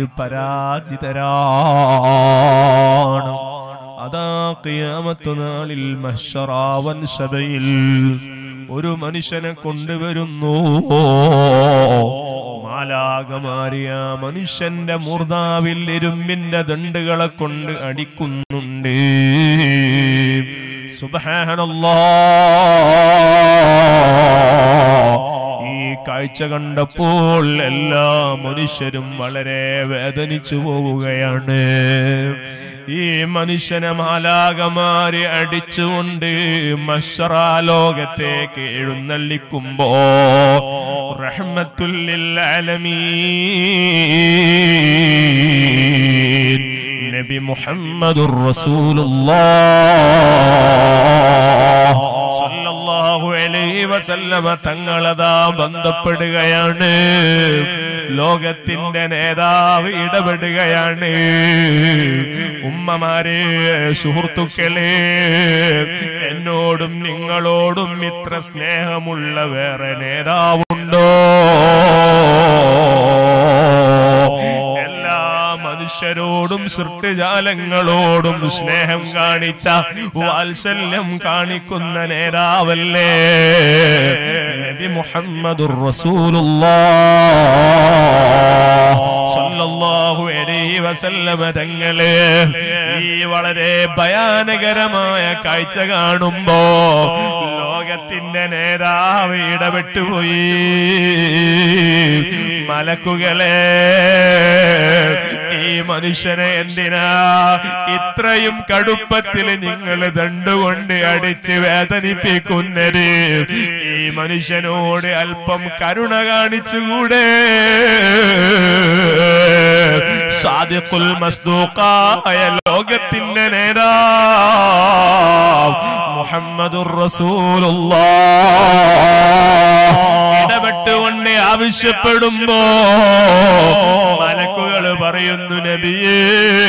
പരാജിതരാണ് അതാ ഖിയാമത്ത് നാളിൽ മഹ്ശറാവൻ സഭയിൽ ഒരു മനുഷ്യനെ കൊണ്ടുവരുന്നു മാലാകമാരിയ മനുഷ്യന്റെ മൂർധാവിൽ ഇരുമ്പിന്റെ ദണ്ടുകളെ കൊണ്ട് അടിക്കുന്നുണ്ട് സുബഹാനല്ലാ ഈ കാഴ്ച കണ്ടപ്പോൾ എല്ലാ മനുഷ്യരും വളരെ വേദനിച്ചു പോവുകയാണ് ഈ മനുഷ്യനെ മാലാകമാരി അടിച്ചുകൊണ്ട് മഷറാലോകത്തേക്ക് എഴുന്നള്ളിക്കുമ്പോ റഹ്മത്തുല്ലിൽ നബി മുഹമ്മദുർ റസൂലുള്ളാഹ് സല്ലല്ലാഹു അലൈഹി വസല്ലമ തങ്ങളതാ ബന്ധപ്പെടുകയാണ് ലോകത്തിന്റെ നേതാവ് ഇടപെടുകയാണ് ഉമ്മമാരെ സുഹൃത്തുക്കളെ എന്നോടും നിങ്ങളോടും ഇത്ര സ്നേഹമുള്ള വേറെ നേതാവുണ്ടോ എല്ലാ മനുഷ്യരോടും സൃഷ്ടിജാലങ്ങളോടും സ്നേഹം കാണിച്ച വാത്സല്യം കാണിക്കുന്ന നേതാവല്ലേ നബി മുഹമ്മദുർ റസൂലുള്ളാഹ് സല്ലല്ലാഹു അലൈഹി വസല്ലമ തങ്ങള് ഈ വളരെ ഭയാനകരമായ കാഴ്ച കാണുമ്പോ ലോകത്തിന്റെ നേതാവ് ഇടപെട്ടുപോയി മലക്കുകളെ ഈ മനുഷ്യനെ എന്തിനാ ഇത്രയും കടുപ്പത്തിൽ നിങ്ങൾ ദണ്ടുകൊണ്ട് അടിച്ച് വേദനിപ്പിക്കുന്നത് ഈ മനുഷ്യനോട് അല്പം കരുണ കാണിച്ചുകൂടെ സാദിഖുൽ മസ്ദൂഖായ ലോകത്തിന്റെ നേതാ മുഹമ്മദുർ റസൂലുള്ളാഹ് ഇടപെട്ടുകൊണ്ട് ആവശ്യപ്പെടുമ്പോ മലക്കുകൾ പറയുന്നു നബിയേ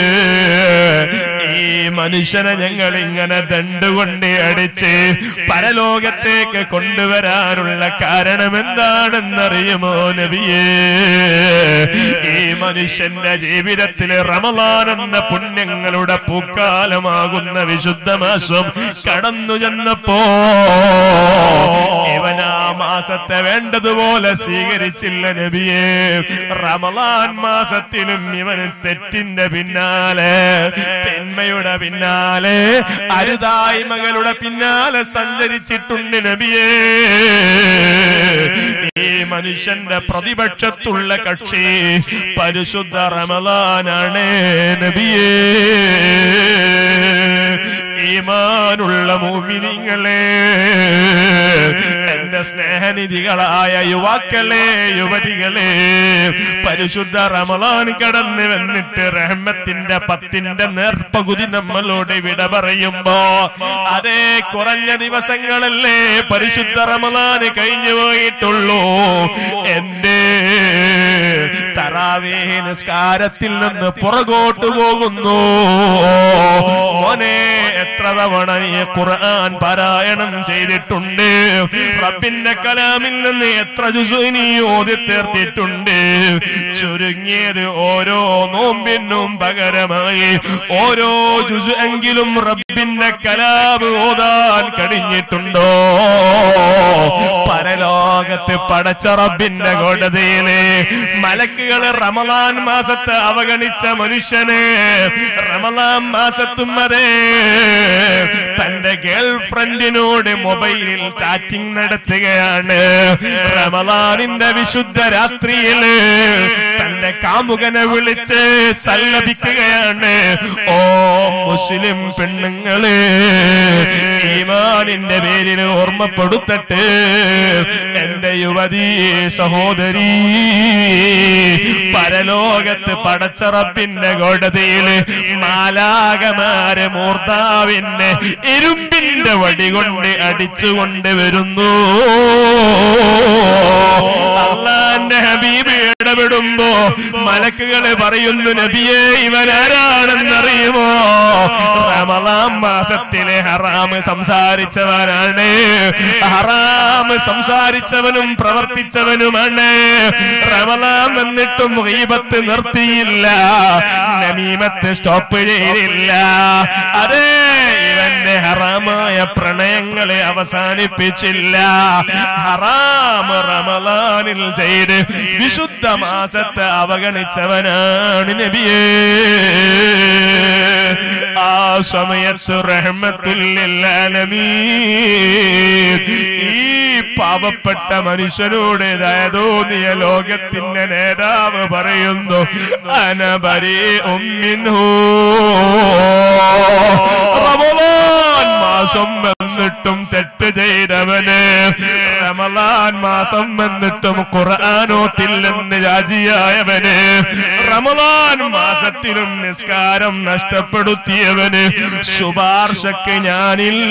ഈ മനുഷ്യനെ ഞങ്ങൾ ഇങ്ങനെ ദണ്ടുകൊണ്ട് അടിച്ച് പരലോകത്തേക്ക് കൊണ്ടുവരാനുള്ള കാരണം എന്താണെന്നറിയുമോ നബിയേ ഈ മനുഷ്യന്റെ ജീവിതത്തിൽ റമലാൻ എന്ന പുണ്യങ്ങളുടെ പൂക്കാലമാകുന്ന വിശുദ്ധ മാസം കടന്നു ചെന്നപ്പോ ഇവൻ ആ മാസത്തെ വേണ്ടതുപോലെ സ്വീകരിച്ചില്ല നബിയെ റമലാൻ മാസത്തിലും ഇവന് തെറ്റിന്റെ പിന്നാലെ തിന്മയുടെ പിന്നാലെ അരുതായ്മകളുടെ പിന്നാലെ സഞ്ചരിച്ചിട്ടുണ്ട് നബിയേ ഈ മനുഷ്യന്റെ പ്രതിപക്ഷത്തുള്ള കക്ഷി പരിശുദ്ധ റമലാനാണ് നബിയേ ഈമാനുള്ള മോമിനിങ്ങളെ എന്റെ സ്നേഹനിധികളായ യുവാക്കളെ യുവതികളെ പരിശുദ്ധ റമലാൻ കടന്ന് വന്നിട്ട് റഹ്മത്തിന്റെ പത്തിന്റെ നേർപ്പകുതി നമ്മളോട് വിട പറയുമ്പോ അതേ കുറഞ്ഞ ദിവസങ്ങളല്ലേ പരിശുദ്ധ റമലാന് കഴിഞ്ഞു പോയിട്ടുള്ളൂ എന്റെ തറാവേ നിസ്കാരത്തിൽ നിന്ന് പുറകോട്ട് പോകുന്നു മോനെ എത്ര എത്ര തവണ നീ ഖുർആൻ പാരായണം ചെയ്തിട്ടുണ്ട് റബ്ബിന്റെ കലാമിൽ നിന്ന് എത്ര ജുസു നീ ഓതി തീർത്തിട്ടുണ്ട് ചുരുങ്ങിയത് ഓരോ നോമ്പിനും പകരമായി ഓരോ ജുസു എങ്കിലും റബ്ബിന്റെ കലാം ഓതാൻ കഴിഞ്ഞിട്ടുണ്ടോ പരലോകത്ത് പടച്ച റബ്ബിന്റെ കോടതിയിലെ മലക്കുകള് റമലാൻ മാസത്തെ അവഗണിച്ച മനുഷ്യന് റമലാൻ മാസത്തും അതെ തന്റെ ഗേൾ ഫ്രണ്ടിനോട് മൊബൈലിൽ ചാറ്റിംഗ് നടത്തുകയാണ് റമലാനിന്റെ വിശുദ്ധ രാത്രിയില് തന്റെ കാമുകനെ വിളിച്ച് സല്ലപിക്കുകയാണ് ഓ മുസ്ലിം പെണ്ണുങ്ങള് ഈമാനിന്റെ പേരിൽ ഓർമ്മപ്പെടുത്തട്ടെ എന്റെ യുവതി സഹോദരി പരലോകത്ത് പടച്ചറപ്പിന്റെ കോടതിയിൽ മാലാകമാര് മൂർത്താവിനെ ഇരുമ്പിന്റെ വടി കൊണ്ട് അടിച്ചുകൊണ്ട് വരുന്നു അള്ളാന്റെ ഹബീബ് ഇടപെടുമ്പോ മലക്കുകള് പറയുന്നു നബിയെ ഇവൻ ആരാണെന്നറിയുമോ റമലാം മാസത്തിലെ ഹറാമ് സംസാരിച്ചവനാണ് ഹറാമ് സംസാരിച്ചവനും പ്രവർത്തിച്ചവനുമാണ് റമലാം എന്നിട്ടും ഗീബത്ത് നിർത്തിയില്ല നമീമത്ത് സ്റ്റോപ്പ് ചെയ്തില്ല അതെ ഇവന്റെ ഹറാമായ പ്രണയങ്ങളെ അവസാനിപ്പിച്ചില്ല ഹറാം റമലാനിൽ ചെയ്ത് വിശുദ്ധ മാസത്തെ അവഗണിച്ചവനാണ് നബിയേ ആ സമയത്ത് റഹ്മത്തുല്ലാലമീ ഈ പാവപ്പെട്ട മനുഷ്യനോട് ദയതോന്നിയ ലോകത്തിന്റെ നേതാവ് പറയുന്നു അനബരി ഉമ്മിനോ റമളാൻ മാസം വന്നിട്ടും തെറ്റ് ചെയ്തവന് റമളാൻ മാസം വന്നിട്ടും ഖുർആാനോത്തില്ലെന്ന് രാജിയായവന് റമളാൻ മാസത്തിലും നിസ്കാരം നഷ്ടപ്പെടുത്തിയവന് ശുപാർശക്ക് ഞാനില്ല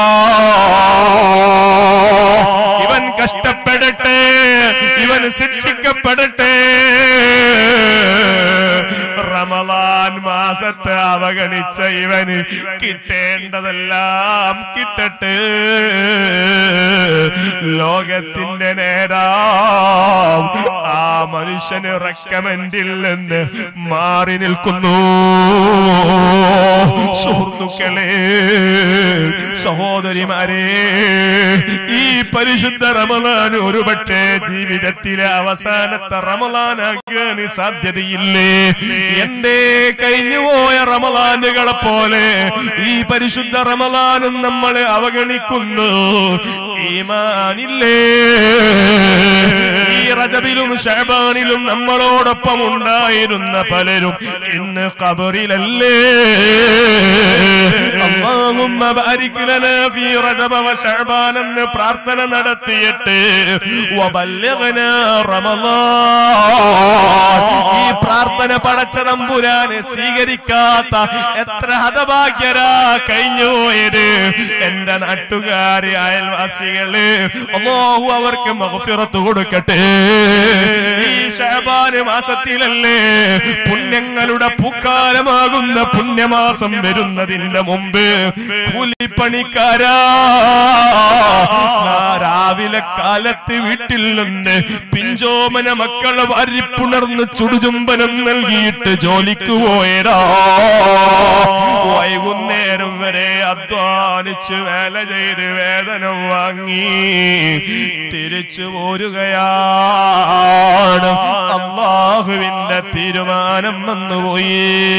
ഇവൻ കഷ്ടപ്പെടട്ടെ ഇവൻ ശിക്ഷിക്കപ്പെടട്ടെ റമലാൻ മാസത്തെ അവഗണിച്ച ഇവന് കിട്ടേണ്ടതെല്ലാം കിട്ടട്ടെ ലോകത്തിന്റെ നേതാവ് ആ മനുഷ്യന് റെക്കമെൻഡിൽ നിന്ന് മാറി നിൽക്കുന്നു സുഹൃത്തുക്കളെ സഹോദരിമാരെ ഈ പരിശുദ്ധ റമലാൻ ഒരുപക്ഷെ ജീവിതത്തിലെ അവസാനത്തെ റമലാനാകാൻ സാധ്യതയില്ലേ എന്റെ കഴിഞ്ഞുപോയ റമലാനുകളെ പോലെ ഈ പരിശുദ്ധ റമലാനും നമ്മൾ അവഗണിക്കുന്നു ഈമാനില്ലേ ഈ റജബിലും ഷഹബാനിലും നമ്മളോടൊപ്പം ഉണ്ടായിരുന്ന പലരും ഇന്ന് കബറിലല്ലേ اللهم بارك لنا في رجب وشعبان എന്ന് പ്രാർത്ഥന നടത്തിയിട്ട് وبلغنا رمضان ഈ പ്രാർത്ഥന പടച്ച തമ്പുരാനെ സ്വീകരിക്കാത്ത എത്ര ഹതഭാഗ്യരാ കഴിഞ്ഞു പോയത് എന്റെ നാട്ടുകാരെ അയൽവാസികള് അല്ലാഹു അവർക്ക് മഗ്ഫിറത്ത് കൊടുക്കട്ടെ ഈ ഷഹബാന് മാസത്തിലല്ലേ പുണ്യങ്ങളുടെ പൂക്കാലമാകുന്ന പുണ്യമാസം വരുന്നതിന്റെ മുമ്പ് കൂലിപ്പണിക്കാരാ ആ രാവിലെ കാലത്ത് വീട്ടിൽ നിന്ന് പിഞ്ചോമന മക്കളെ വാരിപ്പുണർന്ന് ചുടുചുംബനം നൽകിയിട്ട് ജോലിക്ക് പോയടാ വൈകുന്നേരം വരെ അധ്വാനിച്ച് വേല ചെയ്ത് വേതനം വാങ്ങി തിരിച്ചു പോരുകയാണ് അള്ളാഹുവിന്റെ തീരുമാനം വന്നുപോയി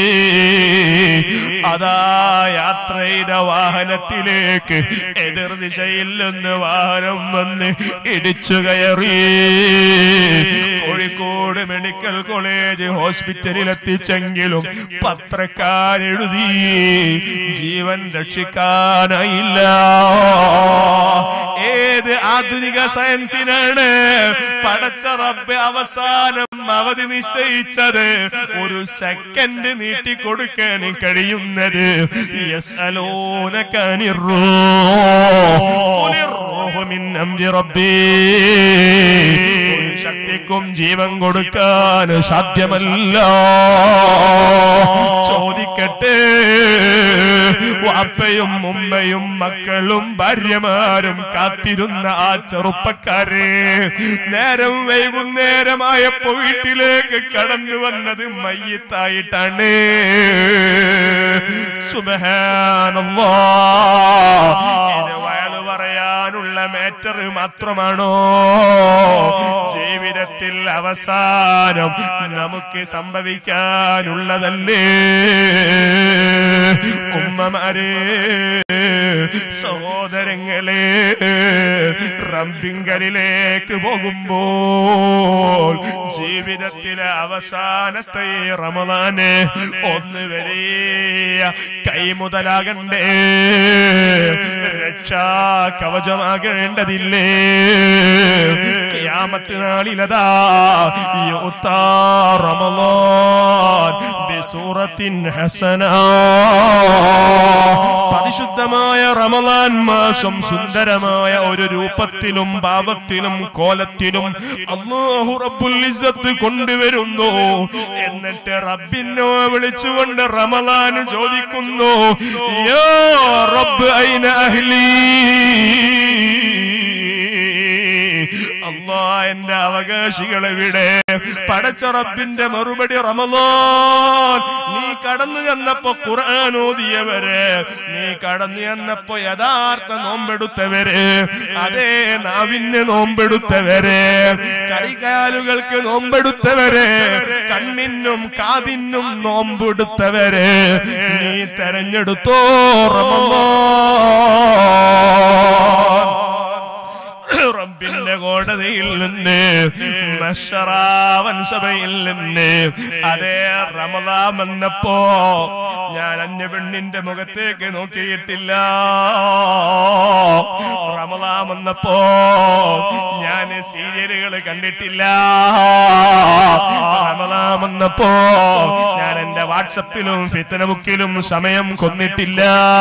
അതാ യാത്ര ചെയ്ത വാഹനത്തിലേക്ക് എതിർ ദിശയിൽ നിന്ന് വാഹനം വന്ന് ഇടിച്ചു കയറി കോഴിക്കോട് മെഡിക്കൽ കോളേജ് ഹോസ്പിറ്റലിൽ എത്തിച്ചെങ്കിലും പത്രക്കാരെഴുതി ജീവൻ രക്ഷിക്കാനായില്ല ഏത് ആധുനിക സയൻസിനാണ് പടച്ച റബ്ബ് അവസാനം അവധി നിശ്ചയിച്ചത് ഒരു സെക്കൻഡ് നീട്ടിക്കൊടുക്കാൻ കഴിയുന്നത് യസ്അലൂനകനിറൂ ഖുലിർറൂഹു മിൻ അംരി റബ്ബി ഒരു ശക്തിക്കും ജീവൻ കൊടുക്കാൻ സാധ്യമല്ല ചോദിക്കട്ടെ ബാപ്പയും ഉമ്മയും മക്കളും ഭാര്യമാരും കാത്തിരുന്ന ആ ചെറുപ്പക്കാരെ നേരം വൈകുന്നേരമായപ്പോ വീട്ടിലേക്ക് കടന്നു വന്നത് മയ്യത്തായിട്ടാണ് സുബഹാനല്ലാ ഇത് വയല് പറയാനുള്ള മാറ്റർ മാത്രമാണോ ജീവിതത്തിൽ അവസാനം നമുക്ക് സംഭവിക്കാനുള്ളതല്ലേ ഉമ്മമാരെ സഹോദരങ്ങളെ റബ്ബിങ്കലിലേക്ക് പോകുമ്പോൾ ജീവിതത്തിലെ അവസാനത്തെ ഈ റമദാന് ഒന്ന് വലിയ കൈമുതലാകണ്ടേ രക്ഷാ കവചമാകേണ്ടതില്ലേ യാമത്ത് നാളിലതാ യുത്താ റമളാൻ ബിസൂറത്തിൻ ഹസന പരിശുദ്ധമായ റമളാൻ മാസം സുന്ദരമായ ഒരു രൂപത്തിലും ഭാവത്തിലും കോലത്തിലും അല്ലാഹു റബ്ബുൽ ഇസ്സത്ത് കൊണ്ടുവരുന്നു എന്നിട്ട് റബ്ബിനോ വിളിച്ചുകൊണ്ട് റമളാൻ ചോദിക്കുന്നു യാ റബ്ബ് ഐന അഹ്ലീ അല്ലാ എന്റെ അവകാശികളെ വിടെ പടച്ച റബ്ബിന്റെ മറുപടി റമലാൻ നീ കടന്നു ചെന്നപ്പോ ഖുർആൻ ഓതിയവര് നീ കടന്നു ചെന്നപ്പോ യഥാർത്ഥ നോമ്പെടുത്തവര് അതേ നാവിന് നോമ്പെടുത്തവര് കൈകാലുകൾക്ക് നോമ്പെടുത്തവര് കണ്ണിനും കാതിനും നോമ്പെടുത്തവര് നീ തെരഞ്ഞെടുത്തോ റമലാൻ റബ്ബിന്റെ കോടതിയിൽ നിന്ന് മഷറാവൻ സഭയിൽ നിന്ന് അതേ റമദാൻ വന്നപ്പോ ഞാൻ അന്യ പെണ്ണിന്റെ മുഖത്തേക്ക് നോക്കിയിട്ടില്ല റമദാൻ വന്നപ്പോ ഞാൻ സീരിയലുകൾ കണ്ടിട്ടില്ല റമദാൻ വന്നപ്പോ ഞാൻ എന്റെ വാട്സപ്പിലും ഫിത്തന ബുക്കിലും സമയം കൊന്നിട്ടില്ല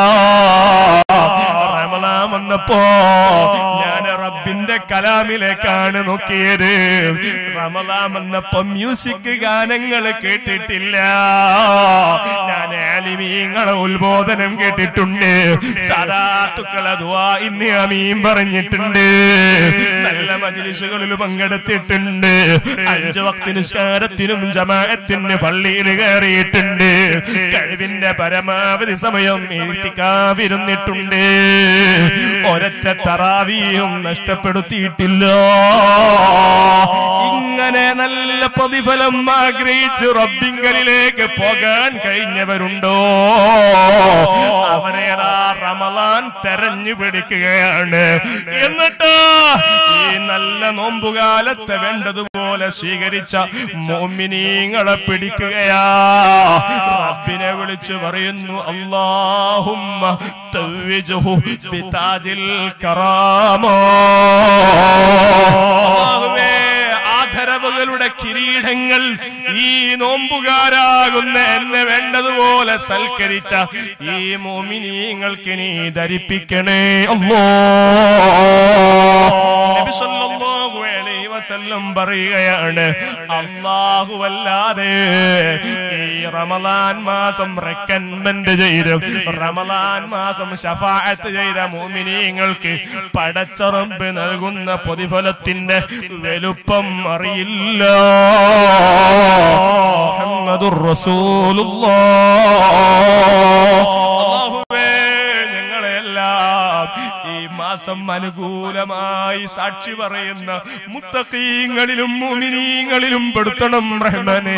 റമദാൻ വന്നപ്പോ ഞാൻ റബ്ബിന്റെ കലാമിലേക്കാണ് നോക്കിയത് റമദാൻ വന്നപ്പോ മ്യൂസിക് ഗാനങ്ങൾ കേട്ടിട്ടില്ല ഞാൻ ആലിമീങ്ങളെ ഉത്ബോധനം കേട്ടിട്ടുണ്ട് സദാത്തുക്കളെ ദുആ ഇന്ന് അമീൻ പറഞ്ഞിട്ടുണ്ട് നല്ല മജ്ലിസുകളിൽ പങ്കെടുത്തിട്ടുണ്ട് അഞ്ചു വക്തി നിസ്കാരത്തിനും ജമാഅത്തിന് പള്ളിയിൽ കയറിയിട്ടുണ്ട് കഴിവിന്റെ പരമാവധി സമയം ഇരുന്നിട്ടുണ്ട് ഒരൊറ്റ തറാവിയും നഷ്ടപ്പെടുത്തിയിട്ടില്ല ഇങ്ങനെ നല്ല പ്രതിഫലം ആഗ്രഹിച്ച് റബ്ബിങ്കലിലേക്ക് പോകാൻ കഴിഞ്ഞവരുണ്ടോ അവരേതാ റമലാൻ തെരഞ്ഞു പിടിക്കുകയാണ് എന്നിട്ട് ഈ നല്ല നോമ്പുകാലത്തെ വേണ്ടതുപോലെ സ്വീകരിച്ച മോമിനീങ്ങളെ പിടിക്കുകയാ റബ്ബിനെ വിളിച്ചു പറയുന്നു അള്ളാഹുമ്മ തവ്വിജുഹു ബിതാജിൽ കറാമോ അല്ലാഹുവേ, ആദരവുകളുടെ കിരീടങ്ങൾ ഈ നോമ്പുകാരാകുന്ന എന്നെ വേണ്ടതുപോലെ സൽക്കരിച്ച ഈ മോമിനീങ്ങൾക്ക് നീ ധരിപ്പിക്കണേ അല്ലോ നബി സല്ലല്ലാഹു അലൈഹി വസല്ലം പറയുകയാണ് അല്ലാഹുവല്ലാതെ ഈ റമളാൻ മാസം റെക്കമെൻഡ് ചെയ്ത് റമളാൻ മാസം ഷഫാഅത്ത് ചെയ്ത മോമിനീങ്ങൾക്ക് പടച്ചറമ്പ് നൽകുന്ന പ്രതിഫലത്തിന്റെ വലുപ്പം അറിയില്ല മുഹമ്മദുർ റസൂലുള്ളാഹ് അല്ലാഹുവേ ഞങ്ങളെല്ലാം ഈ മാസം അനുകൂലമായി സാക്ഷി പറയുന്ന മുത്തക്കീങ്ങളിലും മുമിനീങ്ങളിലും പെടുത്തണം റഹ്മനെ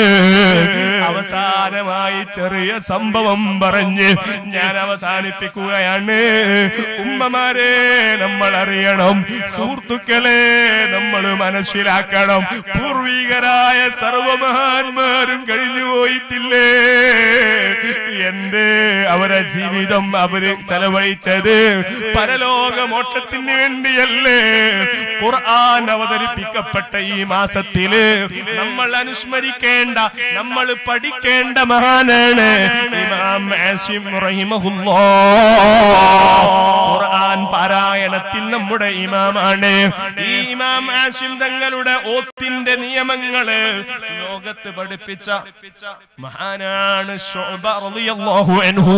അവസാനമായി ചെറിയ സംഭവം പറഞ്ഞ് ഞാൻ അവസാനിപ്പിക്കുകയാണ് ഉമ്മമാരെ നമ്മൾ അറിയണം സുഹൃത്തുക്കളെ നമ്മൾ മനസ്സിലാക്കണം പൂർവികരായ സർവമഹാന്മാരും കഴിഞ്ഞു പോയിട്ടില്ലേ എന്ത് അവരെ ജീവിതം അവര് ചെലവഴിച്ചത് പരലോക മോക്ഷത്തിന് വേണ്ടിയല്ലേ ഖുർആൻ അവതരിപ്പിക്കപ്പെട്ട ഈ മാസത്തില് നമ്മൾ അനുസ്മരിക്കേണ്ട നമ്മൾ പഠിക്കേണ്ട മഹാനാണ് ഇമാം ആസിം റഹിമഹുല്ലാ ഖുർആൻ ഖുർആൻ പാരായണത്തിൽ നമ്മുടെ ഇമാമാണ് ഈ ഇമാം ആസിം തങ്ങളുടെ ഓത്തിന്റെ നിയമങ്ങള് ലോകത്ത് പഠിപ്പിച്ച മഹാനാണ് ശുഅബ റളിയല്ലാഹു അൻഹു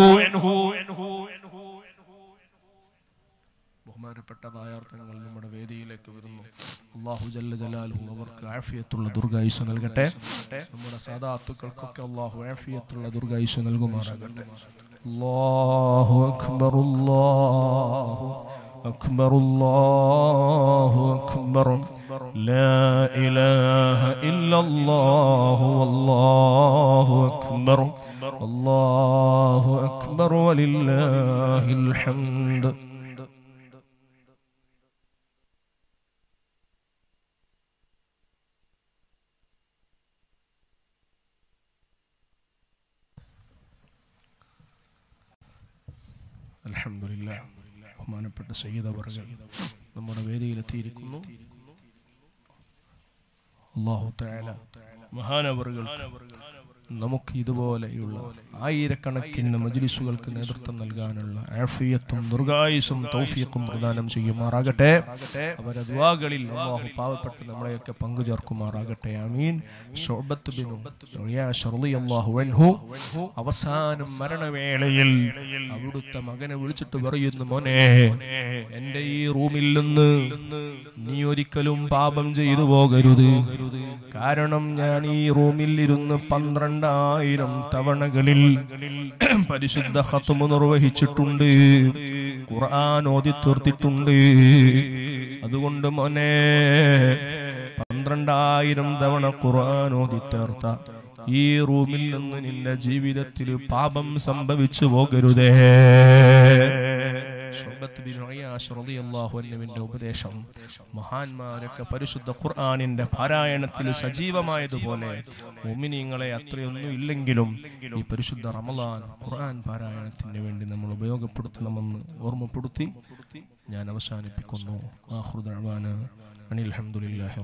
ബഹുമാനപ്പെട്ട വായാർത്ഥങ്ങൾ നമ്മുടെ വേദിയിലേക്ക് വരുന്നു അള്ളാഹു ജല്ല ജലാലുഹു അവർക്ക് ആഫിയത്തുള്ള ദുർഗായുസ് നൽകട്ടെ നമ്മുടെ സാധാത്തുക്കൾക്കൊക്കെ അള്ളാഹു ആഫിയത്തുള്ള ദുർഗായുസ് നൽകുമാറാകട്ടെ അല്ലാഹു അക്ബർ അല്ലാഹു أكبر الله أكبر لا إله إلا الله والله أكبر الله أكبر ولله الحمد അൽഹംദുലില്ല ബഹുമാനപ്പെട്ട സയ്യിദ് അവർകൾ നമ്മുടെ വേദിയിലെത്തിയിരിക്കുന്നു അള്ളാഹു തആല മഹാനവറുകൾക്ക് നമുക്ക് ഇതുപോലെയുള്ള ആയിരക്കണക്കിന് മജ്ലിസുകൾക്ക് നേതൃത്വം നൽകാനുള്ള ആഫിയത്തും ദുർഗായുസും തൗഫീഖും പ്രദാനം ചെയ്യുമാറാകട്ടെ അവരെ ദുആകളിൽ അള്ളാഹു പാവപ്പെട്ട് നമ്മളെയൊക്കെ പങ്കു ചേർക്കുമാറാകട്ടെ ആമീൻ ശുഅബത്ത് ബിനു റിയാസ് റളിയല്ലാഹു അൻഹു അവസാനം മരണവേളയിൽ അവിടുത്തെ മകനെ വിളിച്ചിട്ട് പറയുന്നു മോനെ എന്റെ ഈ റൂമിൽ നിന്ന് നീ ഒരിക്കലും പാപം ചെയ്തു പോകരുത് കാരണം ഞാൻ ഈ റൂമിൽ ഇരുന്ന് പന്ത്രണ്ടായിരം തവണകളിൽ പരിശുദ്ധ ഹത്തുമ നിർവഹിച്ചിട്ടുണ്ട് ഖുർആൻ ഓതി തീർത്തിട്ടുണ്ട് അതുകൊണ്ട് മോനെ പന്ത്രണ്ടായിരം തവണ ഖുർആൻ ഓതി തീർത്ത ഈ റൂമിൽ നിന്ന് നിന്റെ ജീവിതത്തിൽ പാപം സംഭവിച്ചു പോകരുതേ ശുഅബത്ത് ബിൻ ഉയ്യാശ് റളിയല്ലാഹു അൻഹുവിന്റെ ഉപദേശം മഹാന്മാരൊക്കെ പരിശുദ്ധ ഖുർആനിന്റെ പാരായണത്തിൽ സജീവമായതുപോലെ മുഅ്മിനീങ്ങളെ അത്രയൊന്നും ഇല്ലെങ്കിലും ഈ പരിശുദ്ധ റമളാൻ ഖുർആൻ പാരായണത്തിന് വേണ്ടി നമ്മൾ ഉപയോഗപ്പെടുത്തണമെന്ന് ഓർമ്മപ്പെടുത്തി ഞാൻ അവസാനിപ്പിക്കുന്നു ആഖിറു ദഅവാന അനിൽ ഹംദുലില്ലാഹി